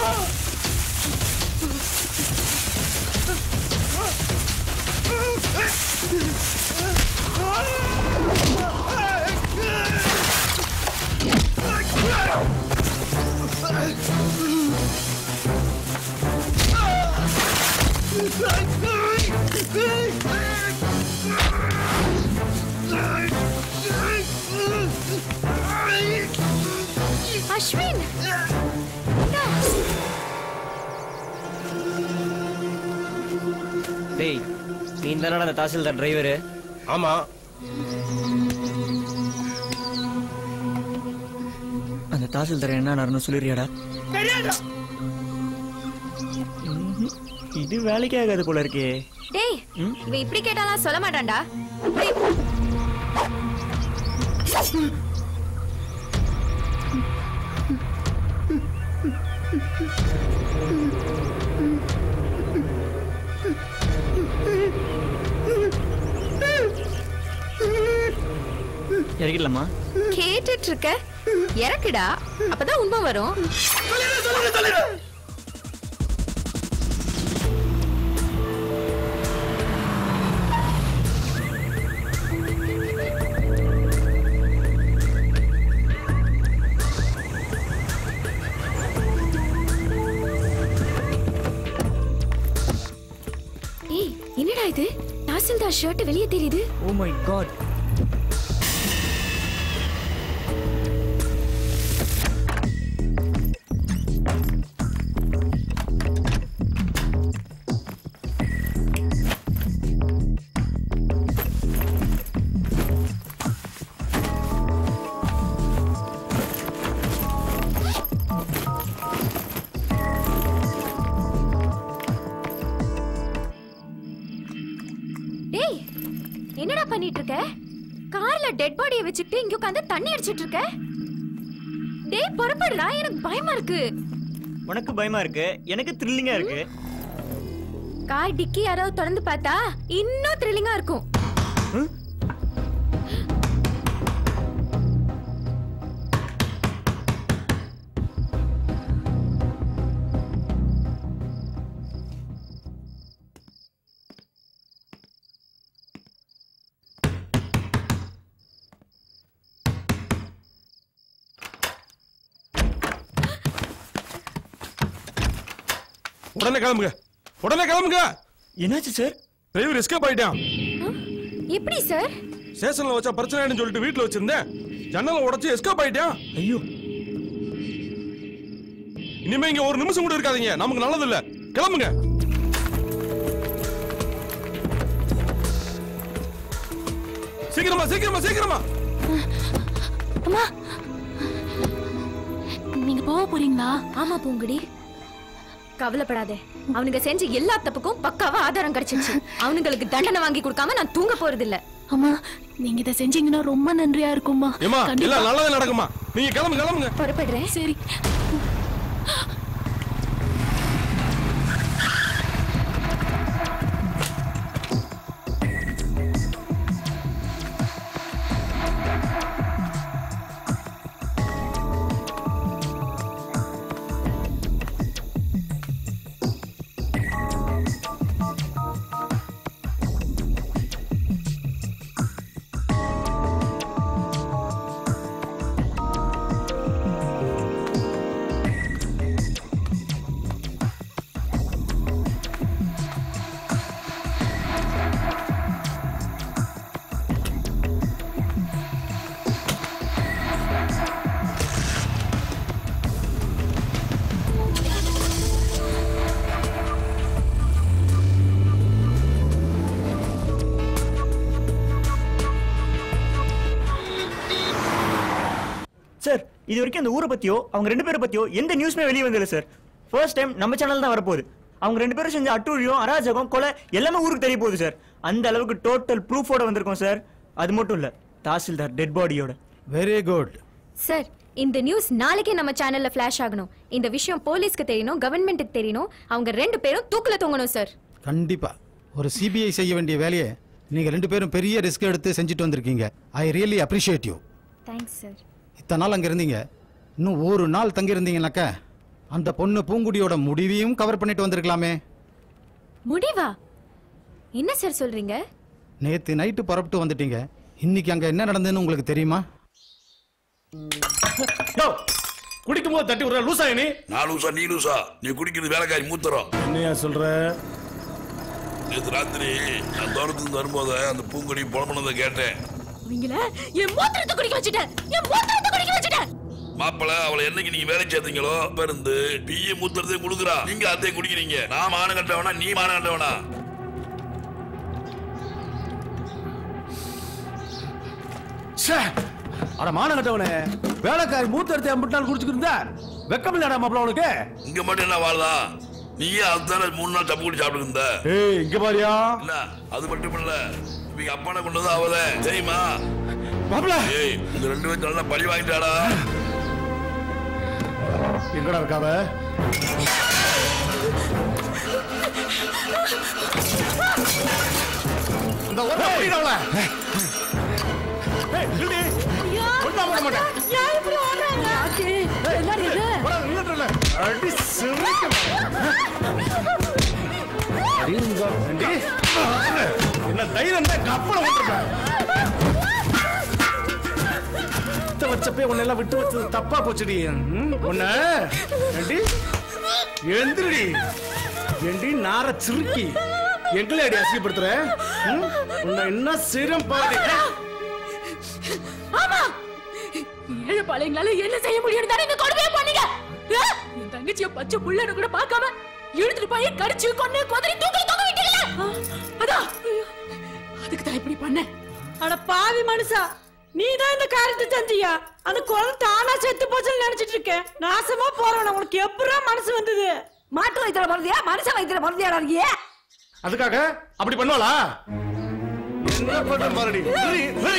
அஸ்வின் டேய் நீ தானடா அந்த தாசில்தார் டிரைவரு ஆமா அந்த தாசில்தார் என்ன நடந்து சொல்லிடுறியாடா இது வேலைக்கே ஆகாது போல இருக்கே டேய் இவன் இப்படி கேட்டாலாம் சொல்ல மாட்டான்டா டேய், இறக்கிடலாமா கேட்டுட்டு இருக்க இறக்குடா அப்பதான் உண்மை வரும் ஏய் என்னடா இது தாசில்தார் ஷர்ட் வெளியே தெரியுது ஓ மை காட் டேய் என்னடா பண்ணிட்டு இருக்க கார்ல டெட் பாடியை வச்சுக்கிட்டு இங்க உட்காந்து தண்ணி அடிச்சிட்டு இருக்க டேய் புறப்படுடா எனக்கு பயமா இருக்கு உனக்கு பயமா இருக்கு எனக்கு த்ரில்லிங்கா இருக்கு கார் டிக்கி யாராவது திறந்து பார்த்தா இன்னும் த்ரில்லிங்கா இருக்கும் உடனே கிளம்புங்க உடனே கிளம்புங்க என்னாச்சு சார் டிரைவர் எஸ்கேப் ஆயிட்டான் எப்படி சார் ஸ்டேஷன்ல வச்சா பிரச்சனைன்னு சொல்லிட்டு வீட்ல வச்சிருந்தேன் ஜன்னலை உடைச்சு எஸ்கேப் ஆயிட்டான் ஐயோ இனிமே இங்க ஒரு நிமிஷம் கூட இருக்காதீங்க நமக்கு நல்லது இல்ல கிளம்புங்க சீக்கிரமா சீக்கிரமா சீக்கிரமா அம்மா நீங்க போக போறீங்களா ஆமா பூங்குடி கவலைப்படாதே அவனுங்க செஞ்ச எல்லா தப்புக்கும் பக்காவா ஆதாரம் கிடைச்சிருச்சு அவனுங்களுக்கு தண்டனை வாங்கி கொடுக்காம நான் தூங்க போறது இல்ல அம்மா நீங்க இதை செஞ்சீங்கன்னா ரொம்ப நன்றியா இருக்கும்மா ஏமா கண்டிப்பா. எல்லாம் நல்லதே நடக்குமா நீங்க கிளம்புங்க கிளம்புங்க புறப்படுறேன் சரி சார் இது வரைக்கும் அந்த ஊரை பத்தியோ அவங்க ரெண்டு பேரை பத்தியோ எந்த நியூஸ்மே வெளியே வந்ததில்ல சார் ஃபர்ஸ்ட் டைம் நம்ம சேனல் தான் வரப்போகுது அவங்க ரெண்டு பேரும் செஞ்ச அட்டூழியம் அராஜகம் கொலை எல்லாமே ஊருக்கு தெரிய போகுது சார் அந்த அளவுக்கு டோட்டல் ப்ரூஃபோட வந்திருக்கோம் சார் அது மட்டும் இல்ல தாசில்தார் டெட் பாடியோட வெரி குட் சார் இந்த நியூஸ் நாளைக்கே நம்ம சேனல்ல ஃபிளாஷ் ஆகணும் இந்த விஷயம் போலீஸ்க்கு தெரியணும் கவர்மெண்ட்டுக்கு தெரியணும் அவங்க ரெண்டு பேரும் தூக்குல தொங்கணும் சார் கண்டிப்பா ஒரு சிபிஐ செய்ய வேண்டிய வேலையை நீங்க ரெண்டு பேரும் பெரிய ரிஸ்க் எடுத்து செஞ்சுட்டு வந்திருக்கீங்க I really appreciate you thanks sir இத்தனை நாள் அங்க இருந்தீங்க இன்னும் ஒரு நாள் தங்கி இருந்தீங்கன்னாக்கா அந்த பொண்ணு பூங்குடியோட முடிவையும் கவர் பண்ணிட்டு வந்திருக்கலாமே முடிவா என்ன சார் சொல்றீங்க நேத்து நைட்டு புறப்பட்டு வந்துட்டீங்க இன்னைக்கு அங்க என்ன நடந்ததுன்னு உங்களுக்கு தெரியுமா குடிக்கும் போது தட்டி விடுற லூசா நீ நான் லூசா நீ லூசா நீ குடிக்கிறது வேலைக்காரி மூத்தரம் என்னையா சொல்ற நேற்று ராத்திரி நான் தோட்டத்துக்கு வரும்போது அந்த பூங்கொடி புலம்புனதை கேட்டேன் நீங்கள என் மூத்திரத்தை குடிக்க வச்சுட்டேன் என் மூத்திரத்தை குடிக்க வச்சுட்டேன் மாப்பிள அவளை என்னைக்கு நீங்க வேலை சேர்த்தீங்களோ அப்ப இருந்து பிய மூத்திரத்தையும் கொடுக்குறா நீங்க அதையும் குடிக்கிறீங்க நான் மான கட்டவனா நீ மான கட்டவனா அட மான கட்டவனே வேலைக்காரி மூத்த எடுத்து எம்பிட்டு நாள் குடிச்சுக்கிட்டு இருந்தா வெக்கம் இல்லடா மாப்பிள உனக்கு இங்க மட்டும் என்ன வாழ்தா நீயே அதுதானே மூணு நாள் தப்பு குடி சாப்பிட்டு இருந்த ஏய் இங்க பாரியா இல்ல அது மட்டும் இல்ல இவங்க அப்பானை கொண்டு வந்து அவத தெரியுமா மாப்பிள ஏய் இந்த ரெண்டு பேரும் நல்லா பழி வாங்கிட்டாடா எங்கடா இருக்காவ இந்த ஒரு அப்படிடா ஏய் நில்லு ஒண்ணா பண்ண மாட்டேன் ஏன் இப்படி ஓடுறாங்க என்னடி இது போடா, நின்னுட்டுல. அடி சிரிக்க ஏண்டி? என்ன தைரியம் தான் கப்பல விட்டுருப்பேன் விட்டு வச்சப்பே உன்னை எல்லாம் விட்டு வச்சது தப்பா போச்சுடி ம், உன்னை ஏண்டி எந்திரடி ஏண்டி நார சிறுக்கி எங்களை அடி அசிங்கப்படுத்துற ம்? உன்னை என்ன சிரம் பாடி ஆமா ஏழு பாளையங்களால என்ன செய்ய முடியும் தானே இந்த கொடுமையை பண்ணீங்க ஆ? என் தங்கச்சிய பச்சை புள்ளன்னு கூட பார்க்காம இழுத்துட்டு போய் கடிச்சு கொண்டு குதிரை தூக்கி தொங்க விட்டீங்களா ஆ, அதான் ஐயோ, அதுக்கு தான் இப்படி பண்ணேன் அட பாவி மனுஷா நீ தான் இந்த காரியத்தை செஞ்சியா அந்த குழந்தை தானா செத்து போச்சுன்னு நினைச்சிட்டு இருக்கேன் நாசமா போறவன உனக்கு எப்படா மனசு வந்தது மாட்டு வயிற்றுல பிறந்தியா மனுஷ வயிற்றுல பிறந்தியாடா இருக்கியே அதுக்காக அப்படி பண்ணுவாளா என்ன பண்ற பாருடி விரி, விரி.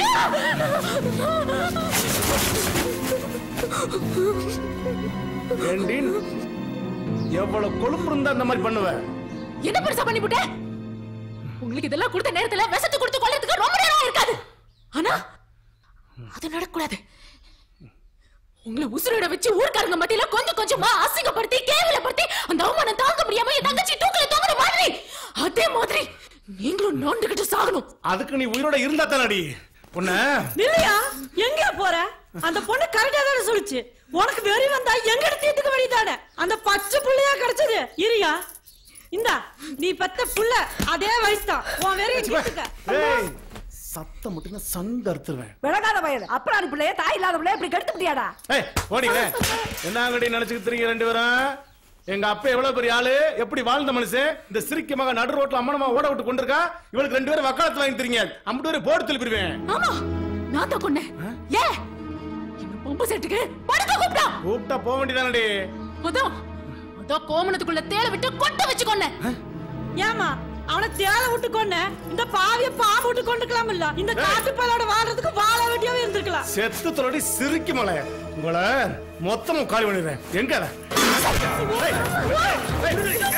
ஏண்டி எவ்வளவு கொழுப்பு இருந்தா அந்த மாதிரி பண்ணுவ என்ன பெருசா பண்ணி விட்டேன் உங்களுக்கு இதெல்லாம் கொடுத்த நேரத்துல விஷத்தை கொடுத்து கொள்றதுக்கு ரொம்ப நேரம் இருக்காது ஆனா அது நடக்கூடாது உங்களை உசுரோட வச்சு ஊர்க்காரங்க மத்தியில கொஞ்சம் கொஞ்சமா அசிங்கப்படுத்தி கேவலப்படுத்தி அந்த அவமானம் தாங்க முடியாம என் தங்கச்சி தூக்கல தூங்குற மாதிரி அதே மாதிரி நீங்களும் நோண்டுகிட்டு சாகணும் அதுக்கு நீ உயிரோட இருந்தா தானடி உன்ன இல்லையா எங்க போற அந்த பொண்ணு கரெக்டா தானே சொல்லுச்சு உனக்கு வெறி வந்தா எங்க தீர்த்துக்க வேண்டியதானே அந்த பச்சை புள்ளையா கிடைச்சது இரியா இந்தா நீ பெத்த புள்ள அதே வயசு தான் உன் வெறிய தீர்த்துக்க ஏய் சத்தம் மட்டும் தான் சந்து அறுத்துருவேன் விளங்காத வயது அப்புறம் பிள்ளைய தாய் இல்லாத பிள்ளைய இப்படி கெடுத்து முடியாடா ஏய் ஓடிங்க என்னங்கடி நினைச்சுக்கிட்டு இருக்கீங்க ரெண்டு பேரும் எங்க அப்பா எவ்வளவு பெரிய ஆளு எப்படி வாழ்ந்த மனுஷன் இந்த சிரிக்க மக நடு ரோட்ல அம்மனமா ஓட விட்டு கொண்டிருக்கா இவளுக்கு ரெண்டு பேரும் வக்காலத்து வாங்கி தரீங்க அம்பட்டு பேரும் போட்டு திருப்பிடுவேன் ஆமா நான் தான் கொன்னேன் ஏ என்ன பம்பு செட்டுக்கு படுக்க கூப்பிட்டா கூப்பிட்டா போக வேண்டியதானடி அதான் அதான் கோமணத்துக்குள்ள தேள விட்டு கொட்ட வச்சு கொன்னேன் ஏமா அவனை தேலை விட்டு கொன்ன இந்த பாவிய பாம்பு விட்டு கொண்டுக்கலாம் இல்ல இந்த காட்டு பல்லோட வாழ்றதுக்கு வாழ வேண்டியவே இருந்திருக்கலாம் செத்து தொலடி சிரிக்க மலை உங்களை மொத்தமும் காலி பண்ணிடுறேன் எங்க அவ? ஏய், ஏய்,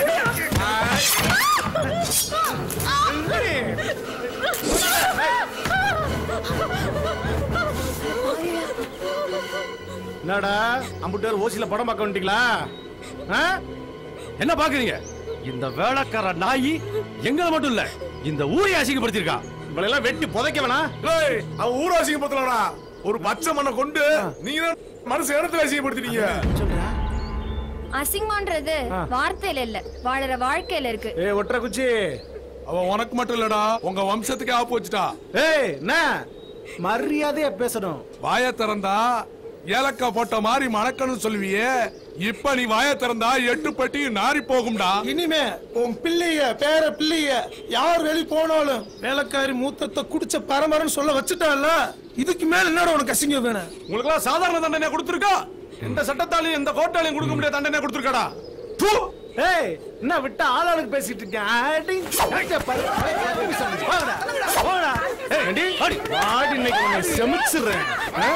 ஏய், எங்கடி? என்னடா அம்புட்டு பேர் ஓசில படம் பார்க்க வந்துட்டீங்களா ஆ? என்ன பாக்குறீங்க இந்த வேலைக்கார நாயி எங்களை மட்டும் இல்ல இந்த ஊரை அசிங்கப்படுத்திருக்கா இவளை எல்லாம் வெட்டி புதைக்க வேணா ஏய் அவ ஊர அசிங்கப்படுத்தலடா ஒரு பச்சை மண்ணை கொண்டு நீங்க மனசு இடத்துல அசிங்கப்படுத்திட்டீங்க அசிங்கம்ன்றது வார்த்தையில இல்ல வாழற வாழ்க்கையில இருக்கு ஏ ஒற்ற குச்சி அவ உனக்கு மட்டும் இல்லடா உங்க வம்சத்துக்கே ஆப்பு வச்சுட்டா ஏய் என்ன மரியாதையா பேசணும் வாய திறந்தா ஏலக்காய் போட்ட மாதிரி மணக்கணும்னு சொல்லுவியே இப்ப நீ வாய திறந்தா எட்டு பட்டி நாரி போகும்டா இனிமே உன் பிள்ளைய பேர பிள்ளைய யார் வெளி போனாலும் வேலைக்காரி மூத்தத்தை குடிச்ச பரம்பரைன்னு சொல்ல வச்சுட்டால இதுக்கு மேல என்னடா உனக்கு அசிங்கம் வேணும் உங்களுக்கு எல்லாம் சாதாரண தண்டனை கொடுத்துருக்கா எந்த சட்டத்தாலையும் எந்த கோர்ட்டாலையும் கொடுக்க முடியாத தண்டனை கொடுத்துருக்காடா ஏய் என்ன விட்டா ஆளாளுக்கு பேசிட்டு இருக்கேன் அடி, அடி, பாரு. போடா, போடா. ஏய், ஏண்டி? வாடி, வாடி, இன்னைக்கு உன்னை செமிச்சிடுறேன் ஆ?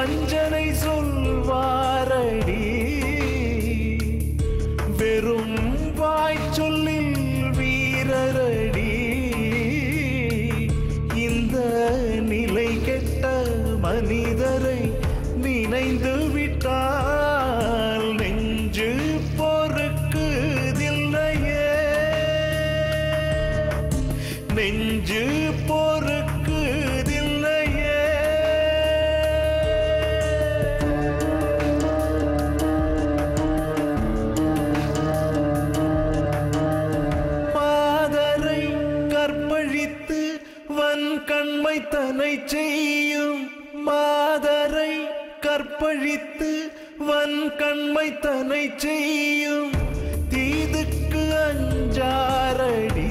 வஞ்சனை சொல்வாரடி வெறும் வாய்ச்சொல்லில் வீரரடி இந்த நிலை கெட்ட மனிதரை நினைந்து விட்டால் நெஞ்சு பொறுக்குதில்லையே நெஞ்சு பொறுக்குதில்லையே மாதரை கற்பழித்து வன் கண்மை தனை செய்யும் மாதரை கற்பழித்து வன் கண்மை தனை செய்யும் தீதுக்கு அஞ்சாரடி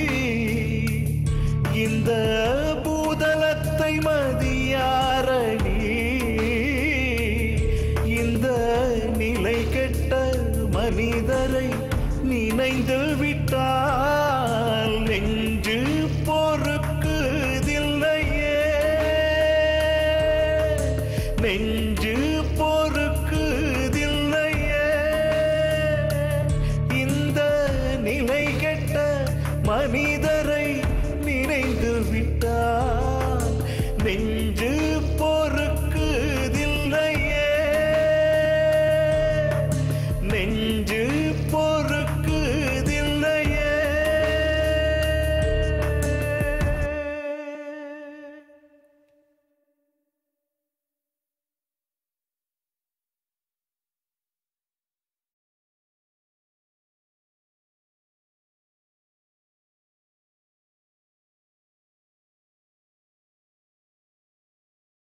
இந்த பூதலத்தை மதியாரடி இந்த நிலை கெட்ட மனிதரை நினைந்து விட்டால் நெஞ்சு பொறுக்குதில்லையே நெஞ்சு பொறுக்குதில்லையே இந்த நிலை கெட்ட மனிதரை நினைந்து விட்டால்